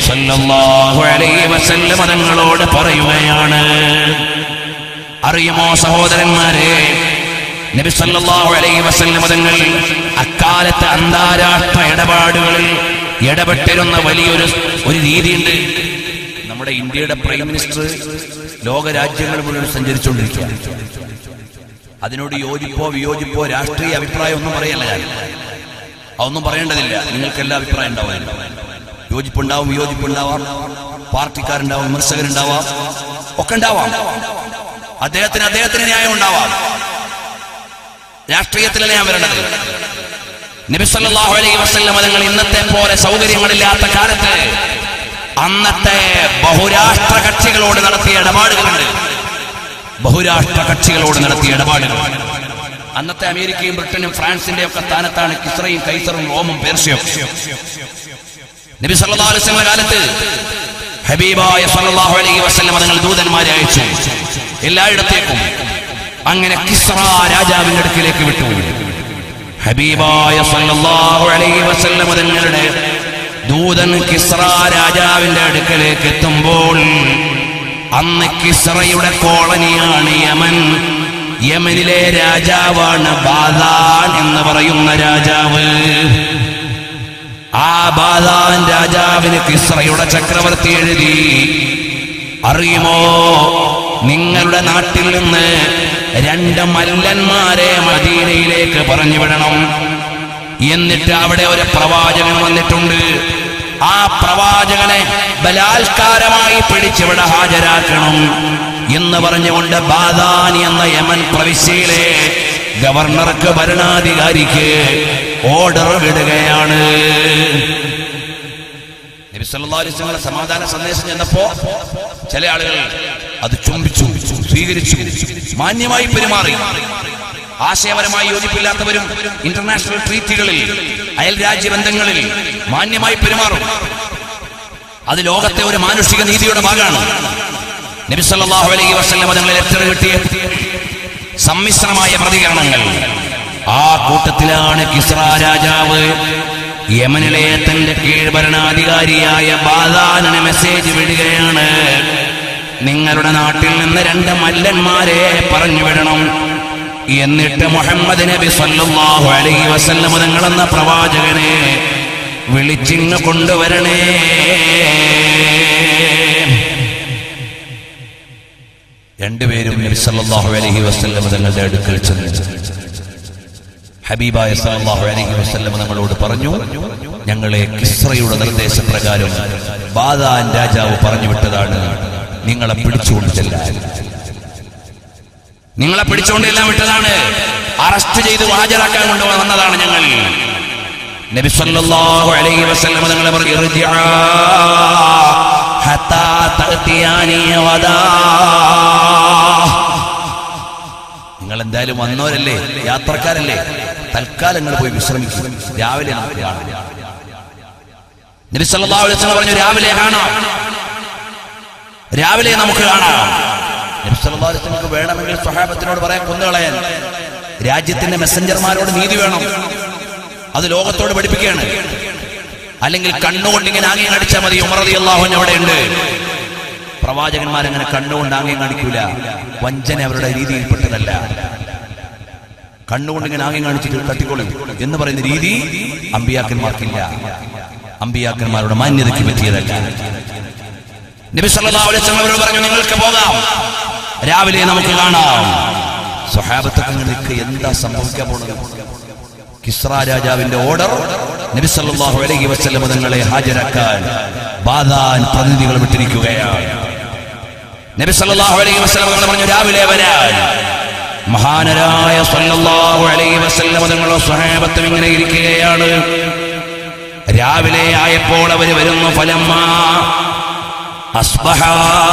സല്ലല്ലാഹു അലൈഹി വസല്ലം തങ്ങളോട് പറയുകയാണ് അറിയുമോ സഹോദരന്മാരെ നബി സല്ലല്ലാഹു അലൈഹി വസല്ലം തങ്ങൾ അക്കാലത്തെ അന്താരാഷ്ട്ര ഇടപാടുകളിൽ ഇടപെട്ടിരുന്ന വലിയൊരു ഒരു രീതിയുണ്ട് നമ്മുടെ ഇന്ത്യയുടെ പ്രൈം മിനിസ്റ്റർ ലോക രാജ്യങ്ങൾ മുഴുവൻ സഞ്ചരിച്ചുകൊണ്ടിരിക്കുകയാണ് അതിനോട് യോജിപ്പോ വിയോജിപ്പോ രാഷ്ട്രീയ അഭിപ്രായം ഒന്നും പറയല്ല ഞാൻ അതൊന്നും പറയേണ്ടതില്ല നിങ്ങൾക്ക് എല്ലാ അഭിപ്രായം ഉണ്ടാവാൻ യോജിപ്പുണ്ടാവും വിയോജിപ്പുണ്ടാവാം പാർട്ടിക്കാരുണ്ടാവാം വിമർശകരുണ്ടാവാം ഒക്കെ ഉണ്ടാവാം അദ്ദേഹത്തിന് അദ്ദേഹത്തിന് ന്യായം ഉണ്ടാവാം രാഷ്ട്രീയത്തിലല്ല ഞാൻ വരേണ്ടത് നബി സല്ലല്ലാഹു അലൈഹി വസല്ലം തങ്ങൾ ഇന്നത്തെ പോലെ സൗകര്യങ്ങളില്ലാത്ത കാലത്ത് അന്നത്തെ ബഹുരാഷ്ട്ര കക്ഷികളോട് നടത്തിയ ഇടപാടുകളുണ്ട് ബഹുരാഷ്ട്ര കക്ഷികളോട് നടത്തിയ ഇടപാടുകൾ അന്നത്തെ അമേരിക്കയും ബ്രിട്ടനും ഫ്രാൻസിന്റെ ഒക്കെ സ്ഥാനത്താണ് കിസ്രയും കൈസറും റോമും പേർഷ്യയും നബി സല്ലല്ലാഹു അലൈഹി വസല്ലം കാലത്ത് ഹബീബായ സല്ലല്ലാഹു അലൈഹി വസല്ലം തങ്ങൾ ദൂതന്മാരെ അയച്ചു എല്ലായിടത്തേക്കും അങ്ങനെ കിസ്ര രാജാവിന്റെ അടുക്കിലേക്ക് വിട്ടു ഹബീബായ സല്ലല്ലാഹു അലൈഹി വസല്ലം തങ്ങളുടെ ദൂതൻ കിസ്ര രാജാവിന്റെ അടുക്കലേക്ക് എത്തുമ്പോൾ അന്ന് കിസ്രയുടെ കോളനിയാണ് യമൻ യമനിലെ രാജാവാണ് ബാദാൻ എന്ന് പറയുന്ന രാജാവ് ആ ബാദാൻ രാജാവിന് കിസ്രയുടെ ചക്രവർത്തി എഴുതി അറിയുമോ നിങ്ങളുടെ നാട്ടിൽ നിന്ന് രണ്ട് മല്ലന്മാരെ മദീനയിലേക്ക് പറഞ്ഞു വിടണം എന്നിട്ട് അവിടെ ഒരു പ്രവാചകൻ വന്നിട്ടുണ്ട് ആ പ്രവാചകനെ ബലാത്കാരമായി പിടിച്ചിവിടെ ഹാജരാക്കണം എന്ന് പറഞ്ഞുകൊണ്ട് ബാദാനി എന്ന യമൻ പ്രവിശ്യയിലെ ഗവർണർക്ക് ഭരണാധികാരിക്ക് ഓർഡർ വിടുകയാണ് നബി സല്ലല്ലാഹു അലൈഹി വസല്ലം സമാധാന സന്ദേശം ചെന്നപ്പോ ചില ആളുകൾ അത് ചുംബിച്ചു സ്വീകരിച്ചു മാന്യമായി പെരുമാറി ആശയപരമായി യോജിപ്പില്ലാത്തവരും ഇന്റർനാഷണൽ ട്രീറ്റുകളിൽ അയൽ രാജ്യ ബന്ധങ്ങളിൽ മാന്യമായി പെരുമാറും അത് ലോകത്തെ ഒരു മാനുഷിക നീതിയുടെ ഭാഗമാണ് നബി സല്ലല്ലാഹു അലൈഹി വസല്ലം തങ്ങളിൽ എത്ര കിട്ടിയ സമ്മിശ്രമായ പ്രതികരണങ്ങൾ ആ കൂട്ടത്തിലാണ് കിസ്ര രാജാവ് യമനിലെ തന്റെ കീഴ് ഭരണാധികാരിയായ ബാദാനന് മെസ്സേജ് വിടുകയാണ് നിങ്ങളുടെ നാട്ടിൽ നിന്ന് രണ്ട് മല്ലന്മാരെ പറഞ്ഞു വിടണം എന്നിട്ട് മുഹമ്മദ് നബി സല്ലല്ലാഹു അലൈഹി വസല്ലം തങ്ങളെന്ന പ്രവാചകനെ വിളിച്ചിങ്ങ് കൊണ്ടുവരണേ രണ്ടുപേരും നബി സല്ലല്ലാഹു അലൈഹി വസല്ലം തങ്ങളുടെ അടുക്കൽ ചെന്നു ഹബീബായ സല്ലല്ലാഹു അലൈഹി വസല്ലം നമ്മളോട് പറഞ്ഞു ഞങ്ങളെ കിസ്രയുടെ നിർദ്ദേശപ്രകാരം ബാദാൻ രാജാവ് പറഞ്ഞു വിട്ടതാണ് നിങ്ങളെ പിടിച്ചുകൊണ്ട് ചെല്ലാൻ നിങ്ങളെ പിടിച്ചുകൊണ്ട് എല്ലാം വിട്ടതാണ് അറസ്റ്റ് ചെയ്ത് ഹാജരാക്കാൻ കൊണ്ട് വന്നതാണ് ഞങ്ങൾ നബി സല്ലല്ലാഹു അലൈഹി വസല്ലം തങ്ങളെ പറഞ്ഞു "ഇർജിആ ഹത്താ തഅതിയാനി വദാ നിങ്ങൾ എന്തായാലും വന്നവരല്ലേ യാത്രക്കാരല്ലേ തൽക്കാലം നിങ്ങൾ പോയി വിശ്രമിക്കും രാവിലെ നമുക്ക് കാണാം നബി സല്ലല്ലാഹു അലൈഹി വസല്ലം പറഞ്ഞു രാവിലെ കാണാം രാവിലെ നമുക്ക് കാണാം നബി സല്ലല്ലാഹു അലൈഹി വസല്ലം വേണമെങ്കിൽ സ്വഹാബത്തിനോട് പറയാൻ കൊന്നുകളയാൻ രാജ്യത്തിന്റെ മെസ്സഞ്ചർമാരോട് നീതി വേണം അത് ലോകത്തോട് പഠിപ്പിക്കുകയാണ് അല്ലെങ്കിൽ കണ്ണുകൊണ്ട് ഇങ്ങനെ ആംഗ്യം കാണിച്ചാൽ മതി ഉമർ റളിയല്ലാഹു അൻഹു അവിടെ ഉണ്ട് പ്രവാചകന്മാരങ്ങനെ കണ്ണുകൊണ്ട് ആംഗ്യം കാണിക്കൂല വഞ്ചന അവരുടെ രീതിയിൽപ്പെട്ടതല്ല കണ്ണുകൊണ്ട് ഇങ്ങനെ ആംഗ്യം കാണിച്ചിട്ട് തട്ടിക്കൊള്ളും എന്ന് പറയുന്ന രീതി അമ്പിയാക്കന്മാർക്കില്ല അമ്പിയാക്കന്മാരുടെ മാന്യതയ്ക്ക് പറ്റിയതല്ല നബി സല്ലല്ലാഹു അലൈഹി വസല്ലം അവരോട് പറഞ്ഞു നിങ്ങൾക്ക് പോകാം രാവിലെ നമുക്ക് കാണാം സ്വഹാബത്തൊക്കെ എന്താ സംഭവിക്കാൻ പോണത് കിസ്ര രാജാവിന്റെ ഓർഡർ നബി സല്ലല്ലാഹു അലൈഹി വസല്ലം തങ്ങളെ ഹാജരാക്കാൻ ബാദാൻ പ്രതിനിധികൾ വിട്ടിരിക്കുകയാണ് നബി സല്ലല്ലാഹു അലൈഹി വസല്ലം തങ്ങൾ പറഞ്ഞു രാവിലെ വരാൻ മഹാനരായ സല്ലല്ലാഹു അലൈഹി വസല്ലം തങ്ങളോ സ്വഹാബത്തും ഇങ്ങനെ ഇരിക്കുകയാണ് രാവിലെ ആയപ്പോൾ അവര് വരുന്നു ഫലമ്മ അസ്ബഹ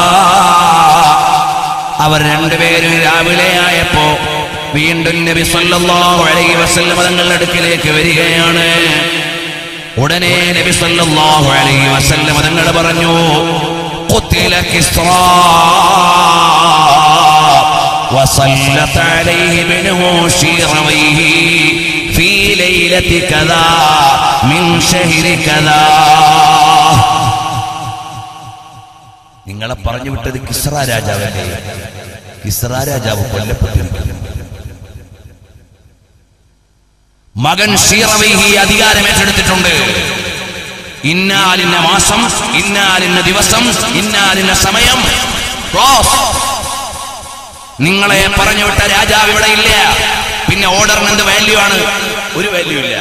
അവർ രണ്ടുപേരും രാവിലെ ആയപ്പോ വീണ്ടും നബി സല്ലല്ലാഹു അലൈഹി വസല്ലം തങ്ങളുടെ അടുക്കിലേക്ക് വരികയാണ് ഉടനെ നബി സല്ലല്ലാഹു അലൈഹി വസല്ലം തങ്ങൾ പറഞ്ഞു قتل كسرى وسلط عليه منه شيرويه في ليلة كذا من شهر كذا നിങ്ങളെ പറഞ്ഞു വിട്ടത് കിസ്ര രാജാവല്ലേ കിസ്ര രാജാവ് കൊല്ലപ്പെട്ടിരിക്കുന്നു മകൻ ഷീറവൈഹി അധികാരം ഏറ്റെടുത്തിട്ടുണ്ട് ഇന്നാലിന്ന മാസം ഇന്നാലിന്ന ദിവസം ഇന്നാലിന്ന സമയം ക്ലോസ് നിങ്ങളെ പറഞ്ഞു വിട്ട രാജാവ് ഇവിടെ ഇല്ല പിന്നെ ഓർഡറിന് എന്ത് വാല്യൂ ആണ് ഒരു വാല്യൂ ഇല്ല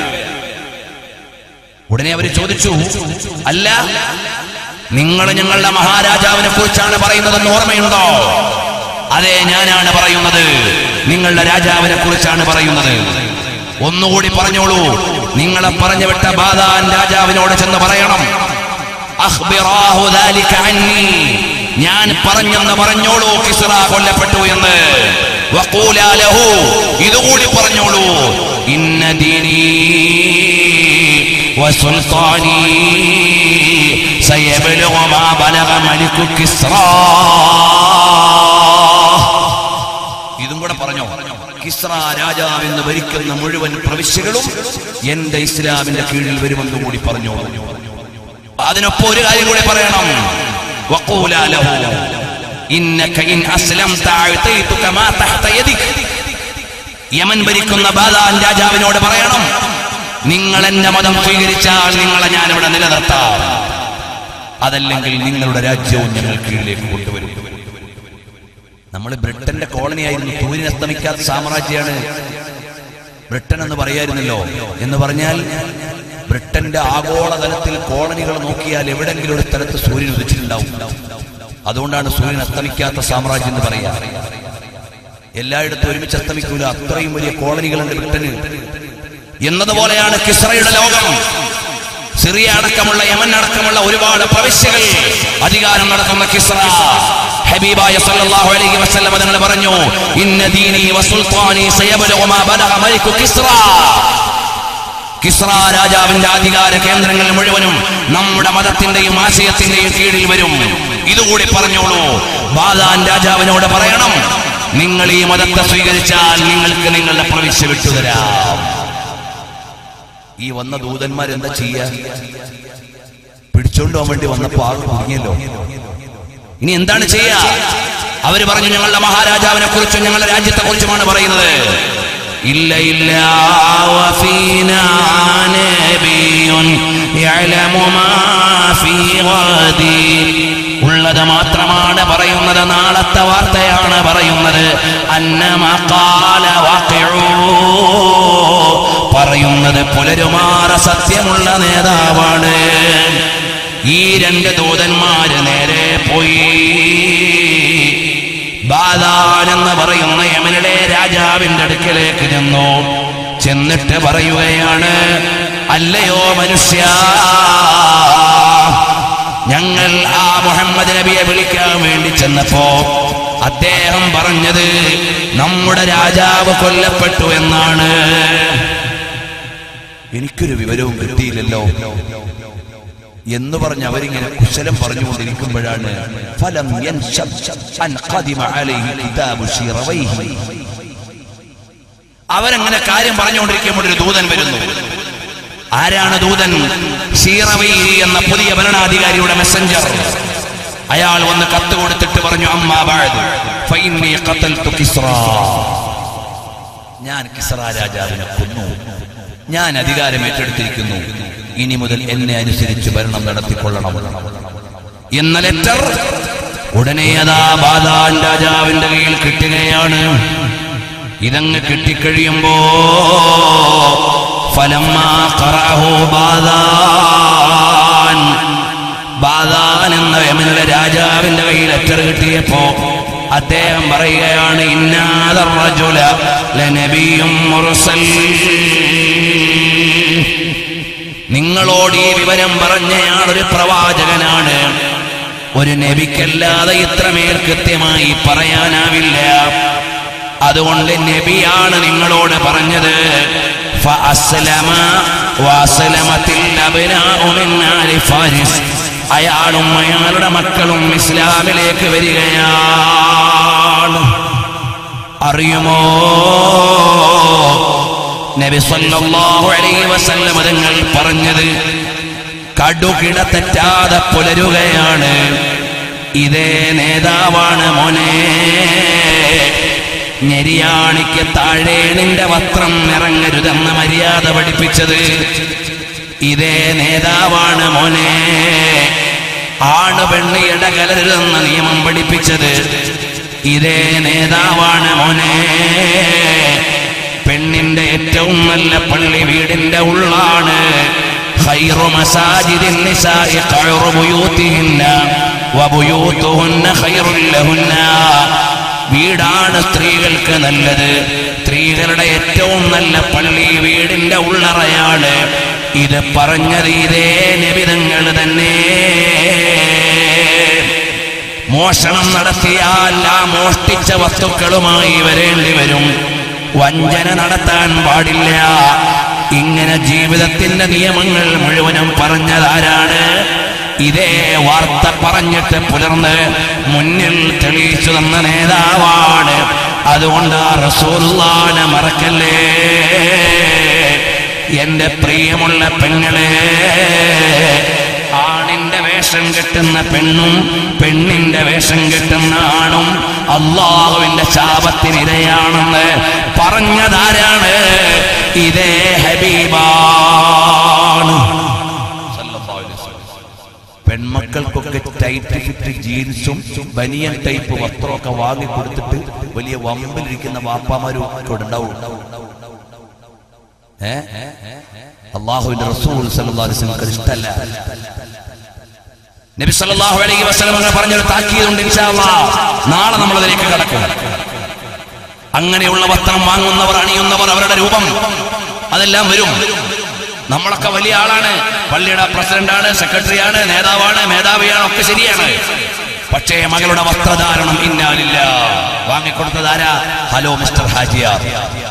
ഉടനെ അവർ ചോദിച്ചു അല്ല നിങ്ങൾ ഞങ്ങളുടെ മഹാരാജാവിനെ കുറിച്ചാണ് പറയുന്നതെന്ന് ഓർമ്മയുണ്ടോ അതെ ഞാനാണ് പറയുന്നത് നിങ്ങളുടെ രാജാവിനെ കുറിച്ചാണ് പറയുന്നത് ഒന്നുകൂടി പറഞ്ഞോളൂ നിങ്ങളെ പറഞ്ഞു വിട്ട ബാദാൻ രാജാവിനോട് ചെന്ന് പറയണം അഖ്ബിറാഹു ദാലിക അന്നി. ഞാൻ പറഞ്ഞെന്ന് പറഞ്ഞോളൂ കിസ്റ കൊല്ലപ്പെട്ടു എന്ന് വഖൂലാ ലഹു. ഇതുകൂടി പറഞ്ഞോളൂ ഇന്ന ദീനീ വസുൽത്താനീ സയബ്ലുഗു മാ ബലഗ മലികു കിസ്റാ ഇതും കൂടെ പറഞ്ഞോ കിസ്ര രാജാവെന്ന് ഭരിക്കുന്ന മുഴുവൻ പ്രവിശ്യകളും എന്റെ ഇസ്ലാമിന്റെ കീഴിൽ വരുമെന്ന് കൂടി പറഞ്ഞു അതിനൊപ്പം ഒരു കാര്യം കൂടി പറയണം വഖൂലാ ലഹു ഇന്നക ഇൻ അസ്ലംത അഅതൈതുക മാ തഹ്ത യദിക് യമൻ ഭരിക്കുന്ന ബാദാൻ രാജാവിനോട് പറയണം നിങ്ങൾ എന്റെ മതം സ്വീകരിച്ചാൽ നിങ്ങളെ ഞാൻ ഇവിടെ നിലനിർത്താം അതല്ലെങ്കിൽ നിങ്ങളുടെ രാജ്യവും ഞങ്ങൾ കീഴിലേക്ക് കൊണ്ടുവരും നമ്മൾ ബ്രിട്ടന്റെ കോളനി ആയിരുന്നു സൂര്യൻ അസ്തമിക്കാത്ത സാമ്രാജ്യമാണ് ബ്രിട്ടൻ എന്ന് പറയായിരുന്നല്ലോ എന്ന് പറഞ്ഞാൽ ബ്രിട്ടന്റെ ആഗോളതലത്തിൽ കോളനികൾ നോക്കിയാൽ എവിടെങ്കിലും ഒരു സ്ഥലത്ത് സൂര്യൻ ഉദിച്ചിട്ടുണ്ടാവും അതുകൊണ്ടാണ് സൂര്യൻ അസ്തമിക്കാത്ത സാമ്രാജ്യം എന്ന് പറയാ എല്ലായിടത്തും ഒരുമിച്ച് അസ്തമിക്കൂല അത്രയും വലിയ കോളനികളുണ്ട് ബ്രിട്ടന് എന്നതുപോലെയാണ് കിസ്രയുടെ ലോകം സിറിയ അടക്കമുള്ള യമൻ അടക്കമുള്ള ഒരുപാട് പ്രവിശ്യകൾ അധികാരം നടത്തുന്ന കിസ്ര ഹബീബായ സല്ലല്ലാഹു അലൈഹി വസല്ലം തങ്ങൾ പറഞ്ഞു ഇന്ന ദീനി വസുൽത്താനി സയബ്ലുഗു മാ ബലഗ മലികു കിസ്ര കിസ്ര രാജാവിന്റെ അധികാര കേന്ദ്രങ്ങൾ മുഴുവനും നമ്മുടെ മതത്തിന്റെയും ആശയത്തിന്റെയും കീഴിൽ വരും ഇതുകൂടി പറഞ്ഞോളൂ ബാദാൻ രാജാവിനോട് പറയണം നിങ്ങൾ ഈ മതത്തെ സ്വീകരിച്ചാൽ നിങ്ങൾക്ക് നിങ്ങളുടെ പ്രവിശ്യ വിട്ടുതരാം ഈ വന്ന ദൂതന്മാർ എന്താ ചെയ്യാ പിടിച്ചോണ്ട് പോകാൻ വേണ്ടി വന്നപ്പോ ആൾ കുടുങ്ങിയല്ലോ ഇനി എന്താണ് ചെയ്യാ അവര് പറഞ്ഞു ഞങ്ങളുടെ മഹാരാജാവിനെ കുറിച്ചും ഞങ്ങളുടെ രാജ്യത്തെ കുറിച്ചുമാണ് പറയുന്നത് ഇല്ല ഇല്ല വഫീനാ നബിയുൻ യഅലമു മാ ഫീ ഗദി ഉള്ളത് മാത്രമാണ് പറയുന്നത് നാളത്തെ വാർത്തയാണ് പറയുന്നത് അന്നമകാല പറയുന്നത് പുലരുമാറ സത്യമുള്ള നേതാവാണ് ഈ രണ്ട് ദൂതന്മാര് നേരെ പോയി ബാദാൻ എന്ന് പറയുന്ന യമനിലെ രാജാവിന്റെ അടുക്കലേക്ക് ചെന്നു ചെന്നിട്ട് പറയുകയാണ് അല്ലയോ മനുഷ്യ ഞങ്ങൾ ആ മുഹമ്മദ് നബിയെ വിളിക്കാൻ വേണ്ടി ചെന്നപ്പോ അദ്ദേഹം പറഞ്ഞത് നമ്മുടെ രാജാവ് കൊല്ലപ്പെട്ടു എന്നാണ് എനിക്കൊരു വിവരവും കിട്ടിയില്ലല്ലോ എന്ന് പറഞ്ഞ് അവരിങ്ങനെ കുശലം പറഞ്ഞുകൊണ്ടിരിക്കുമ്പോഴാണ് ഫലം യൻശബ് അൻ ഖദിമ അലൈഹി കിതാബു ശിറവൈഹി. അവരങ്ങനെ കാര്യം പറഞ്ഞുകൊണ്ടിരിക്കുമ്പോൾ ഒരു ദൂതൻ വരുന്നു ആരാണ് ദൂതൻ ഷീറവൈഹി എന്ന പുതിയ ഭരണാധികാരിയുടെ മെസ്സഞ്ചർ അയാൾ വന്ന് കത്ത് കൊടുത്തിട്ട് പറഞ്ഞു അമ്മാ ബഅദ് ഫഇന്നി ഖതൽതു കിസ്റ ഞാൻ കിസ്റ രാജാവിനെ കൊന്നു ഞാൻ അധികാരം ഏറ്റെടുത്തിരിക്കുന്നു ഇനി മുതൽ എന്നെ അനുസരിച്ച് ഭരണം നടത്തിക്കൊള്ളണം എന്ന ലെറ്റർ ഉടനെ അതാ ബാദാൻ രാജാവിന്റെ കയ്യിൽ കിട്ടുകയാണ് ഇതങ്ങ് കിട്ടിക്കഴിയുമ്പോ ഫലമ്മാ ഖറഅഹു ബാദാൻ ബാദാൻ എന്ന യമനിലെ രാജാവിന്റെ കയ്യിൽ ലെറ്റർ കിട്ടിയപ്പോ അദ്ദേഹം പറയുകയാണ് ഇന്നാദ റജുല ലനബിയും മുർസൽ നിങ്ങളോട് ഈ വിവരം പറഞ്ഞയാൾ ഒരു പ്രവാചകനാണ് ഒരു നബിക്കല്ലാതെ ഇത്രമേൽ കൃത്യമായി പറയാനാവില്ല അതുകൊണ്ട് നബിയാണ് നിങ്ങളോട് പറഞ്ഞത് ഫഅസ്ലമ വഅസ്ലമത്തിൽ അബ്നാഉ മിൻ ആലി ഫാരിസ് അയാളും അയാളുടെ മക്കളും ഇസ്ലാമിലേക്ക് വരികയാണ് അറിയുമോ നബി സല്ലല്ലാഹു അലൈഹി വസല്ലം തങ്ങൾ പറഞ്ഞത് കടുകിട തെറ്റാതെ പുലരുകയാണ് ഇതേ നേതാവാണ് മോനെ ഞെരിയാണിക്ക് താഴെ നിന്റെ വസ്ത്രം ഇറങ്ങരുതെന്ന് മര്യാദ പഠിപ്പിച്ചത് ഇതേ നേതാവാണ് മോനെ ആണ് പെണ്ണ് ഇടകലരുതെന്ന നിയമം പഠിപ്പിച്ചത് ഇതേ നേതാവാണ് മോനെ പെണ്ണിന്റെ ഏറ്റവും നല്ല പള്ളി വീടിന്റെ ഉള്ളാണ് خير مساجد النساء خير بيوتهن وبيوتهن خير لهن വീടാണ് സ്ത്രീകൾക്ക് നല്ലത് സ്ത്രീകളുടെ ഏറ്റവും നല്ല പള്ളി വീടിന്റെ ഉള്ളറയാണ് ഇത് പറഞ്ഞത് ഇതേ നിബിതങ്ങൾ തന്നെ മോഷണം നടത്തിയാൽ ആ മോഷ്ടിച്ച വസ്തുക്കളുമായി വരേണ്ടി വരും വഞ്ചന നടത്താൻ പാടില്ല ഇങ്ങനെ ജീവിതത്തിന്റെ നിയമങ്ങൾ മുഴുവനും പറഞ്ഞതാരാണ് ഇതേ വാർത്ത പറഞ്ഞിട്ട് പുലർന്ന് മുന്നിൽ തെളിയിച്ചു തന്ന നേതാവാണ് അതുകൊണ്ട് ആ റസൂലുള്ളാനെ മറക്കല്ലേ എന്റെ പ്രിയമുള്ള പെങ്ങളെ ആണിന്റെ വേഷം കെട്ടുന്ന പെണ്ണും പെണ്ണിന്റെ വേഷം കെട്ടുന്ന ആണും അള്ളാഹുവിന്റെ ശാപത്തിനിരയാണെന്ന് പറഞ്ഞതാരാണ് ഇതേ ഹബീബാണ് പെൺമക്കൾക്കൊക്കെ ടൈറ്റ് ഫിറ്റ് ജീൻസും ബനിയൻ ടൈപ്പ് വസ്ത്രമൊക്കെ വാങ്ങി കൊടുത്തിട്ട് വലിയ വമ്പിലിരിക്കുന്ന വാപ്പാമാരും ഒക്കെ ഇവിടെ ഉണ്ടാവും ഏ അള്ളാഹുവിന്റെ റസൂൽ സല്ലല്ലാഹു അലൈഹി വസല്ലം അത് ഇഷ്ടമല്ല നബി സല്ലല്ലാഹു അലൈഹി വസല്ലം അങ്ങനെ പറഞ്ഞൊരു താക്കീതുണ്ട് ഇൻഷാ അല്ലാഹ് നാളെ നമ്മൾ അതിലേക്ക് കടക്കും അങ്ങനെയുള്ള വസ്ത്രം വാങ്ങുന്നവർ അണിയുന്നവർ അവരുടെ രൂപം അതെല്ലാം വരും നമ്മളൊക്കെ വലിയ ആളാണ് പള്ളിയുടെ പ്രസിഡന്റാണ് സെക്രട്ടറിയാണ് നേതാവാണ് മേധാവിയാണ് ഒക്കെ ശരിയാണ് പക്ഷേ മകളുടെ വസ്ത്രധാരണം ഇന്നാലില്ല വാങ്ങിക്കൊടുത്തതാരാ ഹലോ മിസ്റ്റർ ഹാജിയാർ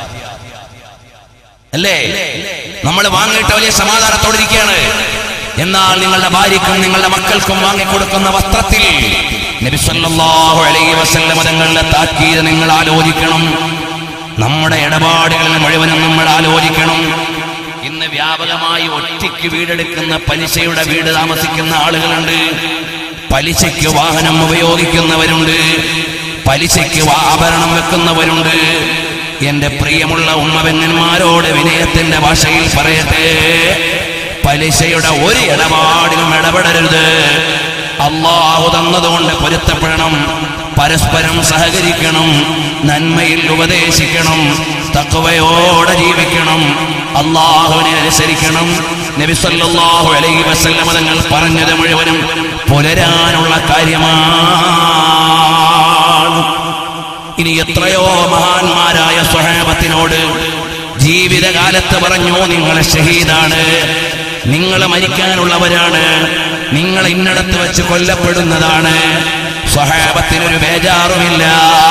അല്ലേ നമ്മൾ വാങ്ങിയിട്ട് വലിയ സമാധാനത്തോടിരിക്കുകയാണ് എന്നാൽ നിങ്ങളുടെ ഭാര്യയ്ക്കും നിങ്ങളുടെ മക്കൾക്കും വാങ്ങിക്കൊടുക്കുന്ന വസ്ത്രത്തിൽ നബി സല്ലല്ലാഹു അലൈഹി വസല്ലം തങ്ങളുടെ താക്കീത് നിങ്ങൾ ആലോചിക്കണം നമ്മുടെ ഇടപാടുകളിൽ മുഴുവനും നമ്മൾ ആലോചിക്കണം ഇന്ന് വ്യാപകമായി ഒറ്റയ്ക്ക് വീടെടുക്കുന്ന പലിശയുടെ വീട് താമസിക്കുന്ന ആളുകളുണ്ട് പലിശയ്ക്ക് വാഹനം ഉപയോഗിക്കുന്നവരുണ്ട് പലിശയ്ക്ക് വാ- ആഭരണം വെക്കുന്നവരുണ്ട് എന്റെ പ്രിയമുള്ള ഉമ്മപെങ്ങന്മാരോട് വിനയത്തിന്റെ ഭാഷയിൽ പറയട്ടെ പലിശയുടെ ഒരു ഇടപാടിലും ഇടപെടരുത് അള്ളാഹു തന്നതുകൊണ്ട് പൊരുത്തപ്പെടണം പരസ്പരം സഹകരിക്കണം നന്മയിൽ ഉപദേശിക്കണം തക്കവയോടെ ജീവിക്കണം അള്ളാഹുവിനെ അനുസരിക്കണം നബി സല്ലല്ലാഹു അലൈഹി വസല്ലമ തങ്ങൾ പറഞ്ഞത് മുഴുവനും പുലരാനുള്ള കാര്യമാണ് ഇനി എത്രയോ മഹാന്മാരായ സ്വഹാബത്തിനോട് ജീവിതകാലത്ത് പറഞ്ഞു നിങ്ങൾ ഷഹീദാണ് നിങ്ങൾ മരിക്കാനുള്ളവരാണ് നിങ്ങൾ ഇന്നടത്ത് വെച്ച് കൊല്ലപ്പെടുന്നതാണ് സ്വഹാബത്തിനൊരു ബേജാറുമില്ല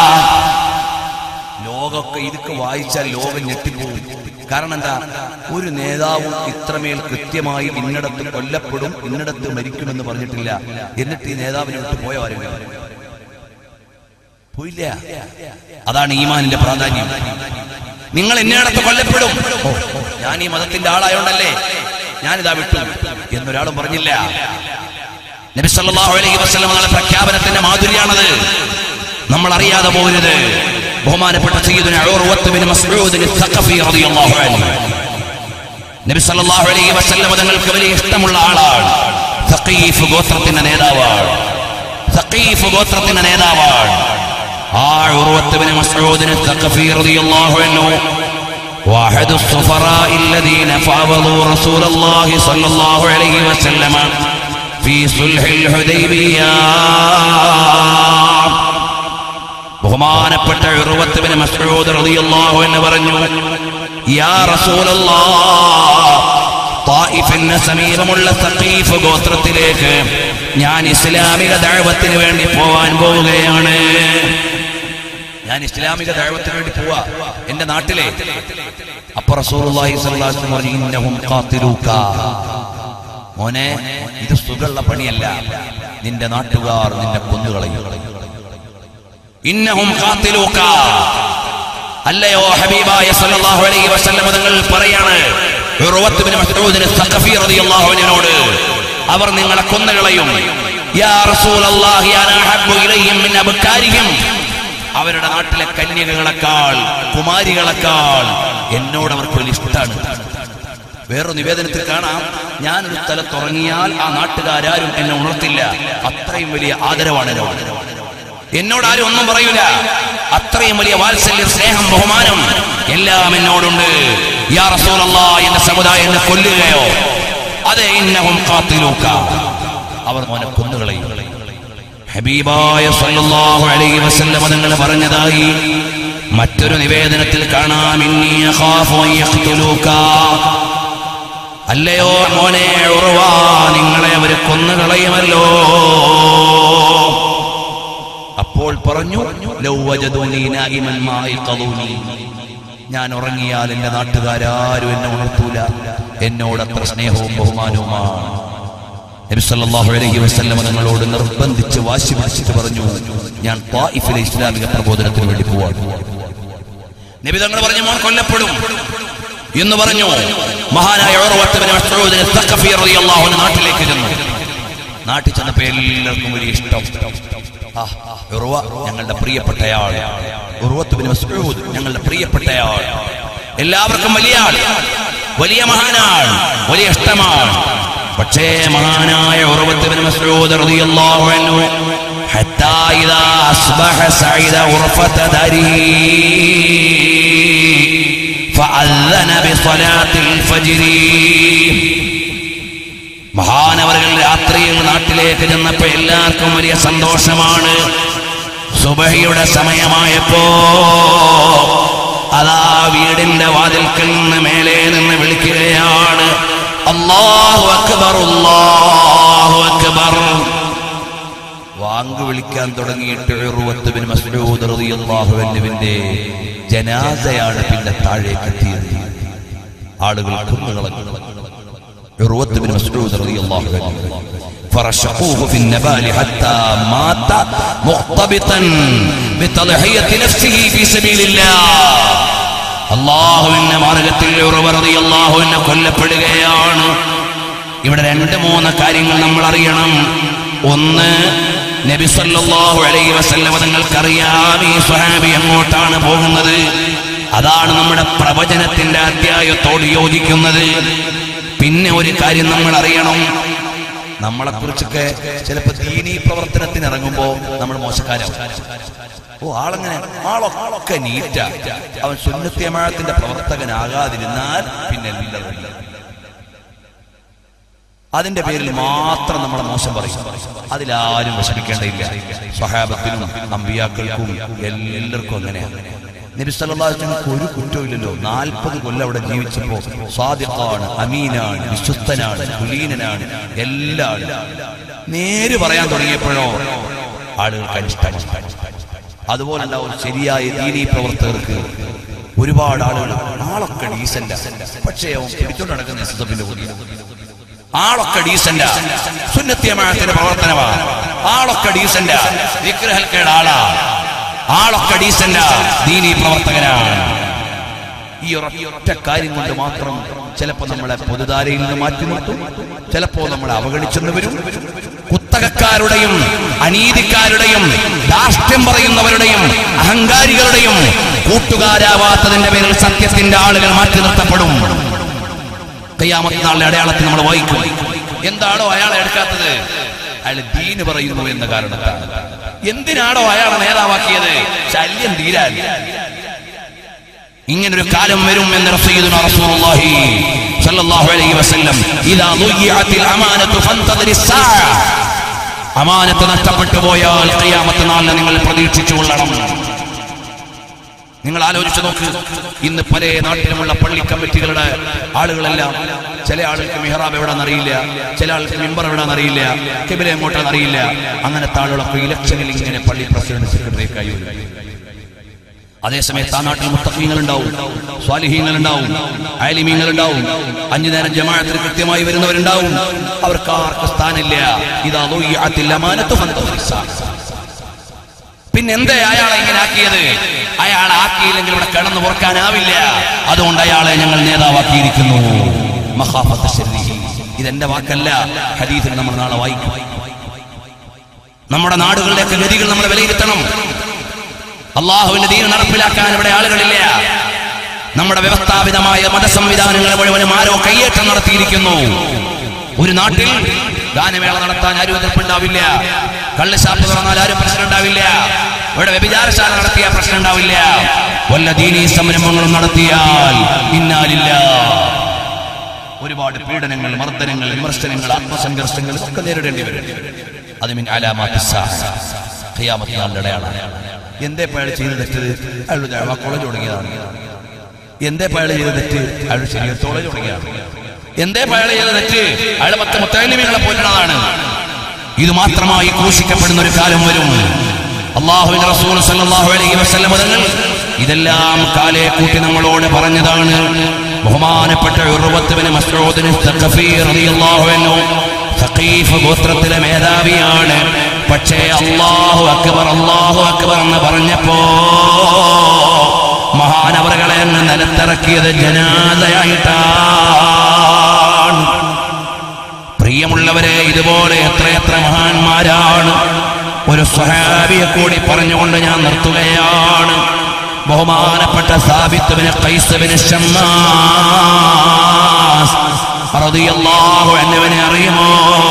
ലോകമൊക്കെ ഇതൊക്കെ വായിച്ചാൽ ലോകം ഞെട്ടിപ്പോകും കാരണം എന്താ ഒരു നേതാവും ഇത്രമേൽ കൃത്യമായി ഇന്നിടത്ത് കൊല്ലപ്പെടും ഇന്നിടത്ത് മരിക്കുമെന്ന് പറഞ്ഞിട്ടില്ല എന്നിട്ട് ഈ നേതാവിനെ വിട്ട് പോയവരും പോയില്ല അതാണ് ഈമാനിന്റെ പ്രാധാന്യം നിങ്ങൾ എന്നിടത്ത് കൊല്ലപ്പെടും ഓ, ഞാൻ ഈ മതത്തിന്റെ ആളായോണ്ടല്ലേ ഞാനിതാ വിട്ടു എന്നൊരാളും പറഞ്ഞില്ല നബി സല്ലല്ലാഹു അലൈഹി വസല്ലം തങ്ങളുടെ പ്രഖ്യാപനത്തിന്റെ മാധുര്യാണത് നമ്മൾ അറിയാതെ പോകരുത് ബഹുമാനപ്പെട്ട സയ്യിദുന ഉർവത്ത് ബിൻ മസ്ഊദ് അൽ-സഖഫി റളിയല്ലാഹു അൻഹു നബി സല്ലല്ലാഹു അലൈഹി വസല്ലം തങ്ങൾക്ക് വലിയ ഇഷ്ടമുള്ള ആളാണ് സഖീഫ് ഗോത്രത്തിന്റെ നേതാവാണ് സഖീഫ് ഗോത്രത്തിന്റെ നേതാവാണ് ആ ഉർവത്ത് ബിൻ മസ്ഊദ് അൽ-സഖഫി റളിയല്ലാഹു അൻഹു واحد السفراء الذين فاوضوا رسول الله صلى الله عليه وسلم في صلح الحديبية ബഹുമാനപ്പെട്ട ഉറുവത്തുബിന് മസ്ഊദ് റളിയല്ലാഹു എന്ന് പറഞ്ഞു യാ റസൂലല്ലാഹ് തായിഫിന് സമീപമുള്ള സഖീഫ് ഗോത്രത്തിലേക്ക് ഞാൻ ഇസ്ലാമിക ദഅവത്തിന് വേണ്ടി പോവാൻ പോവുകയാണ് ഞാൻ ഇസ്ലാമിക ദഅവത്തിന് വേണ്ടി പോവാ എന്റെ നാട്ടിലെ അപ്പൊ റസൂലുള്ളാഹി സ്വല്ലല്ലാഹു അലൈഹി വസല്ലം പറഞ്ഞു ഇന്നഹും ഖാതിലൂക മോനെ ഇത് സുഖമുള്ള പണിയല്ല നിന്റെ നാട്ടുകാർ നിന്നെ കൊന്നുകളയും ഇന്നഹും ഖാതിലൂക അല്ലയോ ഹബീബായ സല്ലല്ലാഹു അലൈഹി വസല്ലം തങ്ങൾ പറയാണ് ഉർവത്ത് ബിൻ മസ്ഊദിന് സഖഫി റളിയല്ലാഹു അൻഹുവിനോട് അവർ നിങ്ങളെ കൊന്നുകളയും യാ റസൂലല്ലാഹി അന അഹബ്ബു ഇലൈഹിം മിൻ അബ്കാരിഹിം അവരുടെ നാട്ടിലെ കന്യകകളെക്കാൾ കുമാരികളെക്കാൾ എന്നോട് അവർക്ക് വലിയ ഇഷ്ടമാണ് വേറൊരു നിവേദനത്തിൽ കാണാം ഞാനൊരു സ്ഥലത്തുറങ്ങിയാൽ ആ നാട്ടുകാരും എന്നെ ഉണർത്തില്ല അത്രയും വലിയ ആദരവാണ് എന്നോട് എന്നോട് ആരും ഒന്നും പറയൂല അത്രയും വലിയ വാത്സല്യം സ്നേഹം ബഹുമാനം എല്ലാം എന്നോടുണ്ട് യാ റസൂലല്ലാ എന്റെ സമുദായം എന്നെ കൊല്ലുകയോ അതെ ഇന്നഹും കാത്തിലൂക്ക അവർ മോനെ കൊന്നുകളയും ഹബീബായ സല്ലല്ലാഹു അലൈഹി വസല്ലം തങ്ങൾ പറഞ്ഞതായി മറ്റൊരു നിവേദനത്തിൽ കാണാം ഇന്നി അഖാഫു അൻ യഖ്തുലൂക അല്ലയോ മോനെ ഉറവ നിങ്ങളെ അവർ കൊന്നുകളയുമല്ലോ അപ്പോൾ പറഞ്ഞു "ലൗ വജദൂനി നായിമൻ മാ യഖദൂനി." ഞാൻ ഉറങ്ങിയാൽ എന്റെ നാട്ടുകാരും എന്നെ ഉണർത്തൂല എന്നോട് അത്ര സ്നേഹവും ബഹുമാനവുമാണ് നബി സല്ലല്ലാഹു അലൈഹി വസല്ലം തങ്ങളോട് നിർബന്ധിച്ച് വാശി പിടിച്ചിട്ട് പറഞ്ഞു ഞാൻ ത്വായിഫിലെ ഇസ്ലാമിക പ്രബോധനത്തിന് വേണ്ടി പോവാണ് നബി തങ്ങൾ പറഞ്ഞു മോൻ കൊല്ലപ്പെടും എന്ന് പറഞ്ഞു മഹാനായ ഉർവത്ത് ബിൻ മസ്ഊദ് തഖഫി റളിയല്ലാഹു അൻഹു നാട്ടിലേക്ക് ചെന്നു നാട്ടിൽ ചെന്നപ്പോ എല്ലാവർക്കും വലിയ ഇഷ്ടം ആ, ഉർവ ഞങ്ങളുടെ പ്രിയപ്പെട്ടയാൾ ഉർവത്ത് ബിൻ മസ്ഊദ് ഞങ്ങളുടെ പ്രിയപ്പെട്ടയാൾ എല്ലാവർക്കും വലിയ ആൾ വലിയ മഹാനാൾ വലിയ ഇഷ്ടമാണ് പക്ഷേ മഹാനായ ഉറവത്ത് ബിൻ മസ്ഊദ് റളിയല്ലാഹു അൻഹു حتى إذا أصبح سعيد غرفة داره فأذن بصلاة الفجر മഹാനവറുകൾ രാത്രിയിൽ നാട്ടിലേക്ക് ചെന്നപ്പോ എല്ലാവർക്കും വലിയ സന്തോഷമാണ് സുബഹിയുടെ സമയമായപ്പോ അതാ വീടിന്റെ വാതിൽക്കൽ നിന്ന് മേലെ നിന്ന് വിളിക്കുകയാണ് അല്ലാഹു അക്ബർ അല്ലാഹു അക്ബർ വാങ്ക് വിളിക്കാൻ തുടങ്ങിയിട്ട് ഉർവത്ത് ബിൻ മസ്ഊദ് റളിയല്ലാഹു അൻഹുവിന്റെ ജനാസയാണ് പിന്നെ താഴേക്ക് എത്തിയത് ആളുകൾ കൊന്നുകളഞ്ഞു ഉർവത്ത് ബിൻ മസ്ഊദ് റളിയല്ലാഹു അൻഹു فرشقوه في النبال حتى مات مقتبطا بتضحية نفسه في سبيل الله അള്ളാഹുവിന്റെ മാർഗത്തിൽ അള്ളാഹുവിനെ കൊല്ലപ്പെടുകയാണ് ഇവിടെ രണ്ട് മൂന്ന് കാര്യങ്ങൾ നമ്മൾ അറിയണം ഒന്ന് നബി സല്ലല്ലാഹു അലൈഹി വസല്ലം തങ്ങൾക്കറിയാം ഈ സ്വഹാബി എങ്ങോട്ടാണ് പോകുന്നത് അതാണ് നമ്മുടെ പ്രവചനത്തിന്റെ അധ്യായത്തോട് യോജിക്കുന്നത് പിന്നെ ഒരു കാര്യം നമ്മൾ അറിയണം നമ്മളെ കുറിച്ചൊക്കെ ചിലപ്പോ ദീനീ പ്രവർത്തനത്തിന് ഇറങ്ങുമ്പോ നമ്മൾ മോശക്കാരാവും ഓ ആളങ്ങനെ ആളൊക്കെ നീറ്റ അവൻ സുന്നത്യമാഴത്തിന്റെ പ്രവർത്തകനാകാതിരുന്നാൽ പിന്നെ എല്ലാവരും അതിന്റെ പേരിൽ മാത്രം നമ്മളെ മോശം പറയും അതിലാരും വിഷമിക്കേണ്ടതില്ല സ്വഹാബത്തിനും അമ്പിയാക്കൾക്കും എല്ലാവർക്കും അങ്ങനെയാണ് നബി സല്ലല്ലാഹു അലൈഹി വസല്ലം ഒരു കുറ്റമില്ലല്ലോ നാൽപ്പത് കൊല്ലം അവിടെ ജീവിച്ചപ്പോ സാദിഖാണ് അമീനാണ് വിശ്വസ്തനാണ് കുലീനനാണ് എല്ലാം നേര് പറയാൻ തുടങ്ങിയപ്പോഴോ ആളുകൾക്ക് അനിഷ്ടമാണ് അതുപോലെ ഉണ്ടാവും ശരിയായ ദീനീ പ്രവർത്തകർക്ക് ഒരുപാട് ആളുകൾ ആളൊക്കെ ഡീസന്റ് പക്ഷേ അവൻ പിടിച്ചോണ്ട് നടക്കുന്ന എസ്എസ്എഫിന്റെ കൂടി ആളൊക്കെ ഡീസന്റാ സുന്നത്യമാഴത്തിന്റെ പ്രവർത്തനമാ ആളൊക്കെ ഡീസന്റാ വിഗ്രഹൽക്കേട് ആളാ ആളൊക്കെ ഡീസന്റാ ദീനീ പ്രവർത്തകനാണ് ഈ ഒരൊറ്റ കാര്യം കൊണ്ട് മാത്രം ചിലപ്പോ നമ്മളെ പൊതുധാരയിൽ നിന്ന് മാറ്റി നിർത്തും ചിലപ്പോ നമ്മളെ അവഗണിച്ചെന്ന് വരും കുത്തകക്കാരുടെയും അനീതിക്കാരുടെയും ധാർഷ്ട്യം പറയുന്നവരുടെയും അഹങ്കാരികളുടെയും കൂട്ടുകാരാവാത്തതിന്റെ പേരിൽ സത്യത്തിന്റെ ആളുകൾ മാറ്റി നിർത്തപ്പെടും കയ്യാമത്ത് നാളിലെ അടയാളത്തിൽ നമ്മൾ വായിക്കും എന്താണോ അയാളെ എടുക്കാത്തത് അയാൾ ദീന് പറയുന്നു എന്ന കാരണത്താൽ എന്തിനാണോ അയാളെ നേതാവാക്കിയത് ശല്യം തീരാൻ ഇങ്ങനൊരു കാലം വരും എന്ന് റസൂലുള്ളാഹി റസൂലുള്ളാഹി സ്വല്ലല്ലാഹു അലൈഹി വസല്ലം ഇദാ ദുയ്യഅത്തിൽ അമാനത്തു ഫന്തദിരി സാഅ അമാനത്ത് നഷ്ടപ്പെട്ടു പോയാൽ ഖിയാമത്ത് നാളിനെ നിങ്ങൾ പ്രതീക്ഷിച്ചു കൊള്ളണം നിങ്ങൾ ആലോചിച്ച് നോക്ക് ഇന്ന് പല നാട്ടിലുമുള്ള പള്ളി കമ്മിറ്റികളുടെ ആളുകളെല്ലാം ചില ആളുകൾക്ക് മിഹ്റാബ് എവിടെന്ന് അറിയില്ല ചില ആൾക്ക് മിമ്പർ എവിടെന്ന് അറിയില്ല കിബില എങ്ങോട്ടാന്ന് അറിയില്ല അങ്ങനത്തെ ആളുകളൊക്കെ ഇലക്ഷനിൽ ഇങ്ങനെ പള്ളി പ്രസിഡന്റ് സെക്രട്ടറി കൈ അതേസമയത്ത് ആ നാട്ടിൽ മുത്തഫീങ്ങൾ ഉണ്ടാവും സ്വാലിഹീങ്ങൾ ഉണ്ടാവും ആലിമീങ്ങൾ ഉണ്ടാവും അഞ്ചു നേരം ജമാഅത്തിൽ കൃത്യമായി വരുന്നവരുണ്ടാവും അവർക്ക് ആർക്ക് സ്ഥാനമില്ല ഇതാ ദുയ്യഅത്തിൽ അമാനത്തു ഫന്തദിരിസാ പിന്നെ എന്തേ അയാളെ ഇങ്ങനെ ആക്കിയത് അയാളെ ആക്കിയില്ലെങ്കിൽ ഇവിടെ കിടന്നു പുറക്കാനാവില്ല അതുകൊണ്ട് അയാളെ ഞങ്ങൾ നേതാവാക്കിയിരിക്കുന്നു മഹാഫത്ത് ശരീ ഇതെന്റെ വാക്കല്ല ഹദീസിൽ നമ്മൾ നാളെ വായിക്കും നമ്മുടെ നാടുകളിലേക്ക് ഗതികൾ നമ്മൾ വിലയിരുത്തണം അള്ളാഹുവിന്റെ ദീൻ നടപ്പിലാക്കാൻ ഇവിടെ ആളുകളില്ല നമ്മുടെ വ്യവസ്ഥാപിതമായ മതസംവിധാനങ്ങളെ മുഴുവനും ആരോ കയ്യേറ്റം നടത്തിയിരിക്കുന്നു ഒരു നാട്ടിൽ ഗാനമേള നടത്താൻ ആരും എതിർപ്പുണ്ടാവില്ല കള്ളുശാപ്പ് തുറന്നാൽ ആരും പ്രശ്നം ഉണ്ടാവില്ല ഇവിടെ വ്യഭിചാരശാല നടത്തിയ പ്രശ്നം ഉണ്ടാവില്ല വല്ല ദീനീ സംരംഭങ്ങളും നടത്തിയാൽ ഇന്നാലില്ല ഒരുപാട് പീഡനങ്ങൾ മർദ്ദനങ്ങൾ വിമർശനങ്ങൾ ആത്മസംഘർഷങ്ങൾ ഒക്കെ നേരിടേണ്ടി വരും അത് മിൻ അലാമാത്തി സാഅ. ഖിയാമത്ത് നാളിന്റെ അടയാളമാണ് എന്തേ പഴയ ചെയ്ത് തെറ്റത് അയാളുടെ ദഅവ കോളേജ് തുടങ്ങിയതാണ് എന്തേ പഴയ ചെയ്ത് തെറ്റ് അയാളുടെ ശരീരത്ത് കോളേജ് തുടങ്ങിയതാണ് എന്തേ പഴയ ചെയ്ത തെറ്റ് അയാൾ പത്ത് മുത്തലിമികളെ പോലുള്ളതാണ് ഇത് മാത്രമായി ക്രൂശിക്കപ്പെടുന്ന ഒരു കാലം വരും അള്ളാഹുവിന്റെ റസൂൽ സല്ലല്ലാഹു അലൈഹി വസല്ലം തങ്ങൾ ഇതെല്ലാം കാലേ കൂട്ടി നമ്മളോട് പറഞ്ഞതാണ് ബഹുമാനപ്പെട്ട ഉർവത്തുബിന് മസ്ഊദിന് സഖഫി റളിയല്ലാഹു അൻഹു സഖീഫ് ഗോത്രത്തിലെ മേധാവിയാണ് പക്ഷേ അല്ലാഹു അക്ബർ അല്ലാഹു അക്ബർ എന്ന് പറഞ്ഞപ്പോ മഹാനവറുകളെ അങ്ങ് നിലത്തിറക്കിയത് ജനാദയായിട്ടാണ് പ്രിയമുള്ളവരെ ഇതുപോലെ എത്രയെത്ര മഹാന്മാരാണ് ഒരു സ്വഹാബിയെ കൂടി പറഞ്ഞുകൊണ്ട് ഞാൻ നിർത്തുകയാണ് ബഹുമാനപ്പെട്ട സാബിത്തുവിന് കൈസവിന് റളിയല്ലാഹു അൻഹുവിനെ അറിയുമോ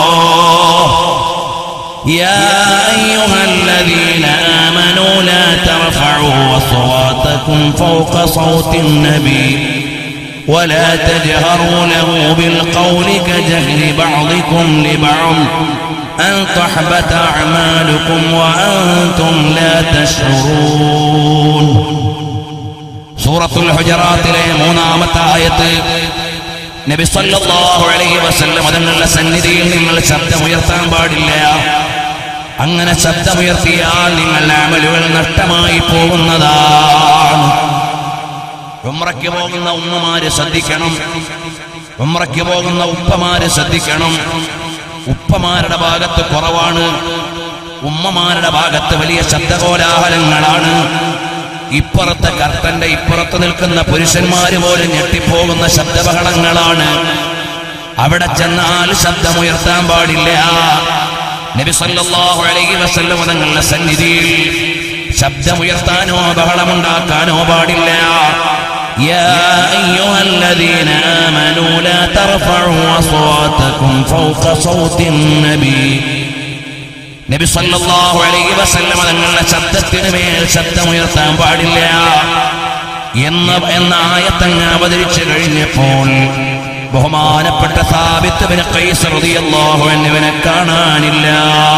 يا أيها الذين آمنوا لا ترفعوا أصواتكم فوق صوت النبي ولا تجهروا له بالقول كجهر بعضكم لبعض أن تحبط أعمالكم وأنتم لا تشعرون سورة الحجرات لي മൂന്നാമത്തെ ആയത്ത് നബി സല്ലല്ലാഹു അലൈഹി വസല്ലം തങ്ങളുടെ സന്നിധിയിൽ നിങ്ങൾ ശബ്ദമുയർത്താൻ പാടില്ല അങ്ങനെ ശബ്ദമുയർത്തിയാൽ നിങ്ങളുടെ അമലുകൾ നഷ്ടമായി പോകുന്നതാണ് ഉമ്രയ്ക്ക് പോകുന്ന ഉമ്മമാര് ശ്രദ്ധിക്കണം ഉമ്രയ്ക്ക് പോകുന്ന ഉപ്പമാര് ശ്രദ്ധിക്കണം ഉപ്പമാരുടെ ഭാഗത്ത് കുറവാണ് ഉമ്മമാരുടെ ഭാഗത്ത് വലിയ ശബ്ദകോലാഹലങ്ങളാണ് ഇപ്പുറത്തെ കർത്തന്റെ ഇപ്പുറത്ത് നിൽക്കുന്ന പുരുഷന്മാര് പോലും ഞെട്ടിപ്പോകുന്ന ശബ്ദബഹളങ്ങളാണ് അവിടെ ചെന്നാൽ ശബ്ദമുയർത്താൻ പാടില്ല നബി സല്ലല്ലാഹു അലൈഹി വസല്ലം തങ്ങളുടെ സന്നിധിയിൽ ശബ്ദമുയർത്താനോ ബഹളമുണ്ടാക്കാനോ പാടില്ല يا أيها الذين آمنوا لا ترفعوا أصواتكم فوق صوت النبي നബി സല്ലല്ലാഹു അലൈഹി വസല്ലം തങ്ങളുടെ ശബ്ദത്തിന് മേൽ ശബ്ദമുയർത്താൻ പാടില്ല എന്ന എന്ന ആയത്തങ്ങ് അവതരിച്ചു കഴിഞ്ഞപ്പോൾ ബഹുമാനപ്പെട്ട സാബിത്ത് ബിൻ ഖൈസ് റളിയല്ലാഹു അൻഹുവിനെ കാണാനില്ല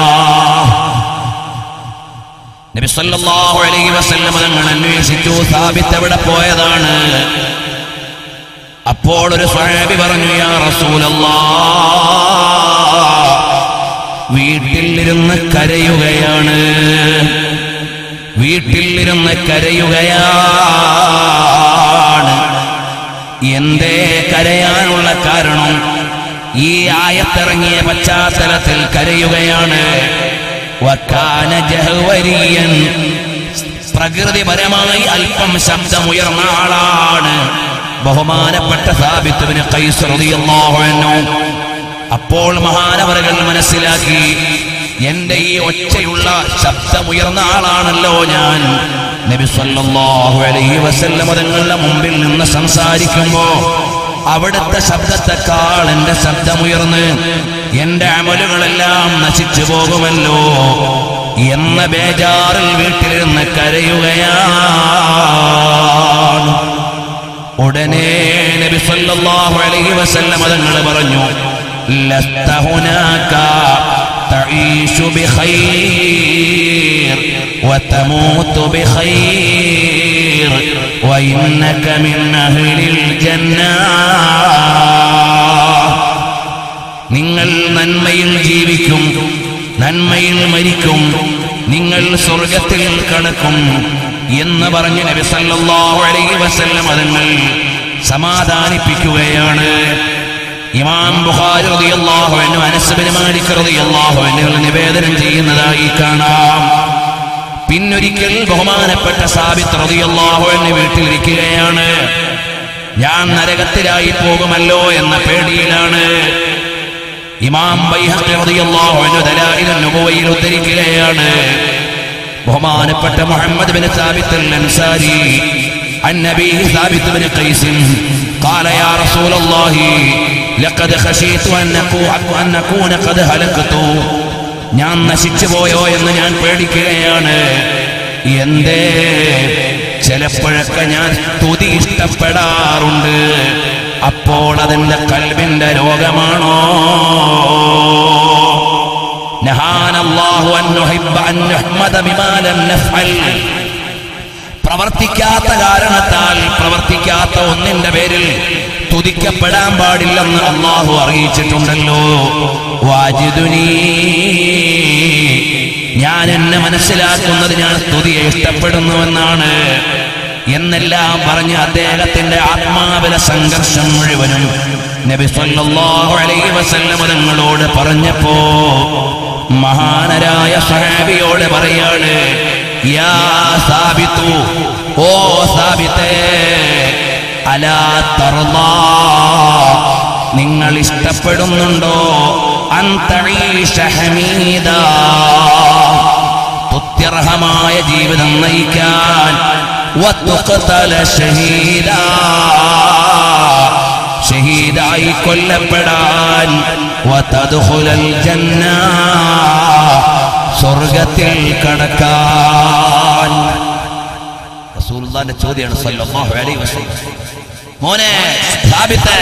നബി സല്ലല്ലാഹു അലൈഹി വസല്ലം തങ്ങൾ അന്വേഷിച്ചു സാബിത്ത് എവിടെ പോയതാണ് അപ്പോൾ ഒരു സ്വഹാബി പറഞ്ഞു യാ റസൂലല്ലാഹ് വീട്ടിലിരുന്ന് കരയുകയാണ് വീട്ടിലിരുന്ന് കരയുകയാണ് എന്തേ കരയാനുള്ള കാരണം ഈ ആയത്തിറങ്ങിയ പശ്ചാത്തലത്തിൽ കരയുകയാണ് വക്കാന ജഹ്വരിയൻ പ്രകൃതിപരമായി അല്പം ശബ്ദമുയർന്ന ആളാണ് ബഹുമാനപ്പെട്ട സാബിത്തുവിന് കൈസ്രതിയല്ലാഹു അപ്പോൾ മഹാനവറുകൾ മനസ്സിലാക്കി എന്റെ ഈ ഒച്ചയുള്ള ശബ്ദമുയർന്ന ആളാണല്ലോ ഞാൻ നബി സല്ലല്ലാഹു അലൈഹി വസല്ലം തങ്ങളുടെ മുമ്പിൽ നിന്ന് സംസാരിക്കുമ്പോ അവിടുത്തെ ശബ്ദത്തെക്കാൾ എന്റെ ശബ്ദമുയർന്ന് എന്റെ അമലുകളെല്ലാം നശിച്ചു പോകുമല്ലോ എന്ന ബേജാറിൽ വീട്ടിലിരുന്ന് കരയുകയാണ് ഉടനെ നബി സല്ലല്ലാഹു അലൈഹി വസല്ലം തങ്ങൾ പറഞ്ഞു ലസ്ത ഹുനാക تعيش بخير وتموت بخير وإنك من أهل الجنة നിങ്ങൾ നന്മയിൽ ജീവിക്കും നന്മയിൽ മരിക്കും നിങ്ങൾ സ്വർഗത്തിൽ കടക്കും എന്ന് പറഞ്ഞ് നബി സല്ലല്ലാഹു അലൈഹി വസല്ലം അതുങ്ങൾ സമാധാനിപ്പിക്കുകയാണ് ഇമാം ബുഖാരി റളിയല്ലാഹു അൻഹു അനസ് ബിൻ മാലിക് റളിയല്ലാഹു അൻഹു നിവേദനം ചെയ്യുന്നതായി കാണാം പിന്നൊരിക്കൽ ബഹുമാനപ്പെട്ട സാബിത്ത് റളിയല്ലാഹു അൻഹു വീട്ടിലിരിക്കുകയാണ് ഞാൻ നരകത്തിലായി പോകുമല്ലോ എന്ന പേടിയിലാണ് ഇമാം ബൈഹഖി റളിയല്ലാഹു അൻഹു ദലായിലുൻ നുബുവയിൽ ഉദ്ധരിക്കുകയാണ് ബഹുമാനപ്പെട്ട മുഹമ്മദ് ബിൻ സാബിത്ത് അൽ അൻസാരി النبي ثابت بن قيس قال يا رسول الله لقد خشيت أن نكون, أن نكون قد هلكت ഞാൻ നശിച്ചു പോയോ എന്ന് ഞാൻ പേടിക്കുകയാണ് എന്തേ ചിലപ്പോഴൊക്കെ ഞാൻ സ്തുതി ഇഷ്ടപ്പെടാറുണ്ട് അപ്പോൾ അതിന്റെ കൽവിന്റെ രോഗമാണോ نهانا الله أن نحب أن نحمد بما لم نفعل പ്രവർത്തിക്കാത്ത കാരണത്താൽ പ്രവർത്തിക്കാത്ത ഒന്നിന്റെ പേരിൽ തുതിക്കപ്പെടാൻ പാടില്ലെന്ന് അള്ളാഹു അറിയിച്ചിട്ടുണ്ടല്ലോ വാജിദുനീ ഞാൻ എന്നെ മനസ്സിലാക്കുന്നത് ഞാൻ സ്തുതിയെ ഇഷ്ടപ്പെടുന്നുവെന്നാണ് എന്നെല്ലാം പറഞ്ഞ് അദ്ദേഹത്തിന്റെ ആത്മാവിലെ സംഘർഷം മുഴുവനും നബി സല്ലല്ലാഹു അലൈഹി വസല്ലം തങ്ങളോട് പറഞ്ഞപ്പോ മഹാനരായ സഹാബിയോട് പറയാണ് യാ സാബിത്തു ഓ സാബിത്തേ അലാ തർലാ നിങ്ങൾ ഇഷ്ടപ്പെടുന്നുണ്ടോ അന്തഈശ ഹമീദാ തുത്യർഹമായ ജീവിതം നയിക്കാൻ വത്തുഖ്തല ഷഹീദാ ഷഹീദായി കൊല്ലപ്പെടാൻ വതദ്ഖുലൽ ജന്ന സ്വർഗത്തിൽ കടക്കാൻ റസൂലുള്ളാഹിന്റെ ചോദ്യമാണ് സല്ലല്ലാഹു അലൈഹി വസല്ലം മോനെ സ്ഥാപിത്ത്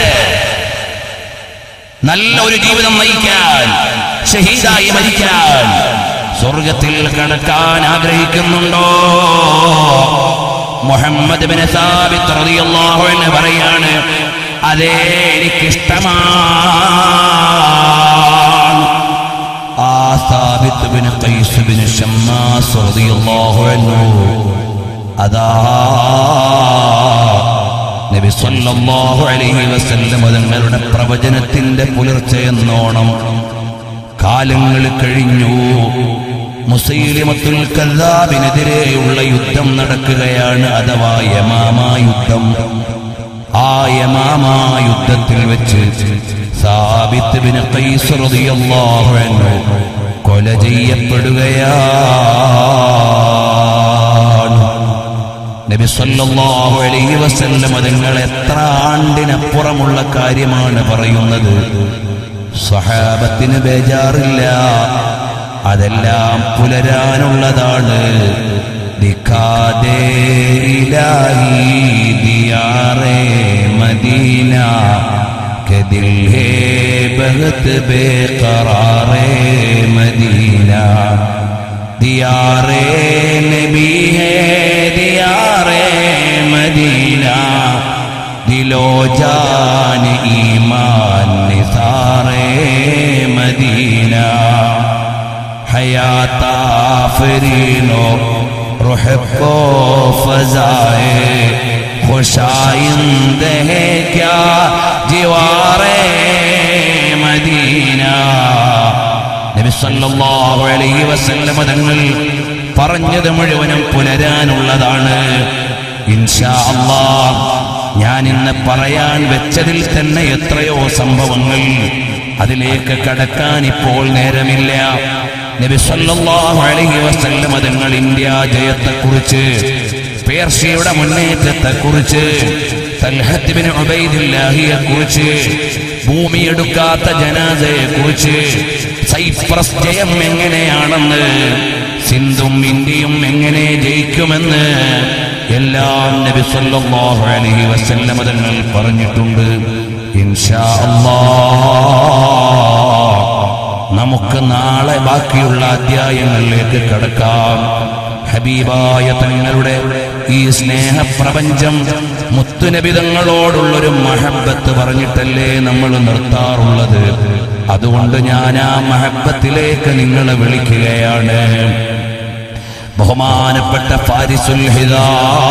നല്ല ഒരു ജീവിതം നയിക്കാൻ ഷഹീദായി മരിക്കാൻ സ്വർഗത്തിൽ കടക്കാൻ ആഗ്രഹിക്കുന്നുണ്ടോ മുഹമ്മദ് ബിൻ സാബിത്ത് റളിയല്ലാഹു അൻഹു പറയാണ് അതേ എനിക്കിഷ്ടമാണ് ആ സാബിത്ത് ബിൻ ഖൈസ് ബിൻ ഷമ്മാസ് റളിയല്ലാഹു അൻഹു അതാ നബി സല്ലല്ലാഹു അലൈഹി വസല്ലം തങ്ങളുടെ പ്രവചനത്തിന്റെ പുലർച്ചെ എന്നോണം കാലങ്ങൾ കഴിഞ്ഞു മുസൈലിമത്തുൽ കല്ലാബിനെതിരെയുള്ള യുദ്ധം നടക്കുകയാണ് അഥവാ യമാമ യുദ്ധം ആ യമാമ യുദ്ധത്തിൽ വെച്ച് സാബിത്ത് ബിൻ ഖൈസ് റളിയല്ലാഹു അൻഹു കൊല ചെയ്യപ്പെടുകയാണ് നബി സല്ലല്ലാഹു അലൈഹി വസല്ലം അതുങ്ങൾ എത്ര ആണ്ടിനപ്പുറമുള്ള കാര്യമാണ് പറയുന്നത് സ്വഹാബത്തിന് ബേജാറില്ല അതെല്ലാം പുലരാനുള്ളതാണ് ദിഖാദേ ഇലാഹി ദിയാറേ മദീന के दिल है बहुत बेकरारे मदीना दियारे नबी है दियारे मदीना दिलो जान ईमान निसारे मदीना हयात आफरीनो रुह को फजाए खुशाइंद है क्या जीवारे मदीना നബി സല്ലല്ലാഹു അലൈഹി വസല്ലമ തങ്ങൾ പറഞ്ഞത് മുഴുവനും പുലരാനുള്ളതാണ് ഇൻഷാ അല്ലാഹ് ഞാൻ ഇന്ന് പറയാൻ വെച്ചതിൽ തന്നെ എത്രയോ സംഭവങ്ങൾ അതിലേക്ക് കടക്കാൻ ഇപ്പോൾ നേരമില്ല നബി സല്ലല്ലാഹു അലൈഹി വസല്ലമ തങ്ങൾ ഇന്ത്യ ജയത്തെക്കുറിച്ച് പേർഷ്യയുടെ മുന്നേറ്റത്തെക്കുറിച്ച് തൽഹത്ത് ബിൻ ഉബൈദില്ലാഹിയെ കുറിച്ച് ഭൂമിയെടുക്കാത്ത ജനാസയെ കുറിച്ച് സൈപ്രസ് ജയം എങ്ങനെയാണെന്ന് സിന്ധും ഇന്ത്യയും എങ്ങനെ ജയിക്കുമെന്ന് എല്ലാം നബി സല്ലല്ലാഹു അലൈഹി വസല്ലമ തങ്ങൾ പറഞ്ഞിട്ടുണ്ട് ഇൻഷാ അല്ലാഹ് നമുക്ക് നാളെ ബാക്കിയുള്ള അധ്യായങ്ങളിലേക്ക് കടക്കാം ഹബീബായ തങ്ങളുടെ ഈ സ്നേഹപ്രപഞ്ചം മുത്തുനബിതങ്ങളോടുള്ളൊരു മഹബത്ത് പറഞ്ഞിട്ടല്ലേ നമ്മൾ നിർത്താറുള്ളത് അതുകൊണ്ട് ഞാൻ ആ മഹബത്തിലേക്ക് നിങ്ങളെ വിളിക്കുകയാണ് ബഹുമാനപ്പെട്ട ഫാരിസുൽ ഹിദാ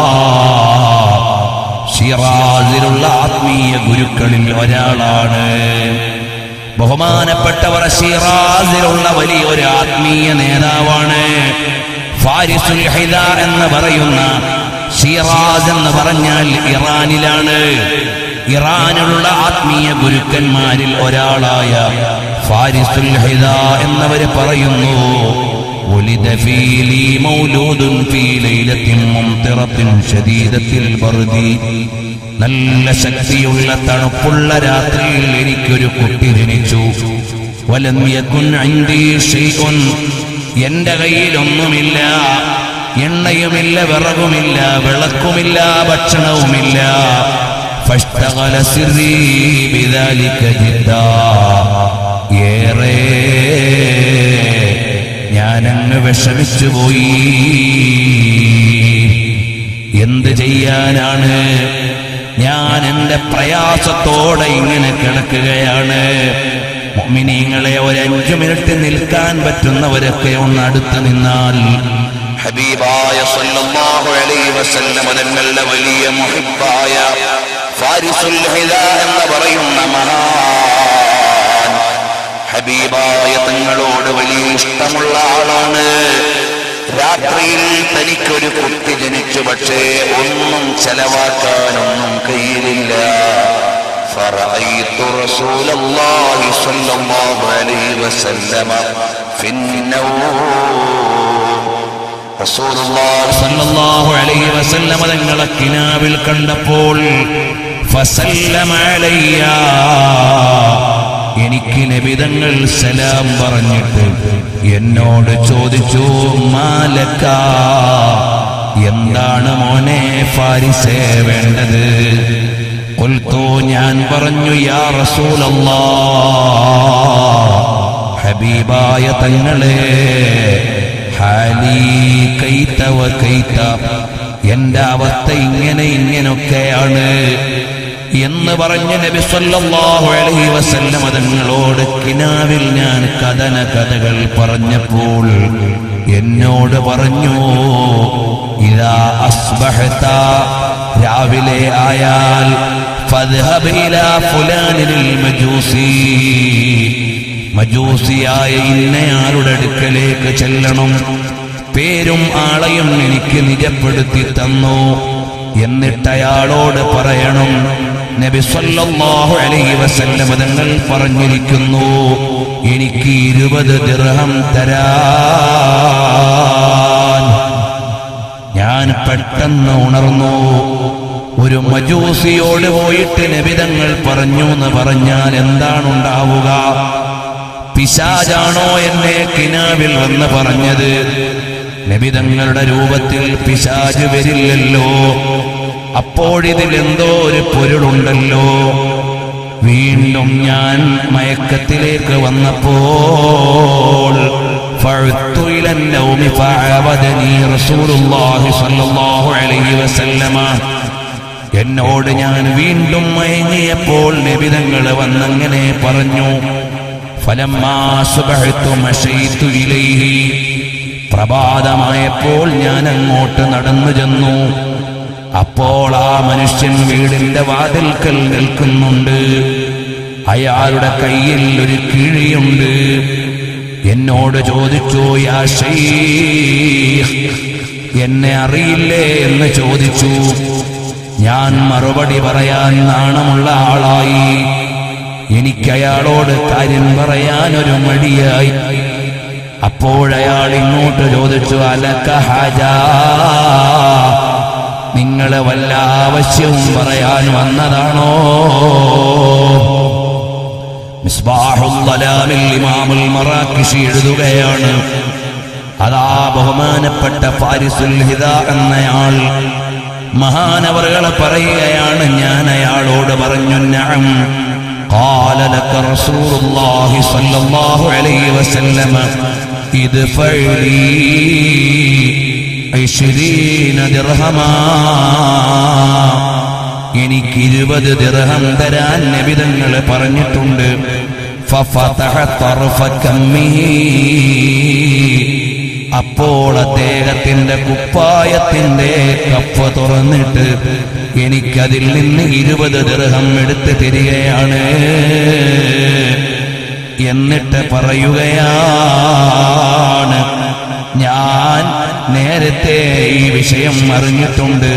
ഷിറാസിലുള്ള ആത്മീയ ഗുരുക്കളിൽ ഒരാളാണ് ബഹുമാനപ്പെട്ടവർ ഷിറാസിലുള്ള വലിയൊരു ആത്മീയ നേതാവാണ് ഫാരിസുൽ ഹിദ എന്ന് പറയുന്ന ഷിറാസ് എന്ന് പറഞ്ഞാൽ ഇറാനിലാണ് ഇറാനിലുള്ള ആത്മീയ ഗുരുക്കന്മാരിൽ ഒരാളായ ഫാരിസുൽ ഹിദ എന്നവര് പറയുന്നു ولد في لي مولود في ليلة ممطرة شديدة البرد നല്ല ശക്തിയുള്ള തണുപ്പുള്ള രാത്രിയിൽ എനിക്കൊരു കുട്ടി ജനിച്ചു വലം യകുൻ ഇൻദി ഷൈഉൻ എന്റെ കയ്യിലൊന്നുമില്ല എണ്ണയുമില്ല വിറകുമില്ല വിളക്കുമില്ല ഭക്ഷണവുമില്ല فاشتغل سري بذلك جدا ഏറെ ഞാനങ്ങ് വിഷമിച്ചു പോയി എന്ത് ചെയ്യാനാണ് ഞാൻ എന്റെ പ്രയാസത്തോടെ ഇങ്ങനെ കിടക്കുകയാണ് മുഅ്മിനീങ്ങളെ ഒരു അഞ്ചു മിനിറ്റ് നിൽക്കാൻ പറ്റുന്നവരൊക്കെ ഒന്ന് അടുത്ത് നിന്നാൽ ഹബീബായ സല്ലല്ലാഹു അലൈഹി വസല്ലം തങ്ങളുടെ വലിയ മുഹിബ്ബായ ഫാരിസുൽ ഹിദ എന്ന് പറയുന്ന മഹാൻ ഹബീബായ തങ്ങളോട് വലിയ ഇഷ്ടമുള്ള ആളാണ് രാത്രിയിൽ തനിക്കൊരു കുട്ടി ജനിച്ചു പക്ഷേ ഒന്നും ചെലവാക്കാനൊന്നും കയ്യിലില്ല فرأيت رسول الله صلى الله عليه وسلم في النوم رسول الله صلى الله عليه وسلم തങ്ങളെ കിനാവിൽ കണ്ടപ്പോൾ فسلم عليّ എനിക്ക് നബിതങ്ങൾ സലാം പറഞ്ഞിട്ട് എന്നോട് ചോദിച്ചു മാലക്ക എന്താണ് മോനെ ഫാരിസേ വേണ്ടത് കൊൽത്തോ ഞാൻ പറഞ്ഞു യാ റസൂലല്ലാ ഹബീബായ തങ്ങളെ ഹാലി കൈത്ത വ കൈത്ത എന്റെ അവസ്ഥ ഇങ്ങനെ ഇങ്ങനൊക്കെയാണ് എന്ന് പറഞ്ഞ് നബി സല്ലല്ലാഹു അലൈഹി വസല്ലം തങ്ങളോട് കിനാവിൽ ഞാൻ കഥന കഥകൾ പറഞ്ഞപ്പോൾ എന്നോട് പറഞ്ഞു ഇതാ അസ്ബഹത രാവിലെ ആയാൽ ഫദ്ഹബ് ഇലാ ഫുലാനിൽ മജൂസി മജൂസിയായ ഇന്നയാളുടെ അടുക്കലേക്ക് ചെല്ലണം പേരും ആളെയും എനിക്ക് നിജപ്പെടുത്തി തന്നു എന്നിട്ട് അയാളോട് പറയണം നബി സല്ലല്ലാഹു അലൈഹി വസല്ലം തങ്ങൾ പറഞ്ഞിരിക്കുന്നു എനിക്ക് ഇരുപത് ദിർഹം തരാൻ ഞാൻ പെട്ടെന്ന് ഉണർന്നു ഒരു മജൂസിയോട് പോയിട്ട് നബിതങ്ങൾ പറഞ്ഞു എന്ന് പറഞ്ഞാൽ എന്താണ് ഉണ്ടാവുക പിശാജാണോ എന്നെ കിനാവിൽ വന്ന് പറഞ്ഞത് നബിതങ്ങളുടെ രൂപത്തിൽ പിശാജ് വരില്ലല്ലോ അപ്പോഴിതിൽ എന്തോ ഒരു പൊരുളുണ്ടല്ലോ വീണ്ടും ഞാൻ മയക്കത്തിലേക്ക് വന്നപ്പോൾ فعدت إلى النوم فعبدني رسول الله صلى الله عليه وسلم എന്നോട് ഞാൻ വീണ്ടും മയങ്ങിയപ്പോൾ നിബിതങ്ങൾ വന്നങ്ങനെ പറഞ്ഞു ഫലമ്മാ സുബഹത്തു മശൈത്തു ഇലൈഹി പ്രഭാതമായപ്പോൾ ഞാൻ അങ്ങോട്ട് നടന്നു ചെന്നു അപ്പോൾ ആ മനുഷ്യൻ വീടിന്റെ വാതിൽക്കൽ നിൽക്കുന്നുണ്ട് അയാളുടെ കയ്യിൽ ഒരു കിഴിയുണ്ട് എന്നോട് ചോദിച്ചു യാ ശൈഖ് എന്നെ അറിയില്ലേ എന്ന് ചോദിച്ചു ഞാൻ മറുപടി പറയാൻ നാണമുള്ള ആളായി എനിക്ക് അയാളോട് കാര്യം പറയാൻ ഒരു മടിയായി അപ്പോഴയാൾ ഇങ്ങോട്ട് ചോദിച്ചു അലക്ക ഹാജ നിങ്ങളെ വല്ല ആവശ്യവും പറയാൻ വന്നതാണോ മിസ്ബാഹുൽ ളലാമിൽ ഇമാമുൽ മറാക്കിഷി എഴുതുകയാണ് അതാ ബഹുമാനപ്പെട്ട ഫാരിസുൽ ഹിദ എന്നയാൾ മഹാനവറുകളെ പറയുകയാണ് ഞാൻ അയാളോട് പറഞ്ഞു നഅം قال لك رسول الله صلى الله عليه وسلم ادفع لي عشرين درهما എനിക്ക് ഇരുപത് ദിർഹം തരാൻ നബിതങ്ങൾ പറഞ്ഞിട്ടുണ്ട് ഫഫതഹ തർഫ കമ്മിഹി. അപ്പോൾ അദ്ദേഹത്തിന്റെ കുപ്പായത്തിന്റെ കപ്പ തുറന്നിട്ട് എനിക്കതിൽ നിന്ന് ഇരുപത് ദിർഹം എടുത്ത് തരികയാണ് എന്നിട്ട് പറയുകയാണ് ഞാൻ നേരത്തെ ഈ വിഷയം അറിഞ്ഞിട്ടുണ്ട്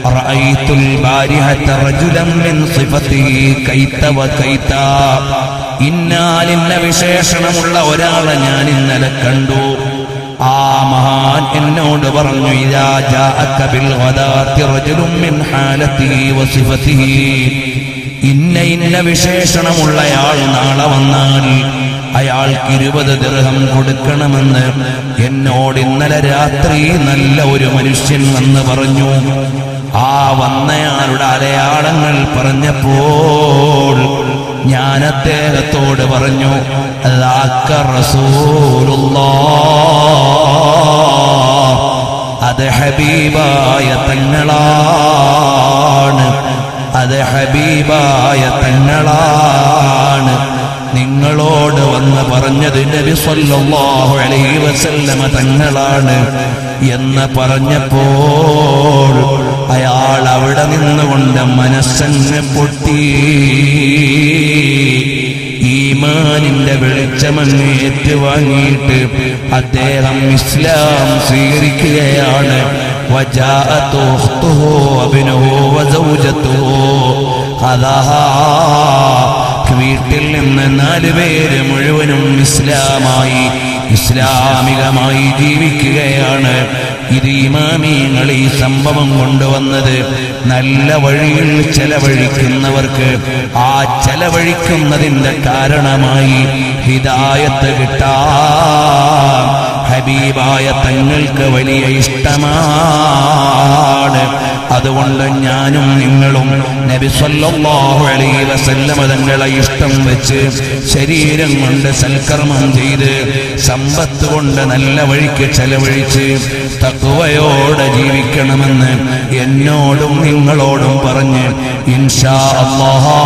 റഅയ്തുൽ ബാരിഹത റജുലൻ മിൻ സിഫത്തിഹി കൈത വ കൈത ഇന്നാലിന്ന വിശേഷണമുള്ള ഒരാളെ ഞാൻ ഇന്നലെ കണ്ടു ആ മഹാൻ എന്നോട് പറഞ്ഞു ഇതാ ജാഅക ബിൽ ഗദാത്തി റജുലുൻ മിൻ ഹാലത്തിഹി വസിഫത്തിഹി ഇന്ന ഇന്ന വിശേഷണമുള്ളയാൾ നാളെ വന്നാൽ അയാൾക്ക് ഇരുപത് ദിർഹം കൊടുക്കണമെന്ന് എന്നോട് ഇന്നലെ രാത്രി നല്ല ഒരു മനുഷ്യൻ വന്ന് പറഞ്ഞു ആ വന്നയാളുടെ അലയാളങ്ങൾ പറഞ്ഞപ്പോൾ ഞാൻ അദ്ദേഹത്തോട് പറഞ്ഞു "ദാക്ക റസൂലുള്ളാഹ്." അത് ഹബീബായ തങ്ങളാണ് അത് ഹബീബായ തങ്ങളാണ് നിങ്ങളോട് വന്ന് പറഞ്ഞത് നബി സല്ലല്ലാഹു അലൈഹി വസല്ലമ തങ്ങളാണ് എന്ന് പറഞ്ഞപ്പോൾ അയാൾ അവിടെ നിന്നുകൊണ്ട് മനസ്സങ്ങ് പൊട്ടി ഈമാനിന്റെ വെളിച്ചമങ്ങ് ഏറ്റുവാങ്ങിയിട്ട് അദ്ദേഹം ഇസ്ലാം സ്വീകരിക്കുകയാണ് وجاءت أخته وابنه وزوجته അതാ വീട്ടിൽ നിന്ന് നാല് പേര് മുഴുവനും ഇസ്ലാമായി ഇസ്ലാമികമായി ജീവിക്കുകയാണ് ഇത് ഇമാമിയങ്ങൾ ഈ സംഭവം കൊണ്ടുവന്നത് നല്ല വഴിയിൽ ചെലവഴിക്കുന്നവർക്ക് ആ ചെലവഴിക്കുന്നതിന്റെ കാരണമായി ഹിദായത്ത് കിട്ടാൻ ഹബീബായ തങ്ങൾക്ക് വലിയ ഇഷ്ടമാണ് അതുകൊണ്ട് ഞാനും നിങ്ങളും നബി സല്ലല്ലാഹു അലൈഹി വസല്ലമ തങ്ങളെ ഇഷ്ടം വെച്ച് ശരീരം കൊണ്ട് സൽക്കർമ്മം ചെയ്ത് സമ്പത്ത് കൊണ്ട് നല്ല വഴിക്ക് ചെലവഴിച്ച് തക്കുവയോടെ ജീവിക്കണമെന്ന് എന്നോടും നിങ്ങളോടും പറഞ്ഞ് ഇൻഷാ അല്ലാഹ്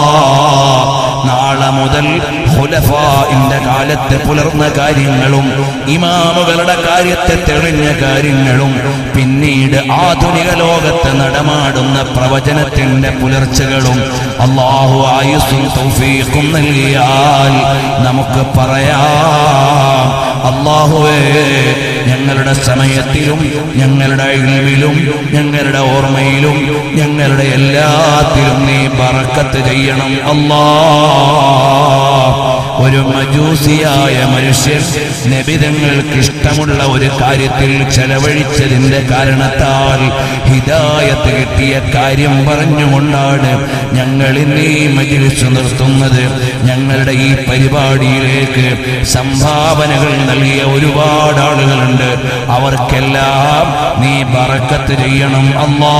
നാളെ മുതൽ ഖുലഫാഇന്റെ കാലത്ത് പുലർന്ന കാര്യങ്ങളും ഇമാമുകളുടെ കാര്യത്തെ തെളിഞ്ഞ കാര്യങ്ങളും പിന്നീട് ആധുനിക ലോകത്ത് നടമാടുന്ന പ്രവചനത്തിന്റെ പുലർച്ചകളും അള്ളാഹു ആയുസ്സും തൗഫീഖും നൽകിയാൽ നമുക്ക് പറയാം അള്ളാഹുവേ ഞങ്ങളുടെ സമയത്തിലും ഞങ്ങളുടെ ഇൽവിലും ഞങ്ങളുടെ ഓർമ്മയിലും ഞങ്ങളുടെ എല്ലാത്തിലും നീ ബറക്കത്ത് ചെയ്യണം അല്ലാ ഒരു മജൂസിയായ മനുഷ്യൻ നബിതങ്ങൾക്ക് ഇഷ്ടമുള്ള ഒരു കാര്യത്തിൽ ചെലവഴിച്ചതിന്റെ കാരണത്താൽ ഹിദായത്ത് കിട്ടിയ കാര്യം പറഞ്ഞുകൊണ്ടാണ് ഞങ്ങൾ ഇന്ന് ഈ മജിലിസ് നിർത്തുന്നത് ഞങ്ങളുടെ ഈ പരിപാടിയിലേക്ക് സംഭാവനകൾ നൽകിയ ഒരുപാട് ആളുകളുണ്ട് അവർക്കെല്ലാം നീ ബറക്കത്ത് ചെയ്യണം അല്ലാ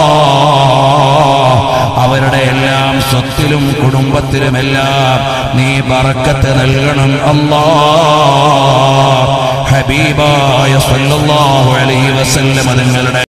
അവരുടെ എല്ലാം സ്വത്തിലും കുടുംബത്തിലുമെല്ലാം നീ ബറക്കത്ത് നൽകണം അല്ലാ ഹബീബായ സല്ലല്ലാഹു അലൈഹി വസല്ലം നിങ്ങളുടെ